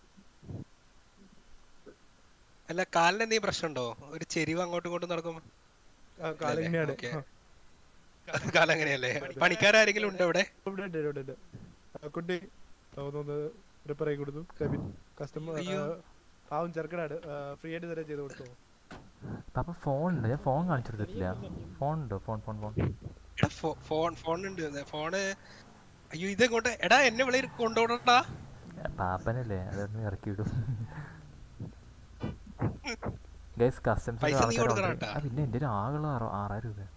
അല്ല കാലിന് എന്തെങ്കിലും പ്രശ്നമുണ്ടോ ഒരു ചെരിവ് അങ്ങോട്ടും ഇങ്ങോട്ടും നടക്കുമ്പോ ആ, കാലങ്ങനെയാണ് ഓക്കേ. ആ. കാലം അങ്ങനെയല്ലേ പണിക്കാരെങ്കിലും ഉണ്ടോ ഇവിടെ ഇവിടെ ഉണ്ട് ഇവിടെ ഉണ്ട് ആ കുട്ടി ഒന്ന് റിപ്പയർ ആയി കൊടുത്തു കെബിൻ കസ്റ്റമർ അയ്യോ. പാവം ചെറുക്കനാണ് ഫ്രീ ആയിട്ട് തരാൻ ചെയ്ത് കൊടുത്തു പപ്പ ഫോൺ ഉണ്ട് ഞാൻ ഫോൺ കാണിച്ചു കൊടുത്തിട്ടില്ല ഫോൺ ഉണ്ടോ ഫോൺ ഫോൺ ഫോൺ എടാ ഫോ- ഫോൺ ഫോൺ ഉണ്ട് ഫോണ് അയ്യോ ഇതെങ്ങോട്ട് എടാ എന്നെ വിളി കൊണ്ടുപോകണ്ടാ പാപ്പനല്ലേ അതൊന്ന് ഇറക്കി വിടും ഗൈസ് കസ്റ്റംസ് പൈസ നീ കൊടുക്കണം കേട്ടാ. പിന്നെ എൻ്റെ ഒരു ആകെയുള്ള ആറോ ആറായിരം രൂപ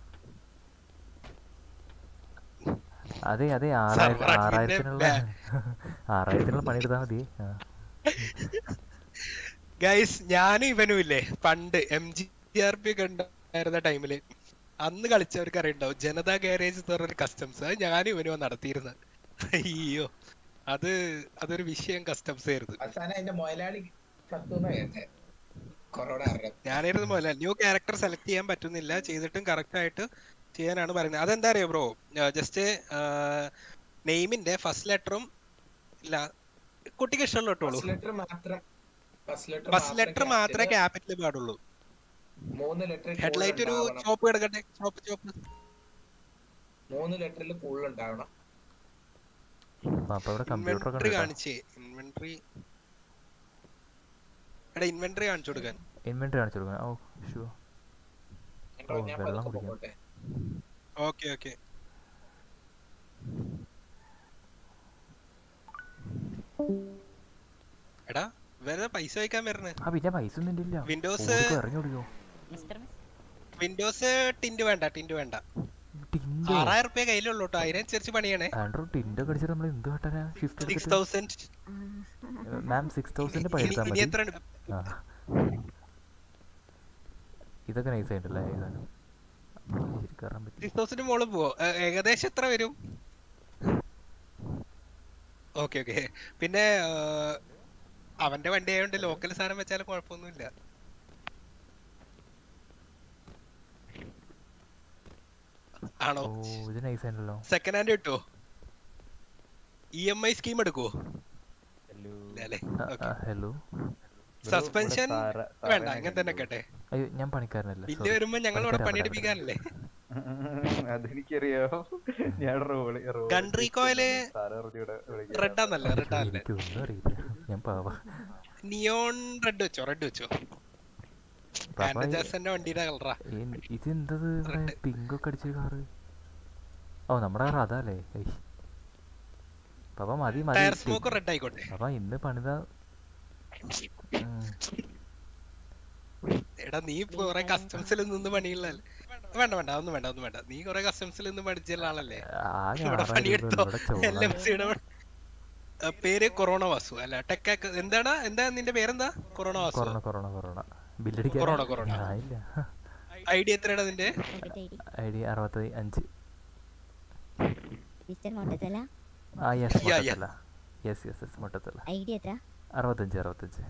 അതെ അതെ ആറായിരം സർവ്വർ admin ആറായിരത്തിനുള്ള ആറായിരത്തിനുള്ള പണിയെടുത്താൽ മതി ആ. ഗൈസ് ഞാനും ഇവനും ഇല്ലേ പണ്ട് എം ജി ആർ പി ഒക്കെ ഉണ്ടായിരുന്ന ടൈമില് അന്ന് കളിച്ചവർക്ക് അറിയണ്ടാവും ജനതാ ഗാരേജ് എന്ന് പറഞ്ഞൊരു കസ്റ്റംസ് അത് ഞാനും ഇവനും നടത്തിയിരുന്നത് അയ്യോ അത് അതൊരു വിഷയം കസ്റ്റംസ് ആയിരുന്നു അവസാനം അതിന്റെ മുതലാളി ചത്തുന്ന കേട്ടെ കൊറോണ കാരണം ഞാനായിരുന്നു പോലെ ന്യൂ ക്യാരക്ടർ സെലക്ട് ചെയ്യാൻ പറ്റുന്നില്ല ചെയ്തിട്ടും കറക്റ്റ് ആയിട്ട് ചെയ്യാനാണ് പറയുന്നത് അതെന്താ അറിയോ ബ്രോ ജസ്റ്റ് നെയിമിന്റെ ഫസ്റ്റ് ലെറ്ററും ഇല്ല കുട്ടിക്ക് ഇഷ്ടമുള്ള ഇട്ടോളൂ ഫസ്റ്റ് ലെറ്റർ മാത്രം ഫസ്റ്റ് ലെറ്റർ ഫസ്റ്റ് ലെറ്റർ മാത്രമേ ക്യാപിറ്റൽ പാടുള്ളൂ മൂന്ന് ലെറ്റർ ഹെഡ്ലൈറ്റ് ഒരു ചോപ്പ് കിടക്കട്ടെ ചോപ്പ് ചോപ്പ് മൂന്ന് ലെറ്ററിൽ ഫുൾ ഉണ്ടാവണം അപ്പൊ ഇവിടെ കമ്പ്യൂട്ടർ ഒക്കെ ഇൻവെന്ററി ഉണ്ട് കാണിച്ചേ ഇൻവെന്ററി എടാ ഇൻവെന്ററി കാണിച്ചു കൊടുക്കാൻ ഇൻവെന്ററി കാണിച്ചു കൊടുക്കണം ഓ ഷുവർ കേട്ടോ, ഓ ഞാൻ വെള്ളം പതുക്കെ കുടിക്കാം പോകട്ടെ ഓക്കെ ഓക്കെ എടാ വെറുതെ പൈസ വയ്ക്കാൻ വരണേ ആ പിന്നെ പൈസ ഒന്നും എൻ്റെ ഇല്ല വിൻഡോസ് ഓടിക്കോ, ഇറങ്ങി ഓടിക്കോ വിൻഡോസ് ടിന്റ് വേണ്ട ടിന്റ് വേണ്ട ടിൻഡോ ആറായിരം റുപ്യ കയ്യിലുള്ളൂ കേട്ടോ അതിനനുസരിച്ച് പണിയണേ ആൻഡ്രോ ടിൻഡോ കടിച്ചിട്ട് നമ്മൾ എന്ത് കട്ടാനാ shift six thousand ma'am six thousand പണിയെടുത്താൽ ഇനി മതി എത്ര ആ ഇതൊക്കെ നൈസ് ആയിട്ടല്ലേ ഏതാനും ശരി കയറാൻ പറ്റി സിക്സ് തൗസൻഡ് മോള് പോവോ ഏ- ഏകദേശം എത്ര വരും ഓക്കെ ഓക്കെ പിന്നെ ആ, അവന്റെ വണ്ടി ആയതുകൊണ്ട് ലോക്കൽ സാധനം വെച്ചാലും കുഴപ്പമൊന്നുമില്ല ആണോ ഓ ഇത് നൈസ് ആയിട്ടല്ലോ സെക്കൻഡ് ഹാൻഡ് കിട്ടുമോ ഇ എം ഐ സ്കീം എടുക്കുവോ അല്ലേ ഹലോ സസ്പെൻഷൻ വേണ്ട അങ്ങനെ തന്നെ കേട്ടെ അയ്യോ ഞാൻ പണിക്കാരനല്ല ബില്ല് വരുമ്പോ ഞങ്ങൾ ഇവിടെ പണിയെടുപ്പിക്കാനല്ലേ അതെനിക്കറിയോ ഞാൻ റോളി ഗൺ റീകോയില് റെഡ് ആന്നല്ലേ റെഡ് ആണല്ലേ എനിക്കൊന്നും അറിയില്ല ഞാൻ പാവ നിയോൺ റെഡ് വെച്ചോ റെഡ് വെച്ചോ പാപ്പ ആൻഡ്രജാസന്റെ വണ്ടിയുടെ കളറാ ഇതെന്തത് ഇവിടെ പിങ്ക് ഒക്കെ അടിച്ച കാറ് ഓ നമ്മുടെ കാർ അതല്ലേ ഏയ്. പാപ്പ മതി മതി ടയർ സ്മോക്ക് റെഡ് ആയിക്കോട്ടെ പാപ്പ ഇന്ന് പണിത ഉം. എടാ നീ കുറെ കസ്റ്റംസിൽ നിന്ന് പണിയുള്ളല്ലേ വേണ്ട വേണ്ട ഒന്നും വേണ്ട ഒന്നും വേണ്ട നീ കുറെ കസ്റ്റംസിൽ നിന്ന് പഠിച്ചുള്ള ആളല്ലേ ആകെ ഇവിടെ ആറായിരം പണിയെടുത്തോ രൂപ ഇവിടെ എൽ എം സിയുടെ പേര് കൊറോണ വാസു അല്ല ടെക് എന്താണ് എന്താ നിന്റെ പേരെന്താ Corona Vasu Corona Corona Corona ബില്ലടിക്കാൻ കൊറോണ, കൊറോണ. ഇല്ല ഐ ഡി എത്രയാണ് നിന്റെ ഐ ഡി അറുപത്തി അഞ്ച് മിസ്റ്റർ മൊട്ടത്തല ആ യെസ് Yeah, yeah. മൊട്ടത്തല്ല യെസ് യെസ് യെസ് മൊട്ടത്തല്ല ഐ ഡി എത്ര അറുപത്തഞ്ച് അറുപത്തഞ്ച്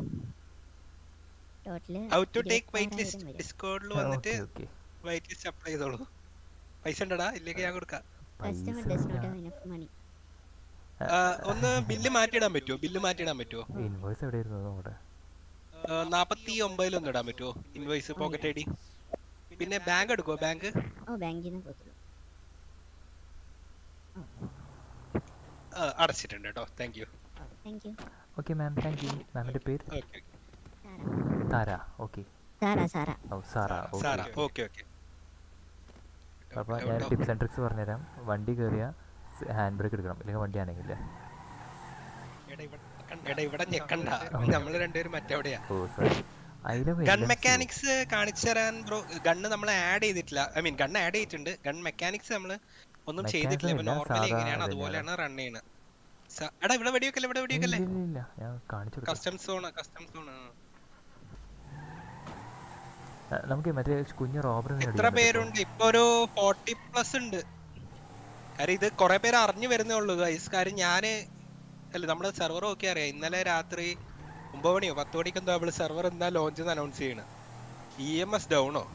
total how to take white list ഡിസ്കോഡിൽ വന്നിട്ട് okay okay white list apply ചെയ്തോളൂ പൈസ ഉണ്ടടാ ഇല്ലെങ്കിൽ ഞാൻ കൊടുക്കാം customer does not have enough money ആ, ഒന്ന് ബില്ല് മാറ്റിയിടാൻ പറ്റുമോ ബില്ല് മാറ്റിയിടാൻ പറ്റുമോ ഇൻവോയ്സ് എവിടെയായിരുന്നു നമ്മുടെ നാപ്പത്തി ഒമ്പതിലൊന്നും ഇടാൻ പറ്റുമോ ഇൻവോയ്സ് പോക്കറ്റ് ഐ ഡി പിന്നെ ബാങ്ക് എടുക്കുമോ ബാങ്ക് ഓ ബാങ്കിൽ നിന്ന് പോകത്തുള്ളൂ അടച്ചിട്ടുണ്ട് കേട്ടോ thank you thank you okay ma'am thank you മാമിൻ്റെ പേര് okay Tara okay Sara Sara ഓ Sara Sara okay okay okay അപ്പോൾ ഞാൻ ടിപ്സ് ആൻഡ് ട്രിക്സ് പറഞ്ഞുതരാം വണ്ടി കയറിയ ഹാൻഡ് ബ്രേക്ക് എടുക്കണം ഇല്ലെങ്കിൽ വണ്ടി അനങ്ങില്ല എടാ ഇവിടെ ഞെക്കണ്ട നമ്മള് രണ്ടുപേരും മറ്റെവിടെയാ ഓ സോറി അതിലെ ഗൺ മെക്കാനിക്സ് കാണിച്ചു തരാൻ ബ്രോ ഗണ്ണ് നമ്മൾ ആഡ് ചെയ്തിട്ടില്ല ഐ മീൻ ഗൺ ആഡ് ചെയ്തിട്ടുണ്ട് ഗൺ മെക്കാനിക്സ് നമ്മൾ ഒന്നും ചെയ്തിട്ടില്ല ഇപ്പൊ Mechanism ഇല്ല, നോർമലി സാധാ എങ്ങനെയാണ് തന്നെയാണ്. അതുപോലെയാണ് റൺ ചെയ്യുന്നത് സ- എടാ ഇവിടെ വെടിവെക്കല്ലേ ഇവിടെ വെടിവെക്കല്ലേ ഇല്ല ഇല്ല ഞാൻ കാണിച്ചു കൊടുക്കാം കസ്റ്റംസ് സോൺ കസ്റ്റംസ് സോൺ ആ, നമുക്ക് മറ്റേ കുഞ്ഞു റോബർ എത്ര പേരുണ്ട് ഇപ്പൊ ഒരു ഫോർട്ടി പ്ലസ് ഉണ്ട് കാര്യം ഇത് കുറെ പേര് അറിഞ്ഞു വരുന്നേ ഉള്ളൂ ഗൈസ് കാര്യം ഞാന് അല്ല നമ്മുടെ സെർവർ ഒക്കെ അറിയാം ഇന്നലെ രാത്രി ഒമ്പത് മണിയോ പത്ത് മണിക്ക് എന്തോ നമ്മള് സെർവർ എന്താ ലോഞ്ച് അനൗൺസ് ചെയ്യണം ഇ എം എസ് ഡൗണോ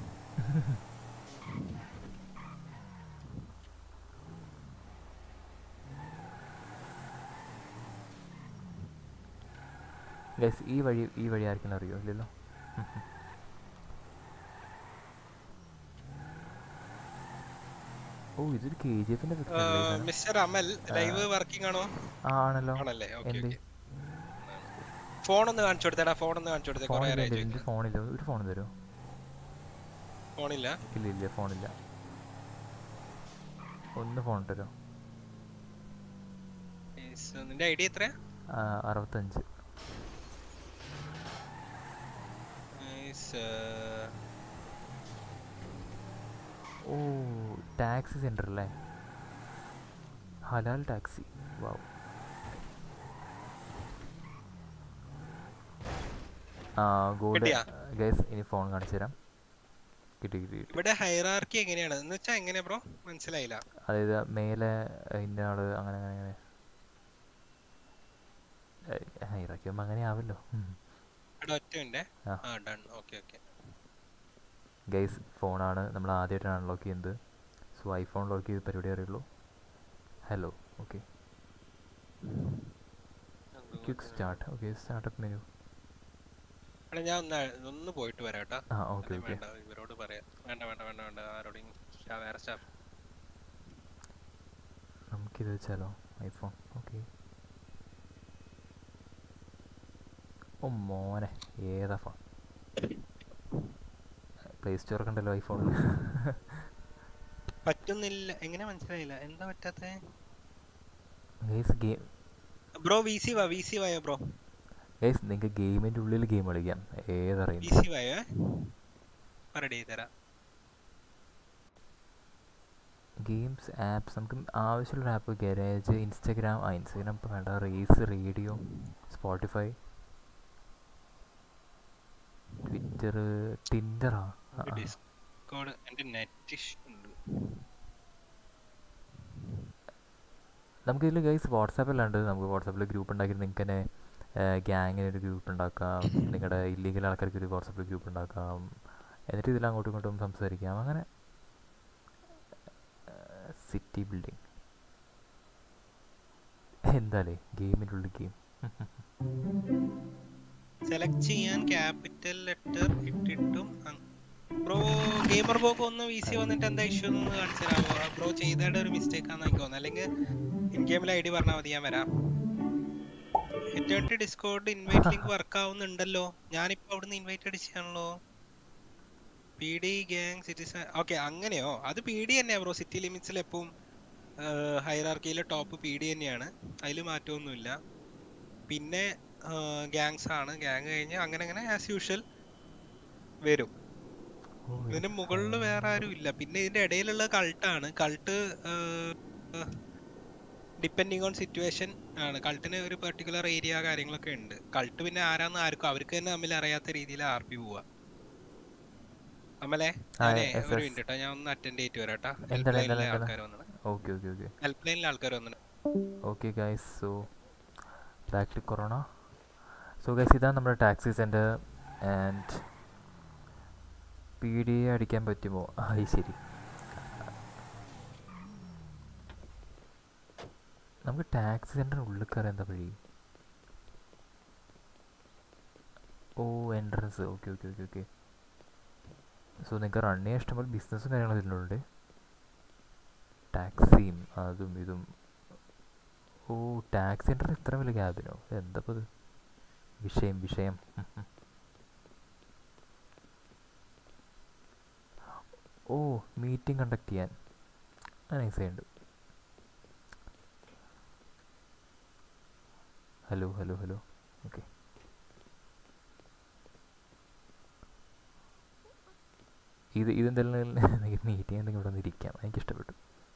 ഗൈസ് ഈ വഴി ഈ വഴി ആർക്കെങ്കിലും അറിയോ ഇല്ലല്ലോ ഉം, ഉം. ഓ ഇതൊരു കെ ജി എഫിന്റെ മിസ്റ്റർ അമൽ ലൈവ് വർക്കിംഗ് ആണോ ആണല്ലോ ആണല്ലേ ഓക്കെ എന്ത് ഫോൺ ഒന്ന് കാണിച്ചു കൊടുത്തേടാ ഫോൺ ഒന്ന് കാണിച്ചു കൊടുത്തേ കുറെ ഫോണില്ല നേരമായി എൻ്റെ ഫോണില്ല ഒരു ഫോൺ തരുമോ ഫോണില്ല ഇല്ല ഇല്ല ഫോണില്ല ഒന്ന് ഫോൺ തരുമോ Yes, നിന്റെ ഐ ഡി എത്രയാ അറുപത്തഞ്ച് Yes, മീൻസ് ഓ ടാക്സി സെൻറ്റർ അല്ലേ ഹലാൽ ടാക്സി വാവ് ആ ഗോൾഡ് കിട്ടിയാ? ഗൈസ് ഇനി ഫോൺ കാണിച്ചു തരാം കിട്ടി കിട്ടി കിട്ടി ഇവിടെ ഹൈറാർക്കി എങ്ങനെയാണ് എന്ന് വെച്ചാൽ എങ്ങനെ ബ്രോ മനസ്സിലായില്ല അതായത് മേലെ ഇന്ന ആള് അങ്ങനെ അങ്ങനെ അങ്ങനെ ഹൈറാക്കിയുമ്പോൾ അങ്ങനെ ആവല്ലോ ഇവിടെ ഒറ്റ ഉണ്ട് ആ. ആ ഡൺ ഓക്കെ ഓക്കെ ഗൈസ് ഫോണാണ് നമ്മൾ ആദ്യമായിട്ടാണ് അൺലോക്ക് ചെയ്യുന്നത് സോ ഐഫോൺ ലോക്ക് ചെയ്ത് പരിപാടി അറിയുള്ളൂ hello okay quick start okay startup menu എടാ ഞാൻ ഒന്ന് അ- ഒന്ന് പോയിട്ട് വരാം കേട്ടോ ആ, ഓക്കേ, അല്ലേ ഓക്കേ. വേണ്ട ഇവരോട് പറയാം വേണ്ട വേണ്ട വേണ്ട വേണ്ട ആരോടും സ്റ്റാ- വേറെ സ്റ്റാഫ് നമുക്കിത് വെച്ചാലോ ഐഫോൺ ഓക്കെ ഓ മോനെ ഏതാ ഫോൺ പ്ലേ സ്റ്റോറൊക്കെ ഉണ്ടല്ലോ ഐഫോണിൽ പറ്റുന്നില്ല എങ്ങനെ മനസ്സിലായില്ല എന്താ പറ്റാത്ത guys game bro V C വാ വി സി വായോ ബ്രോ ഗൈസ് നിങ്ങൾക്ക് ഗെയിമിൻ്റെ ഉള്ളിൽ ഗെയിം കളിക്കാം വി ഏതറിയും സി വായോ റെഡി ചെയ്തുതരാം ഗെയിംസ് ആപ്സ് നമുക്ക് ആവശ്യമുള്ള ആപ്പ് ഗാരേജ് ഇൻസ്റ്റഗ്രാം ആ ഇൻസ്റ്റഗ്രാം ഇപ്പോൾ വേണ്ട റേസ് റേഡിയോ സ്പോട്ടിഫൈ ട്വിറ്റർ ടിൻഡറാ ഡിസ്കോഡ് എന്റെ നെറ്റ് ഉണ്ട് നമുക്ക് ഇതിൽ ഗൈസ് വാട്സാപ്പ് അല്ലാണ്ട് നമുക്ക് വാട്സാപ്പിൽ ഗ്രൂപ്പ് ഉണ്ടാക്കി നിങ്ങൾക്ക് തന്നെ ഗ്യാങ്ങിന് ഒരു ഗ്രൂപ്പ് ഉണ്ടാക്കാം നിങ്ങളുടെ ഇല്ലീഗൽ ആൾക്കാർക്ക് ഒരു വാട്സാപ്പിൽ ഗ്രൂപ്പ് ഉണ്ടാക്കാം എന്നിട്ട് ഇതിൽ അങ്ങോട്ടും ഇങ്ങോട്ടും സംസാരിക്കാം അങ്ങനെ സിറ്റി ബിൽഡിംഗ് എന്താലേ ഗെയിമിൻ്റെ ഉള്ളിൽ ഗെയിം സെലക്ട് ചെയ്യാൻ ക്യാപിറ്റൽ ലെറ്റർ ഇട്ടിട്ടും ബ്രോ ഗെയിമർ ബോക്ക് ഒന്ന് വി സി വന്നിട്ട് എന്താ ഇഷ്യൂ എന്ന് കാണിച്ചു തരാമോ ബ്രോ ചെയ്തയുടെ ഒരു മിസ്റ്റേക്ക് ആണെന്ന് എനിക്ക് തോന്നുന്നു അല്ലെങ്കിൽ ഇൻ ഗെയിമിൽ ഐ ഡി പറഞ്ഞാൽ മതി ഞാൻ വരാം eternity Discord invite link work ആവുന്നുണ്ടല്ലോ ഞാനിപ്പോ അവിടുന്ന് ഇൻവൈറ്റ് അടിച്ചാണല്ലോ P D gang citizen okay അങ്ങനെയോ അത് പി ഡി തന്നെയാ ബ്രോ സിറ്റി ലിമിറ്റ്സിൽ എപ്പോഴും ഹൈറാർക്കിയിലെ ടോപ്പ് പി ഡി തന്നെയാണ് അതിൽ മാറ്റമൊന്നുമില്ല പിന്നെ ഗ്യാങ്സ് ആണ് ഗ്യാങ് കഴിഞ്ഞ് അങ്ങനെ അങ്ങനെ ആസ് യൂഷ്വൽ വരും ഇതിന്റെ മുകളിൽ വേറെ ആരും ഇല്ല പിന്നെ ഇതിന്റെ ഇടയിലുള്ള കൾട്ടാണ് കൾട്ട് ഡിപ്പെൻഡിങ് ഓൺ സിറ്റുവേഷൻ ആണ് കൾട്ടിന് ഒരു പെർട്ടിക്കുലർ ഏരിയ കാര്യങ്ങളൊക്കെ ഉണ്ട് കൾട്ട് പിന്നെ ആരാന്ന് ആർക്കും അവർക്ക് തന്നെ തമ്മിൽ അറിയാത്ത രീതിയിൽ ആർ പി പോവാ അമലേ ആ, ഞാനേ yes, ഒരു yes. മിനിറ്റ് കേട്ടോ ഞാൻ ഒന്ന് അറ്റൻഡ് ചെയ്തിട്ട് വരാം കേട്ടോ എന്താണ് ഹെൽപ്പ് എന്താണ് ലൈനിലെ എന്താണ് ആൾക്കാർ വന്നത് ഓക്കെ ഓക്കെ ഓക്കെ ഹെൽപ്പ് ലൈനിലെ ആൾക്കാർ വന്നത് okay guys so back to Corona so guys ഇതാണ് നമ്മുടെ taxi center and P D A അടിക്കാൻ പറ്റുമോ ആ ഈ ശരി നമുക്ക് ടാക്സി സെൻറ്ററിന് ഉള്ളിൽ കയറാൻ എന്താ വഴി ഓ entrance okay okay okay okay so നിങ്ങൾക്ക് റൺ ചെയ്യാൻ ഇഷ്ടംപോലെ ബിസിനസ്സും കാര്യങ്ങളും ഇതിലുണ്ട് ടാക്സിയും അതും ഇതും ഓ ടാക്സി സെൻറ്റർ ഇത്ര വലിയ ക്യാബിനോ എന്താ ഇത് വിഷയം വിഷയം ഉം, ഉം. ഓ മീറ്റിംഗ് കണ്ടക്ട് ചെയ്യാൻ നൈസായുണ്ട് ഹലോ ഹലോ ഹലോ ഓക്കെ ഇത് ഇതെന്തെല്ലാം മീറ്റ് ചെയ്യാൻ ഇവിടെ ഒന്ന് ഇരിക്കാം എനിക്ക് ഇഷ്ടപ്പെട്ടു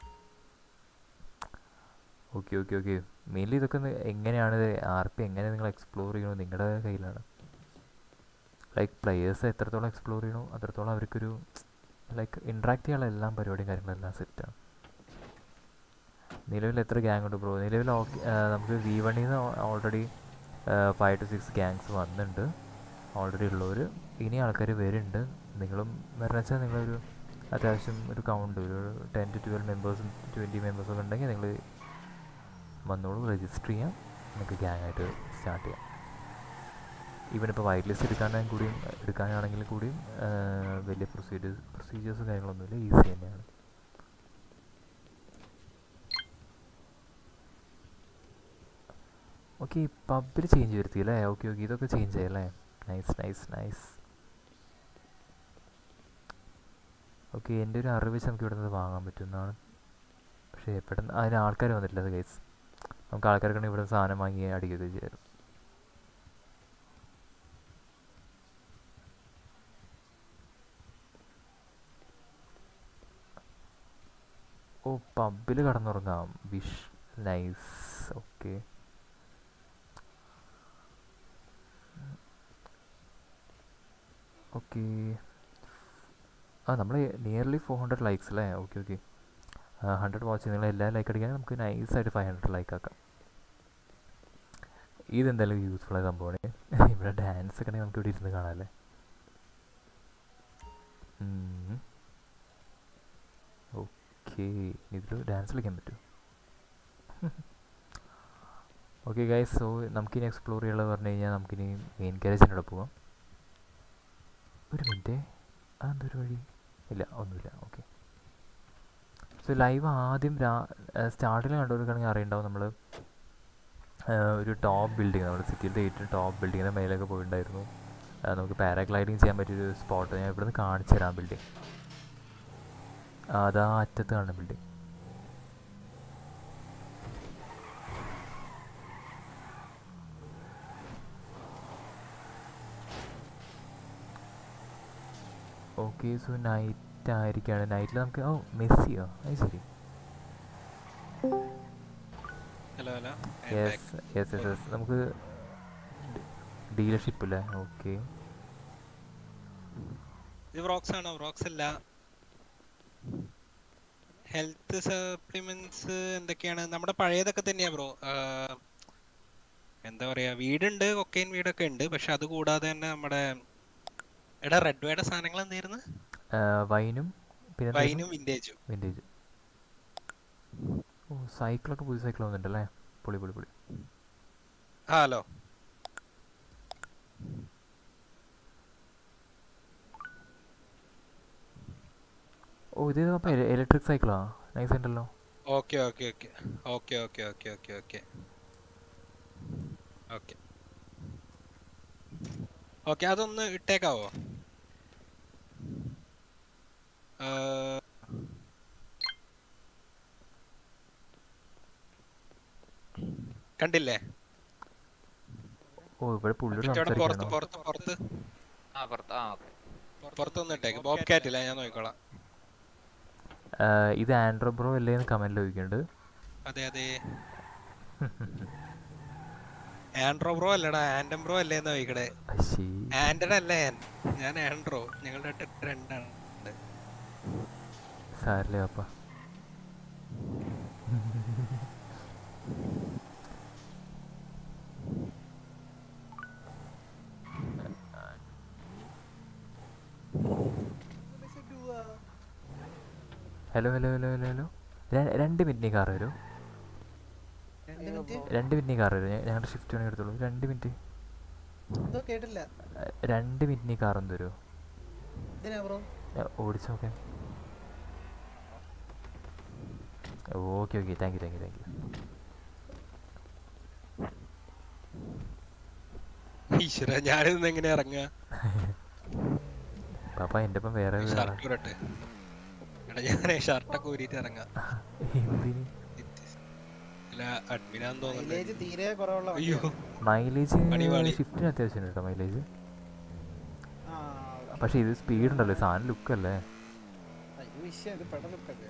ഓക്കെ ഓക്കെ ഓക്കെ മെയിൻലി ഇതൊക്കെ ഒന്ന് എങ്ങനെയാണ് ആർ പി എങ്ങനെ നിങ്ങൾ എക്സ്പ്ലോർ ചെയ്യണോ നിങ്ങളുടെ കയ്യിലാണ് ലൈക്ക് പ്ലെയേഴ്സ് എത്രത്തോളം എക്സ്പ്ലോർ ചെയ്യണോ അത്രത്തോളം അവർക്കൊരു ലൈക്ക് ഇൻട്രാക്ട് ചെയ്യാനുള്ള എല്ലാ പരിപാടിയും കാര്യങ്ങളെല്ലാം സെറ്റാണ് നിലവിൽ എത്ര ഗ്യാങ് ഉണ്ട് ബ്രോ നിലവിൽ ഓക്കെ നമുക്ക് വി വണ്ണിൽ നിന്ന് already five two six gangs വന്നിട്ടുണ്ട് ഓൾറെഡി ഉള്ളവർ ഇനി ആൾക്കാർ വരുന്നുണ്ട് നിങ്ങളും വരണം വെച്ചാൽ നിങ്ങളൊരു അത്യാവശ്യം ഒരു കൗണ്ട് ഒരു ടെൻ ടു ട്വൽവ് മെമ്പേഴ്സും ട്വൻറ്റി മെമ്പേഴ്സൊക്കെ ഉണ്ടെങ്കിൽ നിങ്ങൾ വന്നോളൂ രജിസ്റ്റർ ചെയ്യാം നിങ്ങൾക്ക് ഗ്യാങ് ആയിട്ട് സ്റ്റാർട്ട് ചെയ്യാം ഈവൻ ഇപ്പോൾ വൈറ്റ് ലിസ്റ്റ് എടുക്കാനും കൂടിയും എടുക്കാനാണെങ്കിൽ കൂടിയും ആ, വലിയ പ്രൊസീജിയേഴ്സ് പ്രൊസീജിയേഴ്സും കാര്യങ്ങളൊന്നുമില്ല ഈസി തന്നെയാണ് ഓക്കെ പബ്ബിൽ ചേഞ്ച് വരുത്തി അല്ലേ ഓക്കെ ഓക്കെ ഇതൊക്കെ ചേഞ്ച് ആയി അല്ലേ നൈസ് നൈസ് നൈസ് ഓക്കെ എൻ്റെ ഒരു അറിവ് വെച്ച് നമുക്ക് ഇവിടെ നിന്ന് വാങ്ങാൻ പറ്റുന്നതാണ് പക്ഷേ പെട്ടെന്ന് അതിന് ആൾക്കാർ വന്നിട്ടില്ല അത് ഗൈസ് നമുക്ക് ആൾക്കാർക്കാണെങ്കിൽ ഇവിടെ നിന്ന് സാധനം വാങ്ങി അടിക്കുകയൊക്കെ ചെയ്യാം പബ്ബിൽ കടന്നുറങ്ങാം വിഷ് നൈസ് ഓക്കെ ഓക്കെ ആ നമ്മൾ നിയർലി ഫോർ ഹൺഡ്രഡ് ലൈക്സ് അല്ലേ ഓക്കെ ഓക്കെ ഹൺഡ്രഡ് വാച്ച് നിങ്ങൾ എല്ലാ ലൈക്ക് അടിക്കുകയാണെങ്കിൽ നമുക്ക് നൈസായിട്ട് ഫൈവ് ഹൺഡ്രഡ് ലൈക്ക് ആക്കാം ഇതെന്തായാലും യൂസ്ഫുൾ ആയ സംഭവമാണ് ഇവിടെ ഡാൻസ് ഒക്കെ ആണെങ്കിൽ നമുക്ക് ഇവിടെ ഇരുന്ന് കാണാമല്ലേ ഓക്കെ ഇതിൽ ഡാൻസ് കളിക്കാൻ പറ്റുമോ ഓക്കെ ഗൈസ് സോ നമുക്കിനി എക്സ്പ്ലോർ ചെയ്യാനുള്ളത് പറഞ്ഞു കഴിഞ്ഞാൽ നമുക്കിനി മെയിൻ കാരേജിൻ്റെ അവിടെ പോവാം ഒരു മിനിറ്റ് ആ എന്തൊരു വഴി ഇല്ല ഒന്നുമില്ല ഓക്കെ സോ ലൈവ് ആദ്യം രാ സ്റ്റാർട്ടിൽ കണ്ടുകൊടുക്കുകയാണെങ്കിൽ അറിയണ്ടാവും നമ്മൾ ഒരു ടോപ്പ് ബിൽഡിംഗ് നമ്മുടെ സിറ്റിയിലത്തെ ഏറ്റവും ടോപ്പ് ബിൽഡിങ്ങിൻ്റെ മേലൊക്കെ പോയിട്ടുണ്ടായിരുന്നു ആ, നമുക്ക് പാരാഗ്ലൈഡിങ് ചെയ്യാൻ പറ്റിയൊരു സ്പോട്ട് ഞാൻ ഇവിടുന്ന് കാണിച്ചു തരാം ബിൽഡിംഗ് അതാ അറ്റത്ത് കാണുന്ന ബിൽഡിംഗ് ഓക്കെ സോ നൈറ്റ് ആയിരിക്കുകയാണ് നൈറ്റിൽ നമുക്ക് ഓ മെസ്സിയോ അത് ശരി hello hello yes yes yes yes നമുക്ക് ഡീലർഷിപ്പ് അല്ലേ ഓക്കെ ഇത് വ്രോക്സ് ആണോ വ്രോക്സ് അല്ല ഹെൽത്ത് സപ്ലിമെന്റ്സ് എന്തൊക്കെയാണ് നമ്മുടെ പഴയതൊക്കെ തന്നെയാ ബ്രോ എന്താ പറയാ വീടുണ്ട് കൊക്കൈൻ വീടൊക്കെ ഉണ്ട് പക്ഷെ അത് കൂടാതെ തന്നെ നമ്മുടെ എടാ റെഡ് വേയുടെ സാധനങ്ങൾ എന്തായിരുന്നു വൈനും പിന്നെ വൈനും വിന്റേജും വിൻറ്റേജ് ഓ സൈക്കിളൊക്കെ പുതിയ സൈക്കിൾ വന്നിട്ടുണ്ടല്ലേ പൊളി പൊളി പൊളി ആ ഹലോ ഓ ഇത് അപ്പോൾ ഇലക്ട്രിക് സൈക്കിളാ നൈസ് ഉണ്ടല്ലോ okay okay okay okay okay okay okay okay okay okay അതൊന്ന് ഇട്ടേക്കാവോ ആ, കണ്ടില്ലേ ഓ ഇവിടെ പുള്ളിയോട് മറ്റവിടെ പുറത്ത് സംസാരിക്കണോ പുറത്ത് പുറത്ത് ആ പുറത്ത് ആ ഓക്കെ പുറത്തൊന്ന് ഇട്ടേക്ക് ബോബ് കാറ്റില്ല ഞാൻ നോക്കിക്കോളാം ആ, ഇത് ആൻഡ്രോ ബ്രോ അല്ലേ എന്ന് കമൻറ്റിൽ ചോദിക്കുന്നുണ്ട് അതെ അതെ ആൻഡ്രോ ബ്രോ അല്ലടാ ആൻഡം ബ്രോ അല്ലേ എന്നാ ചോദിക്കണേ അശ്ശീ ആൻഡൻ അല്ല ഞാൻ ഞാൻ ആൻഡ്രോ ഞങ്ങളുടെ രണ്ടാണ് സാരല്ലേ അപ്പ hello hello hello hello hello രണ്ട് മിനിറ്റ് കാർ വരൂ രണ്ട് മിനിറ്റ് രണ്ട് മിനിറ്റ് കാർ വരും ഞങ്ങളുടെ ഷിഫ്റ്റ് വേണമെങ്കിൽ എടുത്തോളൂ രണ്ട് മിനിറ്റ് എന്തോ കേട്ടില്ല രണ്ട് മിനിറ്റ് കാർ ഒന്ന് തരുമോ എന്തിനാ ബ്രോ ഓടിച്ചു നോക്കാൻ okay okay thank you thank you thank you ഈശ്വര ഞാനിന്ന് എങ്ങനെ ഇറങ്ങുക പാപ്പ എൻ്റെ ഒപ്പം വേറെ ഒരാളാ. ഷർട്ട് ഊരട്ടെ എടാ ഞാൻ ഷർട്ടൊക്കെ ഊരിയിട്ട് ഇറങ്ങാം എന്തിന് അല്ല അഡ്മിനാന്ന് മൈലേജ് തോന്നുന്നു തീരെ കുറവുള്ള അയ്യോ മൈലേജ് പണി പാളി. ഷിഫ്റ്റിന് അത്യാവശ്യം കേട്ടോ മൈലേജ് ആ പക്ഷേ ഇത് സ്പീഡ് ഉണ്ടല്ലോ സാധനം ലുക്കല്ലേ അയ്യോ വിഷയം ഇത് പെടലൊക്കെ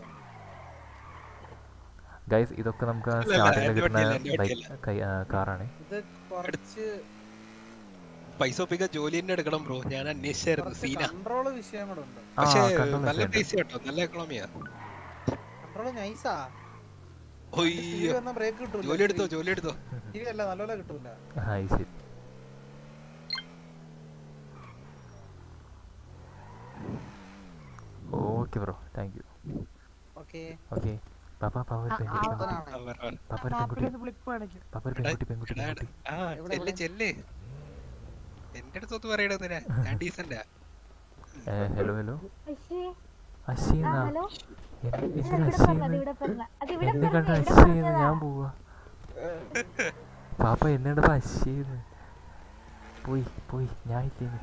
ഗൈസ് ഇതൊക്കെ നമുക്ക് അല്ല, സ്റ്റാർട്ടിങ്ങിൽ എൻ്റെ കിട്ടുന്ന വണ്ടിയല്ല, എൻ്റെ ബൈക്ക് കാറാണ് ഇത് കുറച്ച് പൈസ ഒപ്പിക്കാൻ ജോലി തന്നെ എടുക്കണം ബ്രോ ഞാൻ അന്വേഷിച്ചായിരുന്നു കുറച്ച് സീന കൺട്രോള് വിഷയം കൂടെ ഉണ്ട് ആ പക്ഷേ കണ്ടോ നല്ല പൈസ കേട്ടോ നല്ല എക്കണോമിയാ കൺട്രോള് നൈസാ ഒയ്യോ വന്ന ബ്രേക്ക് കിട്ടൂല ജോലി എടുത്തോ ജോലി എടുത്തോ ഇവ അല്ല നല്ലപോലെ കിട്ടൂല ഹായ് ശരി okay bro thank you okay okay പാപ്പ പാപ്പ ഒരു പെൺകുട്ടി പെൺകുട്ടി ആ, പറ, പറ. പാപ്പ ഒരു പെൺകുട്ടി പാപ്പ ഒരു എടാ, പെൺകുട്ടി പെൺകുട്ടി എടാ, പെൺകുട്ടി ആ ചെല്ല് ചെല്ല് എന്റെ അടുത്തൊത്ത് പറയണെന്തിനാ ഞാൻ ഡീസന്റാ ഹലോ ഹലോ അശ്ശേ. അശ്ശി ആ, എന്നാ ഹലോ. എന്തിനാ ഇവിടെ അശ്ശി പറഞ്ഞത്, ഇവിടെ പറഞ്ഞത്. അത് ഇവിടെ എന്നെ കണ്ട പറഞ്ഞത്, ഇവിടെ അശ്ശി എന്ന് പറഞ്ഞതാ. ഞാൻ പോവാ പാപ്പ എന്നോട് അശ്ശിന്ന് പോയി പോയി ഞാൻ ഇല്ലേ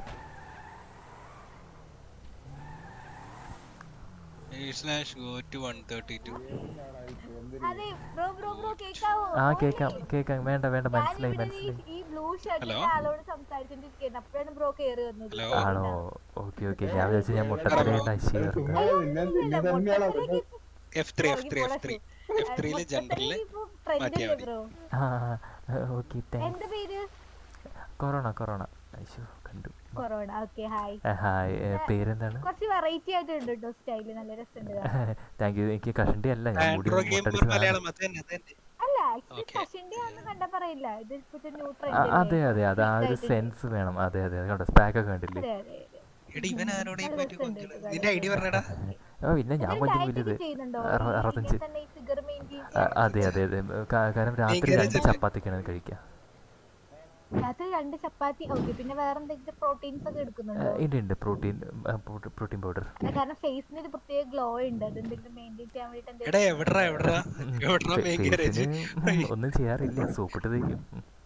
slash go to one thirty two അതെ ബ്രോ ബ്രോ ബ്രോ കേക്കാവോ ആ കേക്കാം കേക്കാം വേണ്ട വേണ്ട മനസ്സിലായി ഞാനിവിടെ ഈ- മനസ്സിലായി ഈ ബ്ലൂ ഷർട്ടിന്റെ ഹലോ? ആളോട് സംസാരിച്ചോണ്ടിരിക്കുന്നു അപ്പോഴാണ് ബ്രോ കേറി വന്നത് ഹലോ? ആണോ ഓക്കെ ഓക്കെ ഞാൻ വിചാരിച്ചു ഞാൻ മുട്ടത്തലയുടെ അശ്ശി ചേർക്കാം അയ്യോ, ഇല്ല, ഇല്ല, മൊട്ടത്തലയ്ക്ക് F three F three F three F ത്രീയില് ജനറലില് മാറ്റിയാൽ മതി ബ്രോ ആ ഓക്കെ താങ്ക്സ് എന്താ പേര് കൊറോണ കൊറോണ അയ്യോ കണ്ടു കൊറോണ ഓക്കെ ഹായ് ആ, ഹായ് ഏ, പേരെന്താണ് കുറച്ച് വെറൈറ്റി ആയിട്ടുണ്ട് കേട്ടോ സ്റ്റൈല് നല്ല രസമുണ്ട് കാണാൻ. താങ്ക് യു എനിക്ക് കഷണ്ടി അല്ല ഞാൻ മുടി ആൻഡ്രോ ഗെയിമർ മുട്ടടിച്ചതാണ് മലയാളം അത് തന്നെ അത് തന്നെ അല്ല ആക്ച്വലി കഷണ്ടി ആണെന്ന് കണ്ടാ പറയില്ല ഇത് ഇപ്പോഴത്തെ ന്യൂ ആ, ട്രെൻഡ് അതെ അതെ അത് ആ ഒരു സെൻസ് വേണം അതെ അതെ കണ്ടോ സ്പാക്ക് ഒക്കെ കണ്ടില്ലേ അതെ അതെ അതെ. എടി ഇവൻ ആരോടെ പറ്റി കൊഞ്ചുന്നത്? നിന്റെ ഐഡി പറഞ്ഞടാ ഓ ഇല്ല ഞാൻ ഇതിന് കൊഞ്ചു diet വലുത് ഒക്കെ ചെയ്യുന്നുണ്ടോ? അറു- ഈ അറുപത്തഞ്ച് ഇങ്ങനെ തന്നെ ഈ figure maintain ആ, അതെ അതെ അതെ കാ- കാരണം രാത്രി ഭയങ്കര രണ്ട് ചെറുത്. ചപ്പാത്തിക്കാണ് കഴിക്കുക രാത്രി രണ്ട് ചപ്പാത്തി ഓക്കെ പിന്നെ വേറെ എന്തെങ്കിലും പ്രോട്ടീൻസ് ഒക്കെ ആ, എടുക്കുന്നുണ്ടോ ഉണ്ട് ഉണ്ട് പ്രോട്ടീൻ പ്രോട്ടീൻ പൗഡർ അല്ല, കാരണം ഫേസിന് ഒരു പ്രത്യേക ഗ്ലോ ഉണ്ട് അത് എന്തെങ്കിലും മെയിൻറ്റെയിൻ ചെയ്യാൻ വേണ്ടിട്ട് എടാ എവിടെടാ എവിടെടാ എവിടെടാ മെയിൻ ഗാരേജ് ഒന്നും ചെയ്യാറില്ല സോപ്പിട്ട് തേക്കും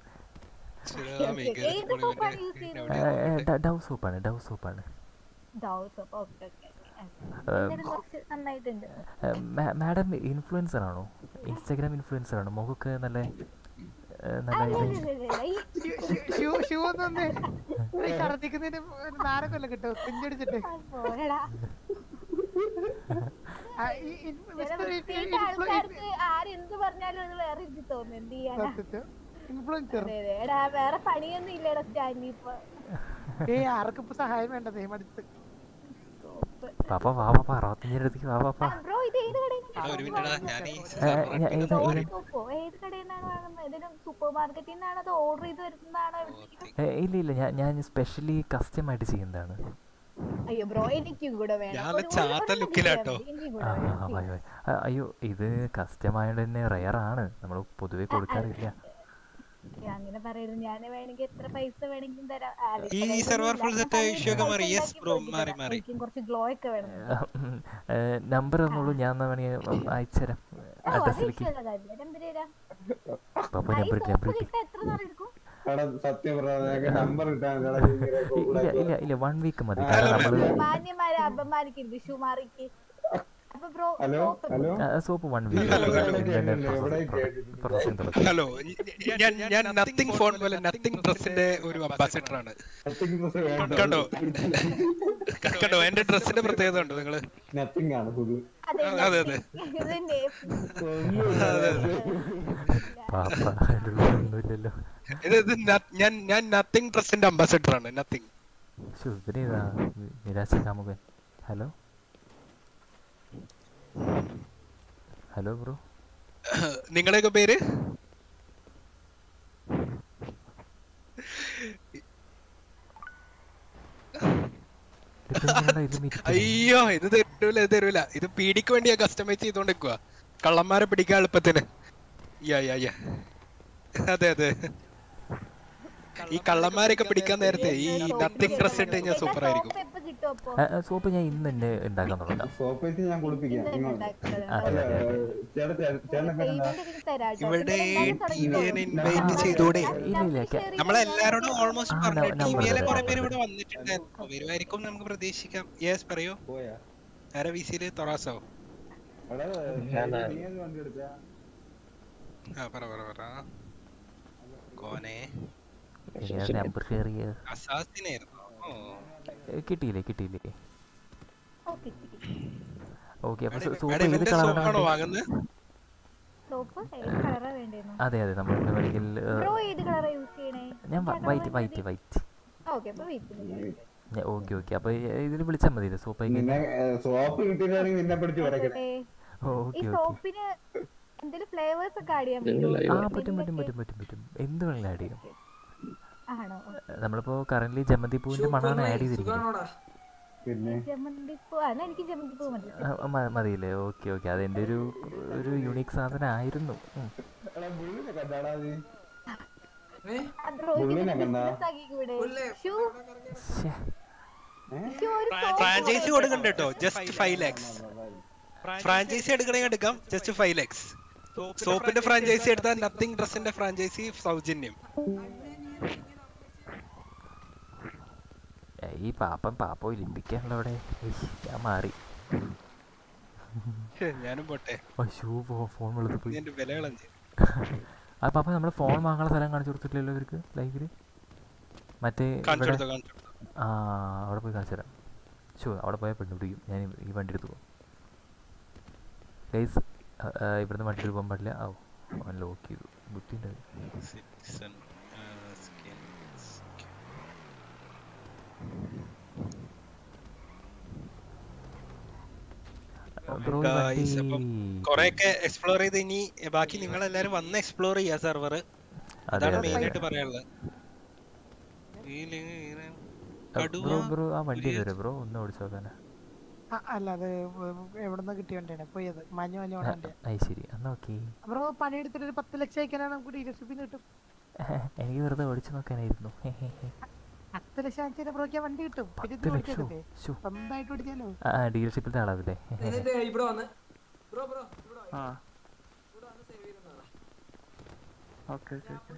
ഏത് സോപ്പാണ് യൂസ് ചെയ്യുന്നത് ഡവ് സോപ്പാണ് ഡവ് സോപ്പാണ് ഡവ് സോപ്പ് ഓക്കെ ഓക്കെ ആ, കുറച്ച് നന്നായിട്ടുണ്ട് മാഡം ഇൻഫ്ലുവൻസർ ആണോ ഇൻസ്റ്റാഗ്രാം ഇൻഫ്ലുവൻസർ ആണോ മുഖമൊക്കെ നല്ല ആ, നല്ല അല്ല, range- അല്ല, അല്ല, അല്ല, ഈ ഷൂ ഷൂ ഒന്നൊന്ന് ഛർദിക്കുന്നതിന് ഒരു നാരക്കൊല്ലം കിട്ടും കുഞ്ഞടിച്ചിട്ട് പോരെടാ. ആ, ഈ- ഈ മിസ്റ്റർ ഈ- ഈ വീട്ടിലെ ഇൻഫ്ലു- ആൾക്കാർക്ക് ആരെന്ത് പറഞ്ഞാലും അത് വേറെ ഇത് തോന്നും എന്ത് ചെയ്യാനാ സത്യത്തിൽ ഇൻഫ്ലുവൻസർ അതെ അതെ എടാ വേറെ പണിയൊന്നും ഇല്ലടാ സ്റ്റാൻഡി ഇപ്പൊ ഏ ആർക്കും ഇപ്പൊ സഹായം വേണ്ടതേ മടുത്ത് പാപ്പ വാ പാപ്പ അറുപത്തഞ്ചിൻ്റെ അടുത്തേക്ക് വാ പാപ്പ ബ്രോ ഇത് ഏത് കടയിൽ എടാ, ഒരു മിനിറ്റ് എടാ ഞാൻ ഈ ഏ, ഞാൻ- ഏതാ ഏതാ സോപ്പോ ഏത് കടയിൽ നിന്നാണ് വാങ്ങുന്നത് ഏതെങ്കിലും സൂപ്പർ മാർക്കറ്റിൽ നിന്നാണോ അത് ഓർഡർ ചെയ്ത് വരുന്നതാണോ എവിടുന്നെങ്കിലും? ഏ, ഇല്ല ഇല്ല ഞാൻ ഞാൻ സ്പെഷ്യലി കസ്റ്റമായിട്ട് ചെയ്യുന്നതാണ് അയ്യോ ബ്രോ എനിക്കും കൂടെ വേണം ഞാൻ ഒരു- ഒരു- ചാത്ത ഒരു ലുക്കിലാട്ടോ. എനിക്കും ആ കൂടെ ആ, വേണം ആ, ബൈ ബൈ ആ, അയ്യോ ഇത് കസ്റ്റമായോണ്ട് തന്നെ റയർ ആണ് നമ്മൾ പൊതുവെ കൊടുക്കാറില്ല അയ്യോ, അങ്ങനെ പറയരുത് ഞാൻ വേണമെങ്കിൽ എത്ര പൈസ വേണമെങ്കിലും തരാം ആ, ഈ ഇത്രയൊന്നും server ഇല്ല. full ഞാൻ set പതിനഞ്ച് issue ഒക്കെ പൈസ മാറി. Yes, ഉണ്ടാക്കി bro, പോയിട്ട് മാറി, തരാം. മാറി. എനിക്കും കുറച്ച് ഗ്ലോ ഒക്കെ വേണം നമ്പർ തന്നോളൂ ഞാൻ എന്നാ വേണമെങ്കിൽ അയച്ചുതരാം ഓ അത് അഡ്രസ്സിലേക്ക് ഇഷ്ടമുള്ള കാര്യമില്ല നമ്പർ തരാം പാപ്പ ആ, ഈ നമ്പർ ഇട്ട് സോപ്പ് നമ്പർ ഇട്ട് കിട്ടാൻ എത്ര നാൾ എടുക്കും എടാ സത്യം പറഞ്ഞ നമ്പർ കിട്ടാൻ ഇല്ല ഇല്ല ഇല്ല വൺ വീക്ക് മതി കാരണം നമ്മള് മാന്യന്മാരെ അപമാനിക്കരുത് ഷുമാറിക്ക് അപ്പൊ bro hello hello soap one week processing തുടങ്ങും ഹലോ ഞാൻ ഞാൻ നത്തിങ് ഫോൺ പോലെ നത്തിങ് ഡ്രസ്സിന്റെ ഒരു അംബാസിഡർ ആണ് കണ്ടോ കണ്ടോ എന്റെ ഡ്രസ്സിന്റെ പ്രത്യേകത ഉണ്ടോ നിങ്ങള് നത്തിങ് ആണ് പുതു അതെ അതെ അതെ ഇതന്നെ അതെ അതെ പാപ്പ ഒന്നുമില്ലല്ലോ ഇത് ഇത് ന- ഞാൻ ഞാൻ നത്തിങ് ഡ്രസ്സിന്റെ അംബാസിഡർ ആണ് നത്തിങ് ശോ, ഇവനേതാ നിരാശ കാമുകൻ ഹലോ ഹലോ ബ്രോ നിങ്ങളുടെയൊക്കെ പേര് അയ്യോ ഇത് തരൂല ഇത് തരൂല ഇത് പീഡിക്ക് വേണ്ടിയാ കസ്റ്റമൈസ് ചെയ്തോണ്ടിരിക്കുക കള്ളന്മാരെ പിടിക്കാൻ എളുപ്പത്തിന് യാ യാ യാ അതെ അതെ ഈ കള്ളന്മാരൊക്കെ പിടിക്കാൻ നേരത്തെ ഈ നത്തിങ് ഡ്രസ് ഇട്ട് കഴിഞ്ഞാൽ സൂപ്പർ ആയിരിക്കും സോപ്പ് എപ്പോ കിട്ടും അപ്പൊ സോപ്പ് ഞാൻ ഇന്ന് തന്നെ ഉണ്ടാക്കാൻ തുടങ്ങാം സോപ്പ് വെച്ച് ഞാൻ കുളിപ്പിക്കാം ഇങ്ങോട്ട്. അതെ അല്ല, അതെ അതെ ചേട്ടാ ചേ- ചേട്ടന്റെ പേരെന്താ ഇവിടെ ടി വി ഇൻവൈറ്റ് ചെയ്തൂടെ ഇല്ല ഇല്ല കെ- നമ്മളെല്ലാരോടും ഓൾമോസ്റ്റ് ആ, പറഞ്ഞു ന- ടി number വിയിലെ തരാം, കുറെ number പേര് തരാം. ഇവിടെ വന്നിട്ടുണ്ടായിരുന്നു വരുമായിരിക്കും നമുക്ക് പ്രതീക്ഷിക്കാം യെസ് പറയൂ പോയാ ആരാ വി സിയില് തൊറാസോ എടാ ഞാനാ. നീ ഏത് വണ്ടി എടുത്താ ആ പറ പറ പറ കോനെ നമ്പർ ഷെയർ ചെയ്യ അസാസിനായിരുന്നു ഓ ഏ, കിട്ടിയില്ലേ കിട്ടിയില്ലേ ഓക്കെ ഓക്കെ അപ്പൊ മാഡം, സോപ്പ് മാഡം ഏത് ഇവന്റെ കളറാണ് സോപ്പാണോ വാങ്ങുന്നത് സോപ്പ് ഏത് കളറാ വേണ്ടേന്നു അതെ അതെ നമ്മൾ വേണമെങ്കിൽ ഏ, ബ്രോ ഏത് കളറാ യൂസ് ചെയ്യണേ ഞാൻ വൈറ്റ് വൈറ്റ് വൈറ്റ് ഓക്കെ അപ്പൊ വെയിറ്റ് ഓക്കെ ഓക്കെ അപ്പൊ ഇതിൽ വിളിച്ചാൽ മതി സോപ്പ് നിന്നെ സോപ്പ് കിട്ടിയിട്ടാണെങ്കിൽ നിന്നെ പിടിച്ച് വരക്കണേ ഈ ഓക്കെ ഓക്കെ സോപ്പിന് എന്തെങ്കിലും ഫ്ലേവേഴ്സ് ഒക്കെ ആഡ് ചെയ്യാൻ ആ പറ്റുമോ പറ്റും പറ്റും പറ്റും പറ്റും പറ്റും എന്ത് വേണമെങ്കിലും ആഡ് ചെയ്യാം ആണോ നമ്മളിപ്പോ കറന്റ് ജമന്തി പൂവിന്റെ മണാണ് ആഡ് ചെയ്തിരിക്കുന്നത് പിന്നെ ജമന്തി പൂ ആ എന്നാ എനിക്ക് ജമന്തി പൂ മതി ആ, മ- മതിയില്ലേ ഓക്കെ ഓക്കെ അതെന്റെ ഒരു ഒരു യുണീക്ക് സാധനം ആയിരുന്നു ഉം. എടാ ബുള്ളിനെ കണ്ടാടാ നീ ആ, ബ്രോ ബുള്ളിനെ ഇതിന് കണ്ടാ business ആക്കിക്ക് ഇവിടെ ഷൂ ശ്ശേ. ഷൂ ഒരു soap ഫ്രാഞ്ചൈസി കൊടുക്ക്. കൊടുക്കണ്ട കേട്ടോ ജസ്റ്റ് ഫൈവ് ലാക്സ് ഫ്രാഞ്ചൈസി എടുക്കണമെങ്കിൽ എടുക്കാം ജസ്റ്റ് ഫൈവ് ലാക്സ് സോപ്പിന്റെ ഫ്രാഞ്ചൈസി എടുത്താൽ നത്തിങ് ഡ്രസ്സിന്റെ ഫ്രാഞ്ചൈസി സൗജന്യം ഏ, ഈ പാപ്പൻ പാപ്പ ഒലിമ്പിക്കാണല്ലോ അവിടെ ഏയ്, ഞാൻ മാറി ഹേ, ഞാനും പോട്ടെ അയ്യോ ഫോൺ വെളുത്ത് പോയി നീ എന്റെ വില കളഞ്ഞ് ആ പാപ്പ നമ്മൾ ഫോൺ വാങ്ങാനുള്ള സ്ഥലം കാണിച്ചു കൊടുത്തിട്ടില്ലല്ലോ ഇവർക്ക് ലൈവില് മറ്റേ കാണിച്ചു ഇവിടെ കൊടുത്തോ, കാണിച്ചു കൊടുത്തോ. ആ അവിടെ പോയി കാണിച്ചു തരാം ഷോ അവിടെ പോയാൽ പെണ്ണു പിടിക്കും ഞാൻ ഈ- ഈ വണ്ടി എടുത്തു പോകും ഗൈസ് ഇവിടുന്ന് വണ്ടി പോകാൻ പാടില്ല ഓ അവൻ ലോക്ക് ചെയ്തു ബുദ്ധിൻ്റെ Citizen, uh, skins. Bro Guys, അപ്പം വണ്ടി കുറെയൊക്കെ എക്സ്പ്ലോർ ചെയ്ത് ഇനി ബാക്കി നിങ്ങൾ എല്ലാരും വന്ന് എക്സ്പ്ലോർ ചെയ്യാ സെർവർ അതെ അതാണ് അതെ മെയിൻ അതെ ആയിട്ട് പറയാനുള്ളത് ഈ ലി- ഇങ്ങനെ കടുവ ബ്രോ ബ്രോ ആ വണ്ടി പുലി- വരെ ബ്രോ ഒന്ന് ഓടിച്ചു നോക്കാനാ ആ, അല്ല അത് എവിടുന്ന് കിട്ടിയ വണ്ടിയാണ് പോയത് മഞ്ഞു മഞ്ഞു ആ, വണ്ടി അത് ശരി എന്നാ ഓക്കെ ബ്രോ പണിയെടുത്തിട്ട് ഒരു പത്ത് ലക്ഷം അയക്കാനാണ് നമുക്ക് ഡീലർഷിപ്പിൽ കിട്ടും എനിക്ക് വെറുതെ ഓടിച്ചു നോക്കാനായിരുന്നു ഹേ, ഹേ, ഹേ. പത്ത് ലക്ഷം അയച്ചാൽ ബ്രോക്ക് വണ്ടി കിട്ടും പിന്നെ ഇത് പത്ത് ഓടിച്ചതല്ലേ ലക്ഷോ? ശ്ശോ. സ്വന്തമായിട്ട് ഓടിച്ചാലോ ആ ഡീലർഷിപ്പിലത്തെ ആളാവില്ലേ എന്നിട്ട് ഇവിടെ വന്ന് ബ്രോ ബ്രോ ഇവിടെ വാ. ആ ഇവിടെ വന്ന് സേവ് ചെയ്തെന്നാ okay okay okay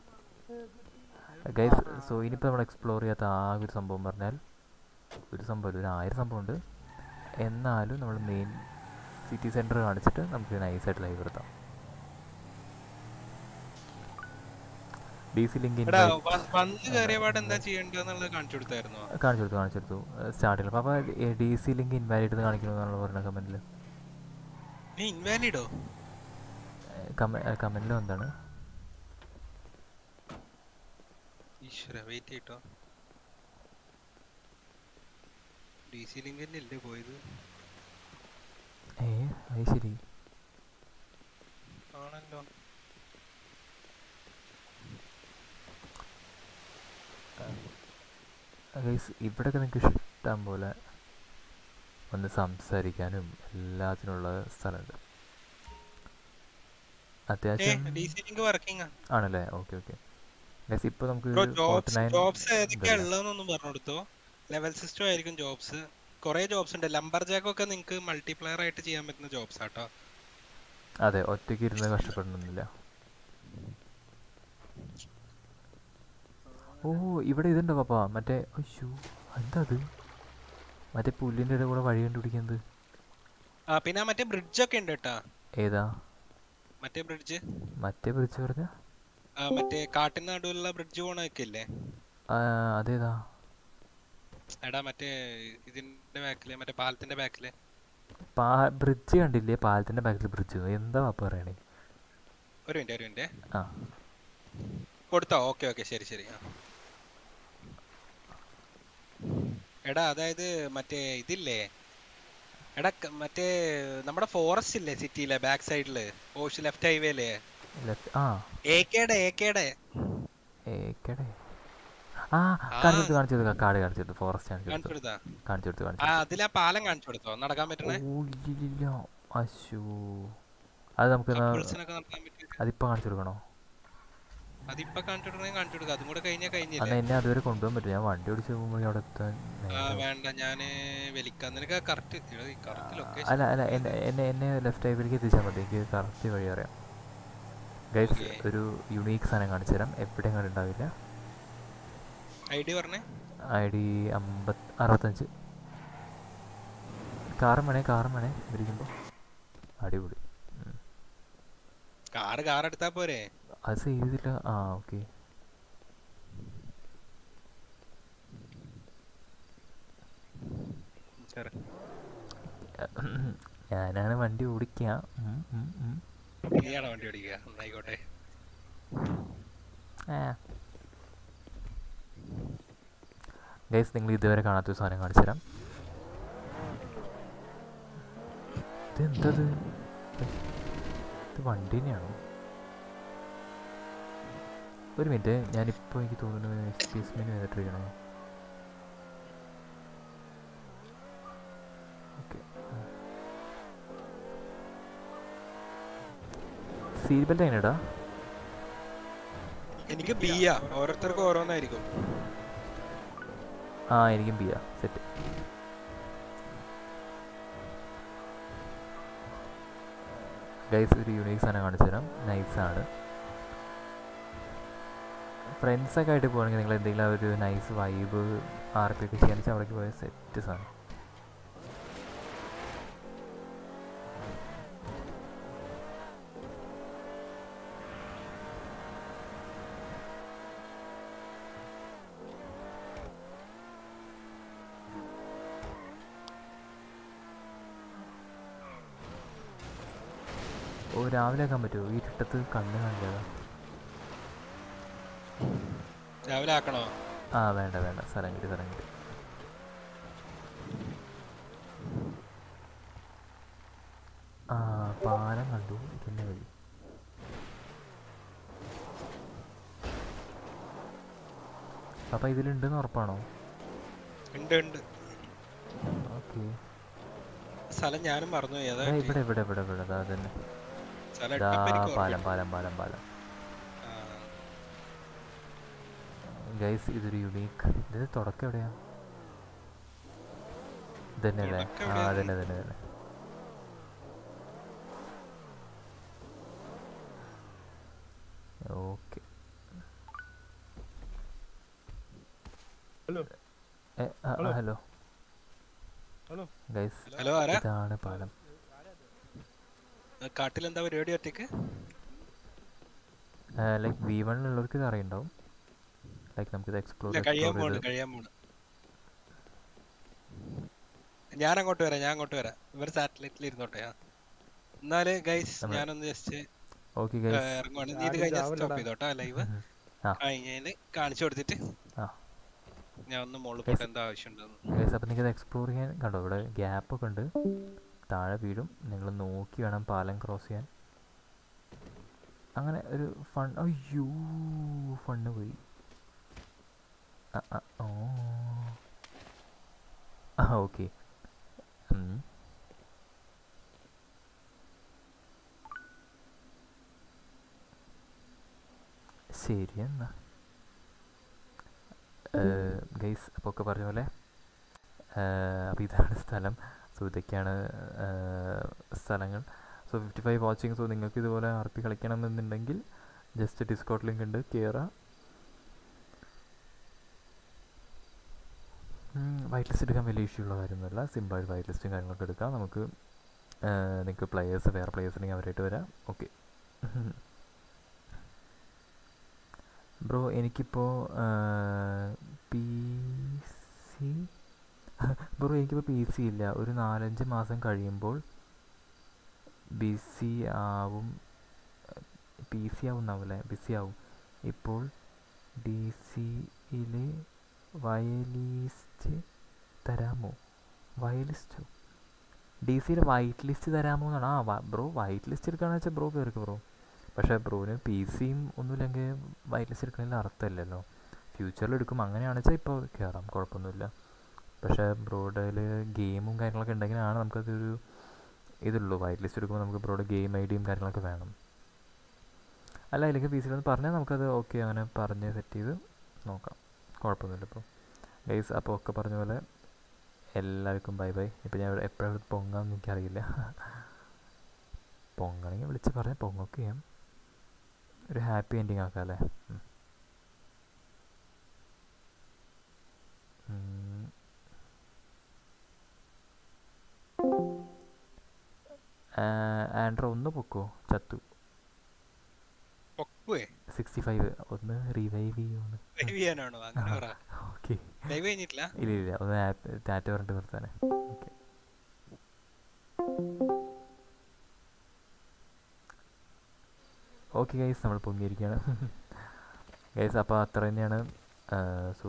guys so ഇനിയിപ്പോൾ നമ്മൾ എക്സ്പ്ലോർ ചെയ്യാത്ത ആകെ ഒരു സംഭവം പറഞ്ഞാൽ ഒരു സംഭവം ഒരു ആയിരം സംഭവമുണ്ട് എന്നാലും നമ്മൾ മെയിൻ സിറ്റി സെൻറ്റർ കാണിച്ചിട്ട് നമുക്ക് നൈസായിട്ട് ലൈവ് എടുത്താം ഡി സി ലിങ്ക് എടാ വ- വന്ന് കയറിയ പാട് എന്താ ചെയ്യേണ്ടതെന്നുള്ളത് കാണിച്ചു കൊടുത്തായിരുന്നോ കാണിച്ചു കൊടുത്തു കാണിച്ചു കൊടുത്തു സ്റ്റാർട്ടിൽ അപ്പോൾ ഡി സി ലിങ്ക് ഇൻവാലിഡ് എന്ന് കാണിക്കണമെന്നുള്ള പറഞ്ഞ കമൻറ്റിൽ നീ ഇൻവാലിഡോ കമൻറ്റിൽ എന്താണ് ഈശ്വര വെയിറ്റ് ചെയ്യട്ടോ ഡി സി ലിങ്ക് തന്നെ അല്ലേ പോയത് ഏ അത് ശരി ആണല്ലോ ഗൈസ് ഇവിടെയൊക്കെ നിങ്ങൾക്ക് ഇഷ്ടം പോലെ ഒന്ന് സംസാരിക്കാനും എല്ലാത്തിനുള്ള സ്ഥലമുണ്ട് അത്യാവശ്യം ഡി സി ലിങ്ക് വർക്കിംഗ് ആണല്ലേ ഓക്കെ ഓക്കെ ഗൈസ് ഇപ്പോൾ നമുക്ക് bro forty jobs nine jobs ഏതൊക്കെയാ ഉള്ളതെന്നൊന്നും പറഞ്ഞു കൊടുത്തോ ലെവൽ സിസ്റ്റം ആയിരിക്കും ജോബ്സ് കുറെ ജോബ്സ് ഉണ്ട് ലംബർ ജാക്കൊക്കെ നിങ്ങൾക്ക് മൾട്ടിപ്ലയർ ആയിട്ട് ചെയ്യാൻ പറ്റുന്ന ജോബ്സ് ആട്ടോ അതെ ഒറ്റയ്ക്ക് ഇരുന്ന് കഷ്ടപ്പെടണമെന്നില്ല ഓ ഇവിടെ ഇതുണ്ടോ പാപ്പ മറ്റേ അയ്യോ എന്താ അത് മറ്റേ പുല്ലിൻ്റെ ഇടയിൽ കൂടെ വഴി കണ്ടുപിടിക്കുന്നത് ആ പിന്നെ മറ്റേ ബ്രിഡ്ജ് ഒക്കെ ഉണ്ട് കേട്ടാ ഏതാ മറ്റേ ബ്രിഡ്ജ് മറ്റേ വിളിച്ചു പറഞ്ഞ മറ്റേ കാട്ടിന് നടുവിലുള്ള ബ്രിഡ്ജ് പോണൊക്കെ ഇല്ലേ അതേതാ എടാ മറ്റേ ഇതിന്റെ ബാക്കില് മറ്റേ പാലത്തിന്റെ ബാക്കില് പാ ബ്രിഡ്ജ് കണ്ടില്ലേ പാലത്തിൻ്റെ ബാക്കിൽ ബ്രിഡ്ജ് എന്താ പാപ്പ പറയണേ ഒരു മിനിറ്റ് ഒരു മിനിറ്റ് ആ കൊടുത്തോ ഓക്കെ ഓക്കെ ശരി ശരി ആ. എടാ അതായത് മറ്റേ ഇതില്ലേ എടാ ക- മറ്റേ നമ്മുടെ ഫോറസ്റ്റ് ഇല്ലേ സിറ്റിയിലെ ബാക്ക് സൈഡില് ഓഷ് ലെഫ്റ്റ് ഹൈവേയില് ലെഫ്റ്റ് ആ ഏക്കേടെ ഏക്കേടെ ഏക്കടെ ആ കാണിച്ചു കൊടുത്തു കാണിച്ചു കൊടുത്തു കാട് കാണിച്ചു കൊടുത്തു ഫോറസ്റ്റ് കാണിച്ചു കാണിച്ചു കൊടുത്തു കൊടുത്താ കാണിച്ചു കൊടുത്തു കാണിച്ചു ആ അതിലാ പാലം കാണിച്ചു കൊടുത്തോ നടക്കാൻ പറ്റണേ ഓ ഇല്ല അശോ അത് നമുക്ക് എന്നാ- കപ്പിൾസിനൊക്കെ നടക്കാൻ പറ്റും അതിപ്പോ കാണിച്ചു കൊടുക്കണോ അതിപ്പോ കാണിച്ചു കൊടുക്കണേ കാണിച്ചു കൊടുക്കുക അതും കൂടെ കഴിഞ്ഞാ അന്ന് കഴിഞ്ഞില്ലേ എന്നെ അതുവരെ കൊണ്ടുപോകാൻ പറ്റും ഞാൻ വണ്ടി ഓടിച്ച് പോകുമ്പോൾ അവിടെ എത്താൻ ആ നേരം. വേണ്ട ഞാന് വലിക്കാം നിനക്ക് കറക്റ്റ് കറക്റ്റ് ലൊക്കേഷൻ അല്ല അല്ല എന്നെ എന്നെ എന്നെ ലെഫ്റ്റ് ഹൈവേലേക്ക് എത്തിച്ചാൽ മതി എനിക്ക് കറക്റ്റ് വഴി അറിയാം ഗൈസ് ഒരു യുണീക്ക് സാധനം കാണിച്ചു തരാം എവിടെയും കണ്ടുണ്ടാവില്ല ഐ ഡി പറഞ്ഞേ ഐ ഡി അമ്പത് അറുപത്തഞ്ച് കാറും വേണേ കാറും വേണേ ഇരിക്കുമ്പോൾ അടിപൊളി ഉം. കാറ് കാർ എടുത്താ പോരെ അത് സേവ് ചെയ്തില്ല ആ ഓക്കെ ശരി. ഞാനാണ് വണ്ടി ഓടിക്കുക ഉം, ഉം, ഉം. നീയാണോ വണ്ടി ഓടിക്കുക എന്നായിക്കോട്ടെ ഗൈസ് നിങ്ങൾ ഇതുവരെ കാണാത്തൊരു സാധനം കാണിച്ചു തരാം ഇതെന്തത് ഇത് വണ്ടി തന്നെയാണോ ഒരു മിനിറ്റ് ഞാനിപ്പോൾ എനിക്ക് തോന്നുന്നു എക്സ്പീസ് മെനു ചെയ്തിട്ടിരിക്കണോ ഓക്കെ സീറ്റ് ബെൽറ്റ് എങ്ങനെയാടാ എനിക്ക് ബിയാ ഓരോരുത്തർക്കും ഓരോന്നായിരിക്കും ആ എനിക്കും ബിയാ സെറ്റ് ഗൈസ് ഒരു യൂണീക്ക് സാധനം കാണിച്ചു തരാം നൈസാണ് ഫ്രണ്ട്സൊക്കെ ആയിട്ട് പോകണമെങ്കിൽ നിങ്ങൾ എന്തെങ്കിലും ഒരു നൈസ് വൈബ് ആർ പി ഒക്കെ ചെയ്യാൻ വെച്ചാൽ അവിടേക്ക് പോയ സെറ്റ് സാധനം ഓ രാവിലെ ആക്കാൻ പറ്റുമോ ഈ ഇരുട്ടത്ത് കണ്ണ് കണ്ടതാ രാവിലെ ആക്കണോ ആ വേണ്ട വേണ്ട സ്ഥലം കിട്ടി സ്ഥലം കിട്ടി ആ പാലം കണ്ടു പിന്നെ വഴി അപ്പൊ ഇതിലുണ്ടെന്ന് ഉറപ്പാണോ ഉണ്ട് ഉണ്ട് ഓക്കെ സ്ഥലം ഞാനും മറന്നുപോയി അതാ ഇവിടെ ഇവിടെ ഇവിടെ ഇവിടെ അതാ തന്നെ സ്ഥലം ദാ എട്ടപ്പരിക്ക് പാലം ഓർമ്മയുണ്ട്. പാലം പാലം പാലം ഗൈസ് ഇതൊരു യുണീക്ക് ഇതിന് തുടക്കം എവിടെയാ ഇതന്നെ അല്ലേ തുടക്കം ആ എവിടെയാ? അതന്നെ തന്നെ തന്നെ okay hello hello hello hello guys hello, ആരാ? ഇതാണ് പാലം കാട്ടിൽ എന്താ പരിപാടി ഒറ്റയ്ക്ക് ലൈക്ക് വി വണ്ണിലുള്ളവർക്ക് ഇത് അറിയുണ്ടാവും ലൈക്ക് നമുക്കിത് എക്സ്പ്ലോർ ഇല്ല കഴിയാൻ പോണ് കഴിയാൻ പോണ് ഞാൻ അങ്ങോട്ട് വരാം ഞാൻ അങ്ങോട്ട് വരാം ഇവർ സാറ്റലൈറ്റിൽ ഇരുന്നോട്ടെ ആ. എന്നാല് ഗൈസ് നമ്മള് ഞാനൊന്ന് ജസ്റ്റ് Okay, guys. ഇറങ്ങുവാണ് നീ ഇത് ആരും കഴിഞ്ഞ ചാവലടാ. സ്റ്റോപ്പ് ചെയ്തോട്ടാ ലൈവ് ആ. കഴിഞ്ഞതിന് കാണിച്ചു കൊടുത്തിട്ട് ആ ഞാൻ ഒന്ന് മുകളിൽ Guys, പോയിട്ട് എന്താ ആവശ്യമുണ്ടെന്ന് ഗൈസ് അപ്പം നിങ്ങൾക്ക് എക്സ്പ്ലോർ ചെയ്യാൻ കണ്ടോ ഇവിടെ ഗ്യാപ്പ് ഒക്കെ ഉണ്ട് താഴെ വീഴും നിങ്ങൾ നോക്കി വേണം പാലം ക്രോസ് ചെയ്യാൻ അങ്ങനെ ഒരു ഫൺ അയ്യോ ഫണ്ണ് പോയി ആ ആ ഓ ആ ഓക്കെ ശരി എന്നാ ഗൈസ് അപ്പോൾ ഒക്കെ പറഞ്ഞ പോലെ അപ്പോൾ ഇതാണ് സ്ഥലം സോ ഇതൊക്കെയാണ് ഏഹ്, സ്ഥലങ്ങൾ so fifty five watching so നിങ്ങൾക്ക് ഇതുപോലെ ആർ പി കളിക്കണമെന്നുണ്ടെങ്കിൽ ജസ്റ്റ് ഡിസ്കൗണ്ട് ലിങ്ക് ഉണ്ട് കയറുക വൈറ്റ് ലിസ്റ്റ് എടുക്കാൻ വലിയ ഇഷ്യൂ ഉള്ള കാര്യമൊന്നുമില്ല സിമ്പിളായിട്ട് വൈറ്റ് ലിസ്റ്റും കാര്യങ്ങളൊക്കെ എടുക്കാം നമുക്ക് നിങ്ങൾക്ക് പ്ലെയേഴ്സ് വേറെ പ്ലെയേഴ്സ് ഉണ്ടെങ്കിൽ അവരായിട്ട് വരാം ഓക്കെ ബ്രോ എനിക്കിപ്പോൾ പി സി ബ്രോ എനിക്കിപ്പോൾ പി സി ഇല്ല ഒരു നാലഞ്ച് മാസം കഴിയുമ്പോൾ ബിസി ആവും പി സി ആവും എന്നാവൂല്ലേ ബിസി ആവും ഇപ്പോൾ ഡി സിയിൽ വയലിസ്റ്റ് തരാമോ വയലിസ്റ്റോ ഡി സിയിൽ വൈറ്റ് ലിസ്റ്റ് തരാമോ എന്നാണ് ആ ബ്രോ വൈറ്റ് ലിസ്റ്റ് എടുക്കുകയാണെന്ന് വെച്ചാൽ ബ്രോ കയറിക്ക് ബ്രോ പക്ഷേ ബ്രോന് പി സിയും ഒന്നുമില്ലെങ്കിൽ വൈറ്റ് ലിസ്റ്റ് എടുക്കുന്നതിൽ അർത്ഥമില്ലല്ലോ ഫ്യൂച്ചറിൽ എടുക്കും അങ്ങനെയാണെന്ന് വെച്ചാൽ ഇപ്പോൾ കയറാം കുഴപ്പമൊന്നുമില്ല പക്ഷേ ബ്രോയുടെ ഗെയിമും കാര്യങ്ങളൊക്കെ ഉണ്ടെങ്കിലാണ് നമുക്കതൊരു ഇതുള്ളൂ വൈറ്റ് ലിസ്റ്റ് എടുക്കുമ്പോൾ നമുക്ക് ബ്രോയുടെ ഗെയിം ഐ ഡിയും കാര്യങ്ങളൊക്കെ വേണം അല്ല അല്ലെങ്കിൽ പി സിയിലൊന്ന് പറഞ്ഞാൽ നമുക്കത് ഓക്കെ അങ്ങനെ പറഞ്ഞ് സെറ്റ് ചെയ്ത് നോക്കാം കുഴപ്പമൊന്നുമില്ല ഇപ്പോൾ ഗൈസ് അപ്പോൾ ഒക്കെ പറഞ്ഞ പോലെ എല്ലാവർക്കും ബൈ ബൈ ഇപ്പോൾ ഞാൻ എപ്പോഴും പൊങ്ങാമെന്ന് എനിക്കറിയില്ല പൊങ്ങണമെങ്കിൽ വിളിച്ച് പറഞ്ഞാൽ പൊങ്ങൊക്കെ ചെയ്യാം ഒരു ഹാപ്പി എൻഡിങ് ആക്കാം അല്ലേ ഉം. ഉം. ആ, ആൻഡ്രോ ഒന്ന് പൊക്കോ ചത്തു പൊക്കുവേ സിക്സ്റ്റി ഫൈവ് ഒന്ന് റിവൈവ് ചെയ്യുമെന്ന് ലൈവ് ചെയ്യാനാണോ അങ്ങനെ പറ ഓക്കെ ലൈവ് കഴിഞ്ഞിട്ടില്ല ഇല്ല ഇല്ല ഒന്ന് ആപ്പ് ടാറ്റ പറഞ്ഞിട്ട് നിർത്താനേ ഓക്കെ ഓക്കെ ഗൈസ് നമ്മൾ പൊങ്ങിയിരിക്കുകയാണ് ഗൈസ് അപ്പോൾ അത്ര തന്നെയാണ് സോ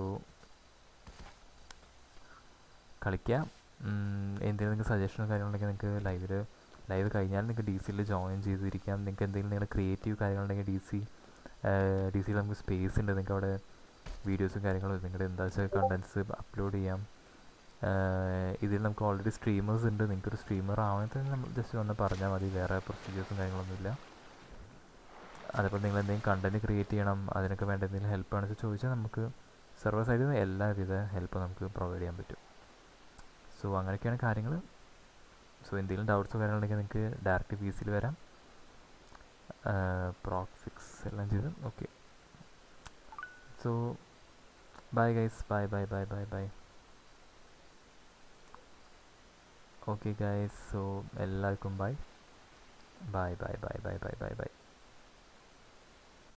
കളിക്കുക എന്തെങ്കിലും നിങ്ങൾക്ക് സജഷനോ കാര്യങ്ങളുണ്ടെങ്കിൽ നിങ്ങൾക്ക് ലൈവിൽ ലൈവ് കഴിഞ്ഞാൽ നിങ്ങൾക്ക് ഡി സിയിൽ ജോയിൻ ചെയ്തിരിക്കാം നിങ്ങൾക്ക് എന്തെങ്കിലും നിങ്ങളുടെ ക്രിയേറ്റീവ് കാര്യങ്ങളുണ്ടെങ്കിൽ ഡി സി ഡി സിയിൽ നമുക്ക് സ്പേസ് ഉണ്ട് നിങ്ങൾക്ക് അവിടെ വീഡിയോസും കാര്യങ്ങളും നിങ്ങളുടെ എന്താ വെച്ചാൽ കണ്ടൻസ് അപ്ലോഡ് ചെയ്യാം ആഹ് ഇതിൽ നമുക്ക് ഓൾറെഡി സ്ട്രീമേഴ്സ് ഉണ്ട് നിങ്ങൾക്കൊരു സ്ട്രീമർ ആവണത്തിന് നമ്മൾ ജസ്റ്റ് വന്ന് പറഞ്ഞാൽ മതി വേറെ പ്രൊസീജിയേഴ്സും കാര്യങ്ങളൊന്നുമില്ല അതേപോലെ നിങ്ങൾ എന്തെങ്കിലും കണ്ടൻറ്റ് ക്രിയേറ്റ് ചെയ്യണം അതിനൊക്കെ വേണ്ട എന്തെങ്കിലും ഹെൽപ്പ് ആണെന്ന് ചോദിച്ചാൽ നമുക്ക് സെർവർ സൈഡിൽ നിന്ന് എല്ലാവിധ ഹെൽപ്പ് നമുക്ക് പ്രൊവൈഡ് ചെയ്യാൻ പറ്റും സോ അങ്ങനെയൊക്കെയാണ് കാര്യങ്ങൾ സോ എന്തെങ്കിലും ഡൗട്ട്സോ കാര്യങ്ങളുണ്ടെങ്കിൽ നിങ്ങൾക്ക് ഡയറക്റ്റ് പി സിയിൽ വരാം പ്രോക് ഫിക്സ് എല്ലാം ചെയ്ത് okay so bye guys bye bye bye bye bye okay guys so എല്ലാവർക്കും bye bye bye bye bye bye bye by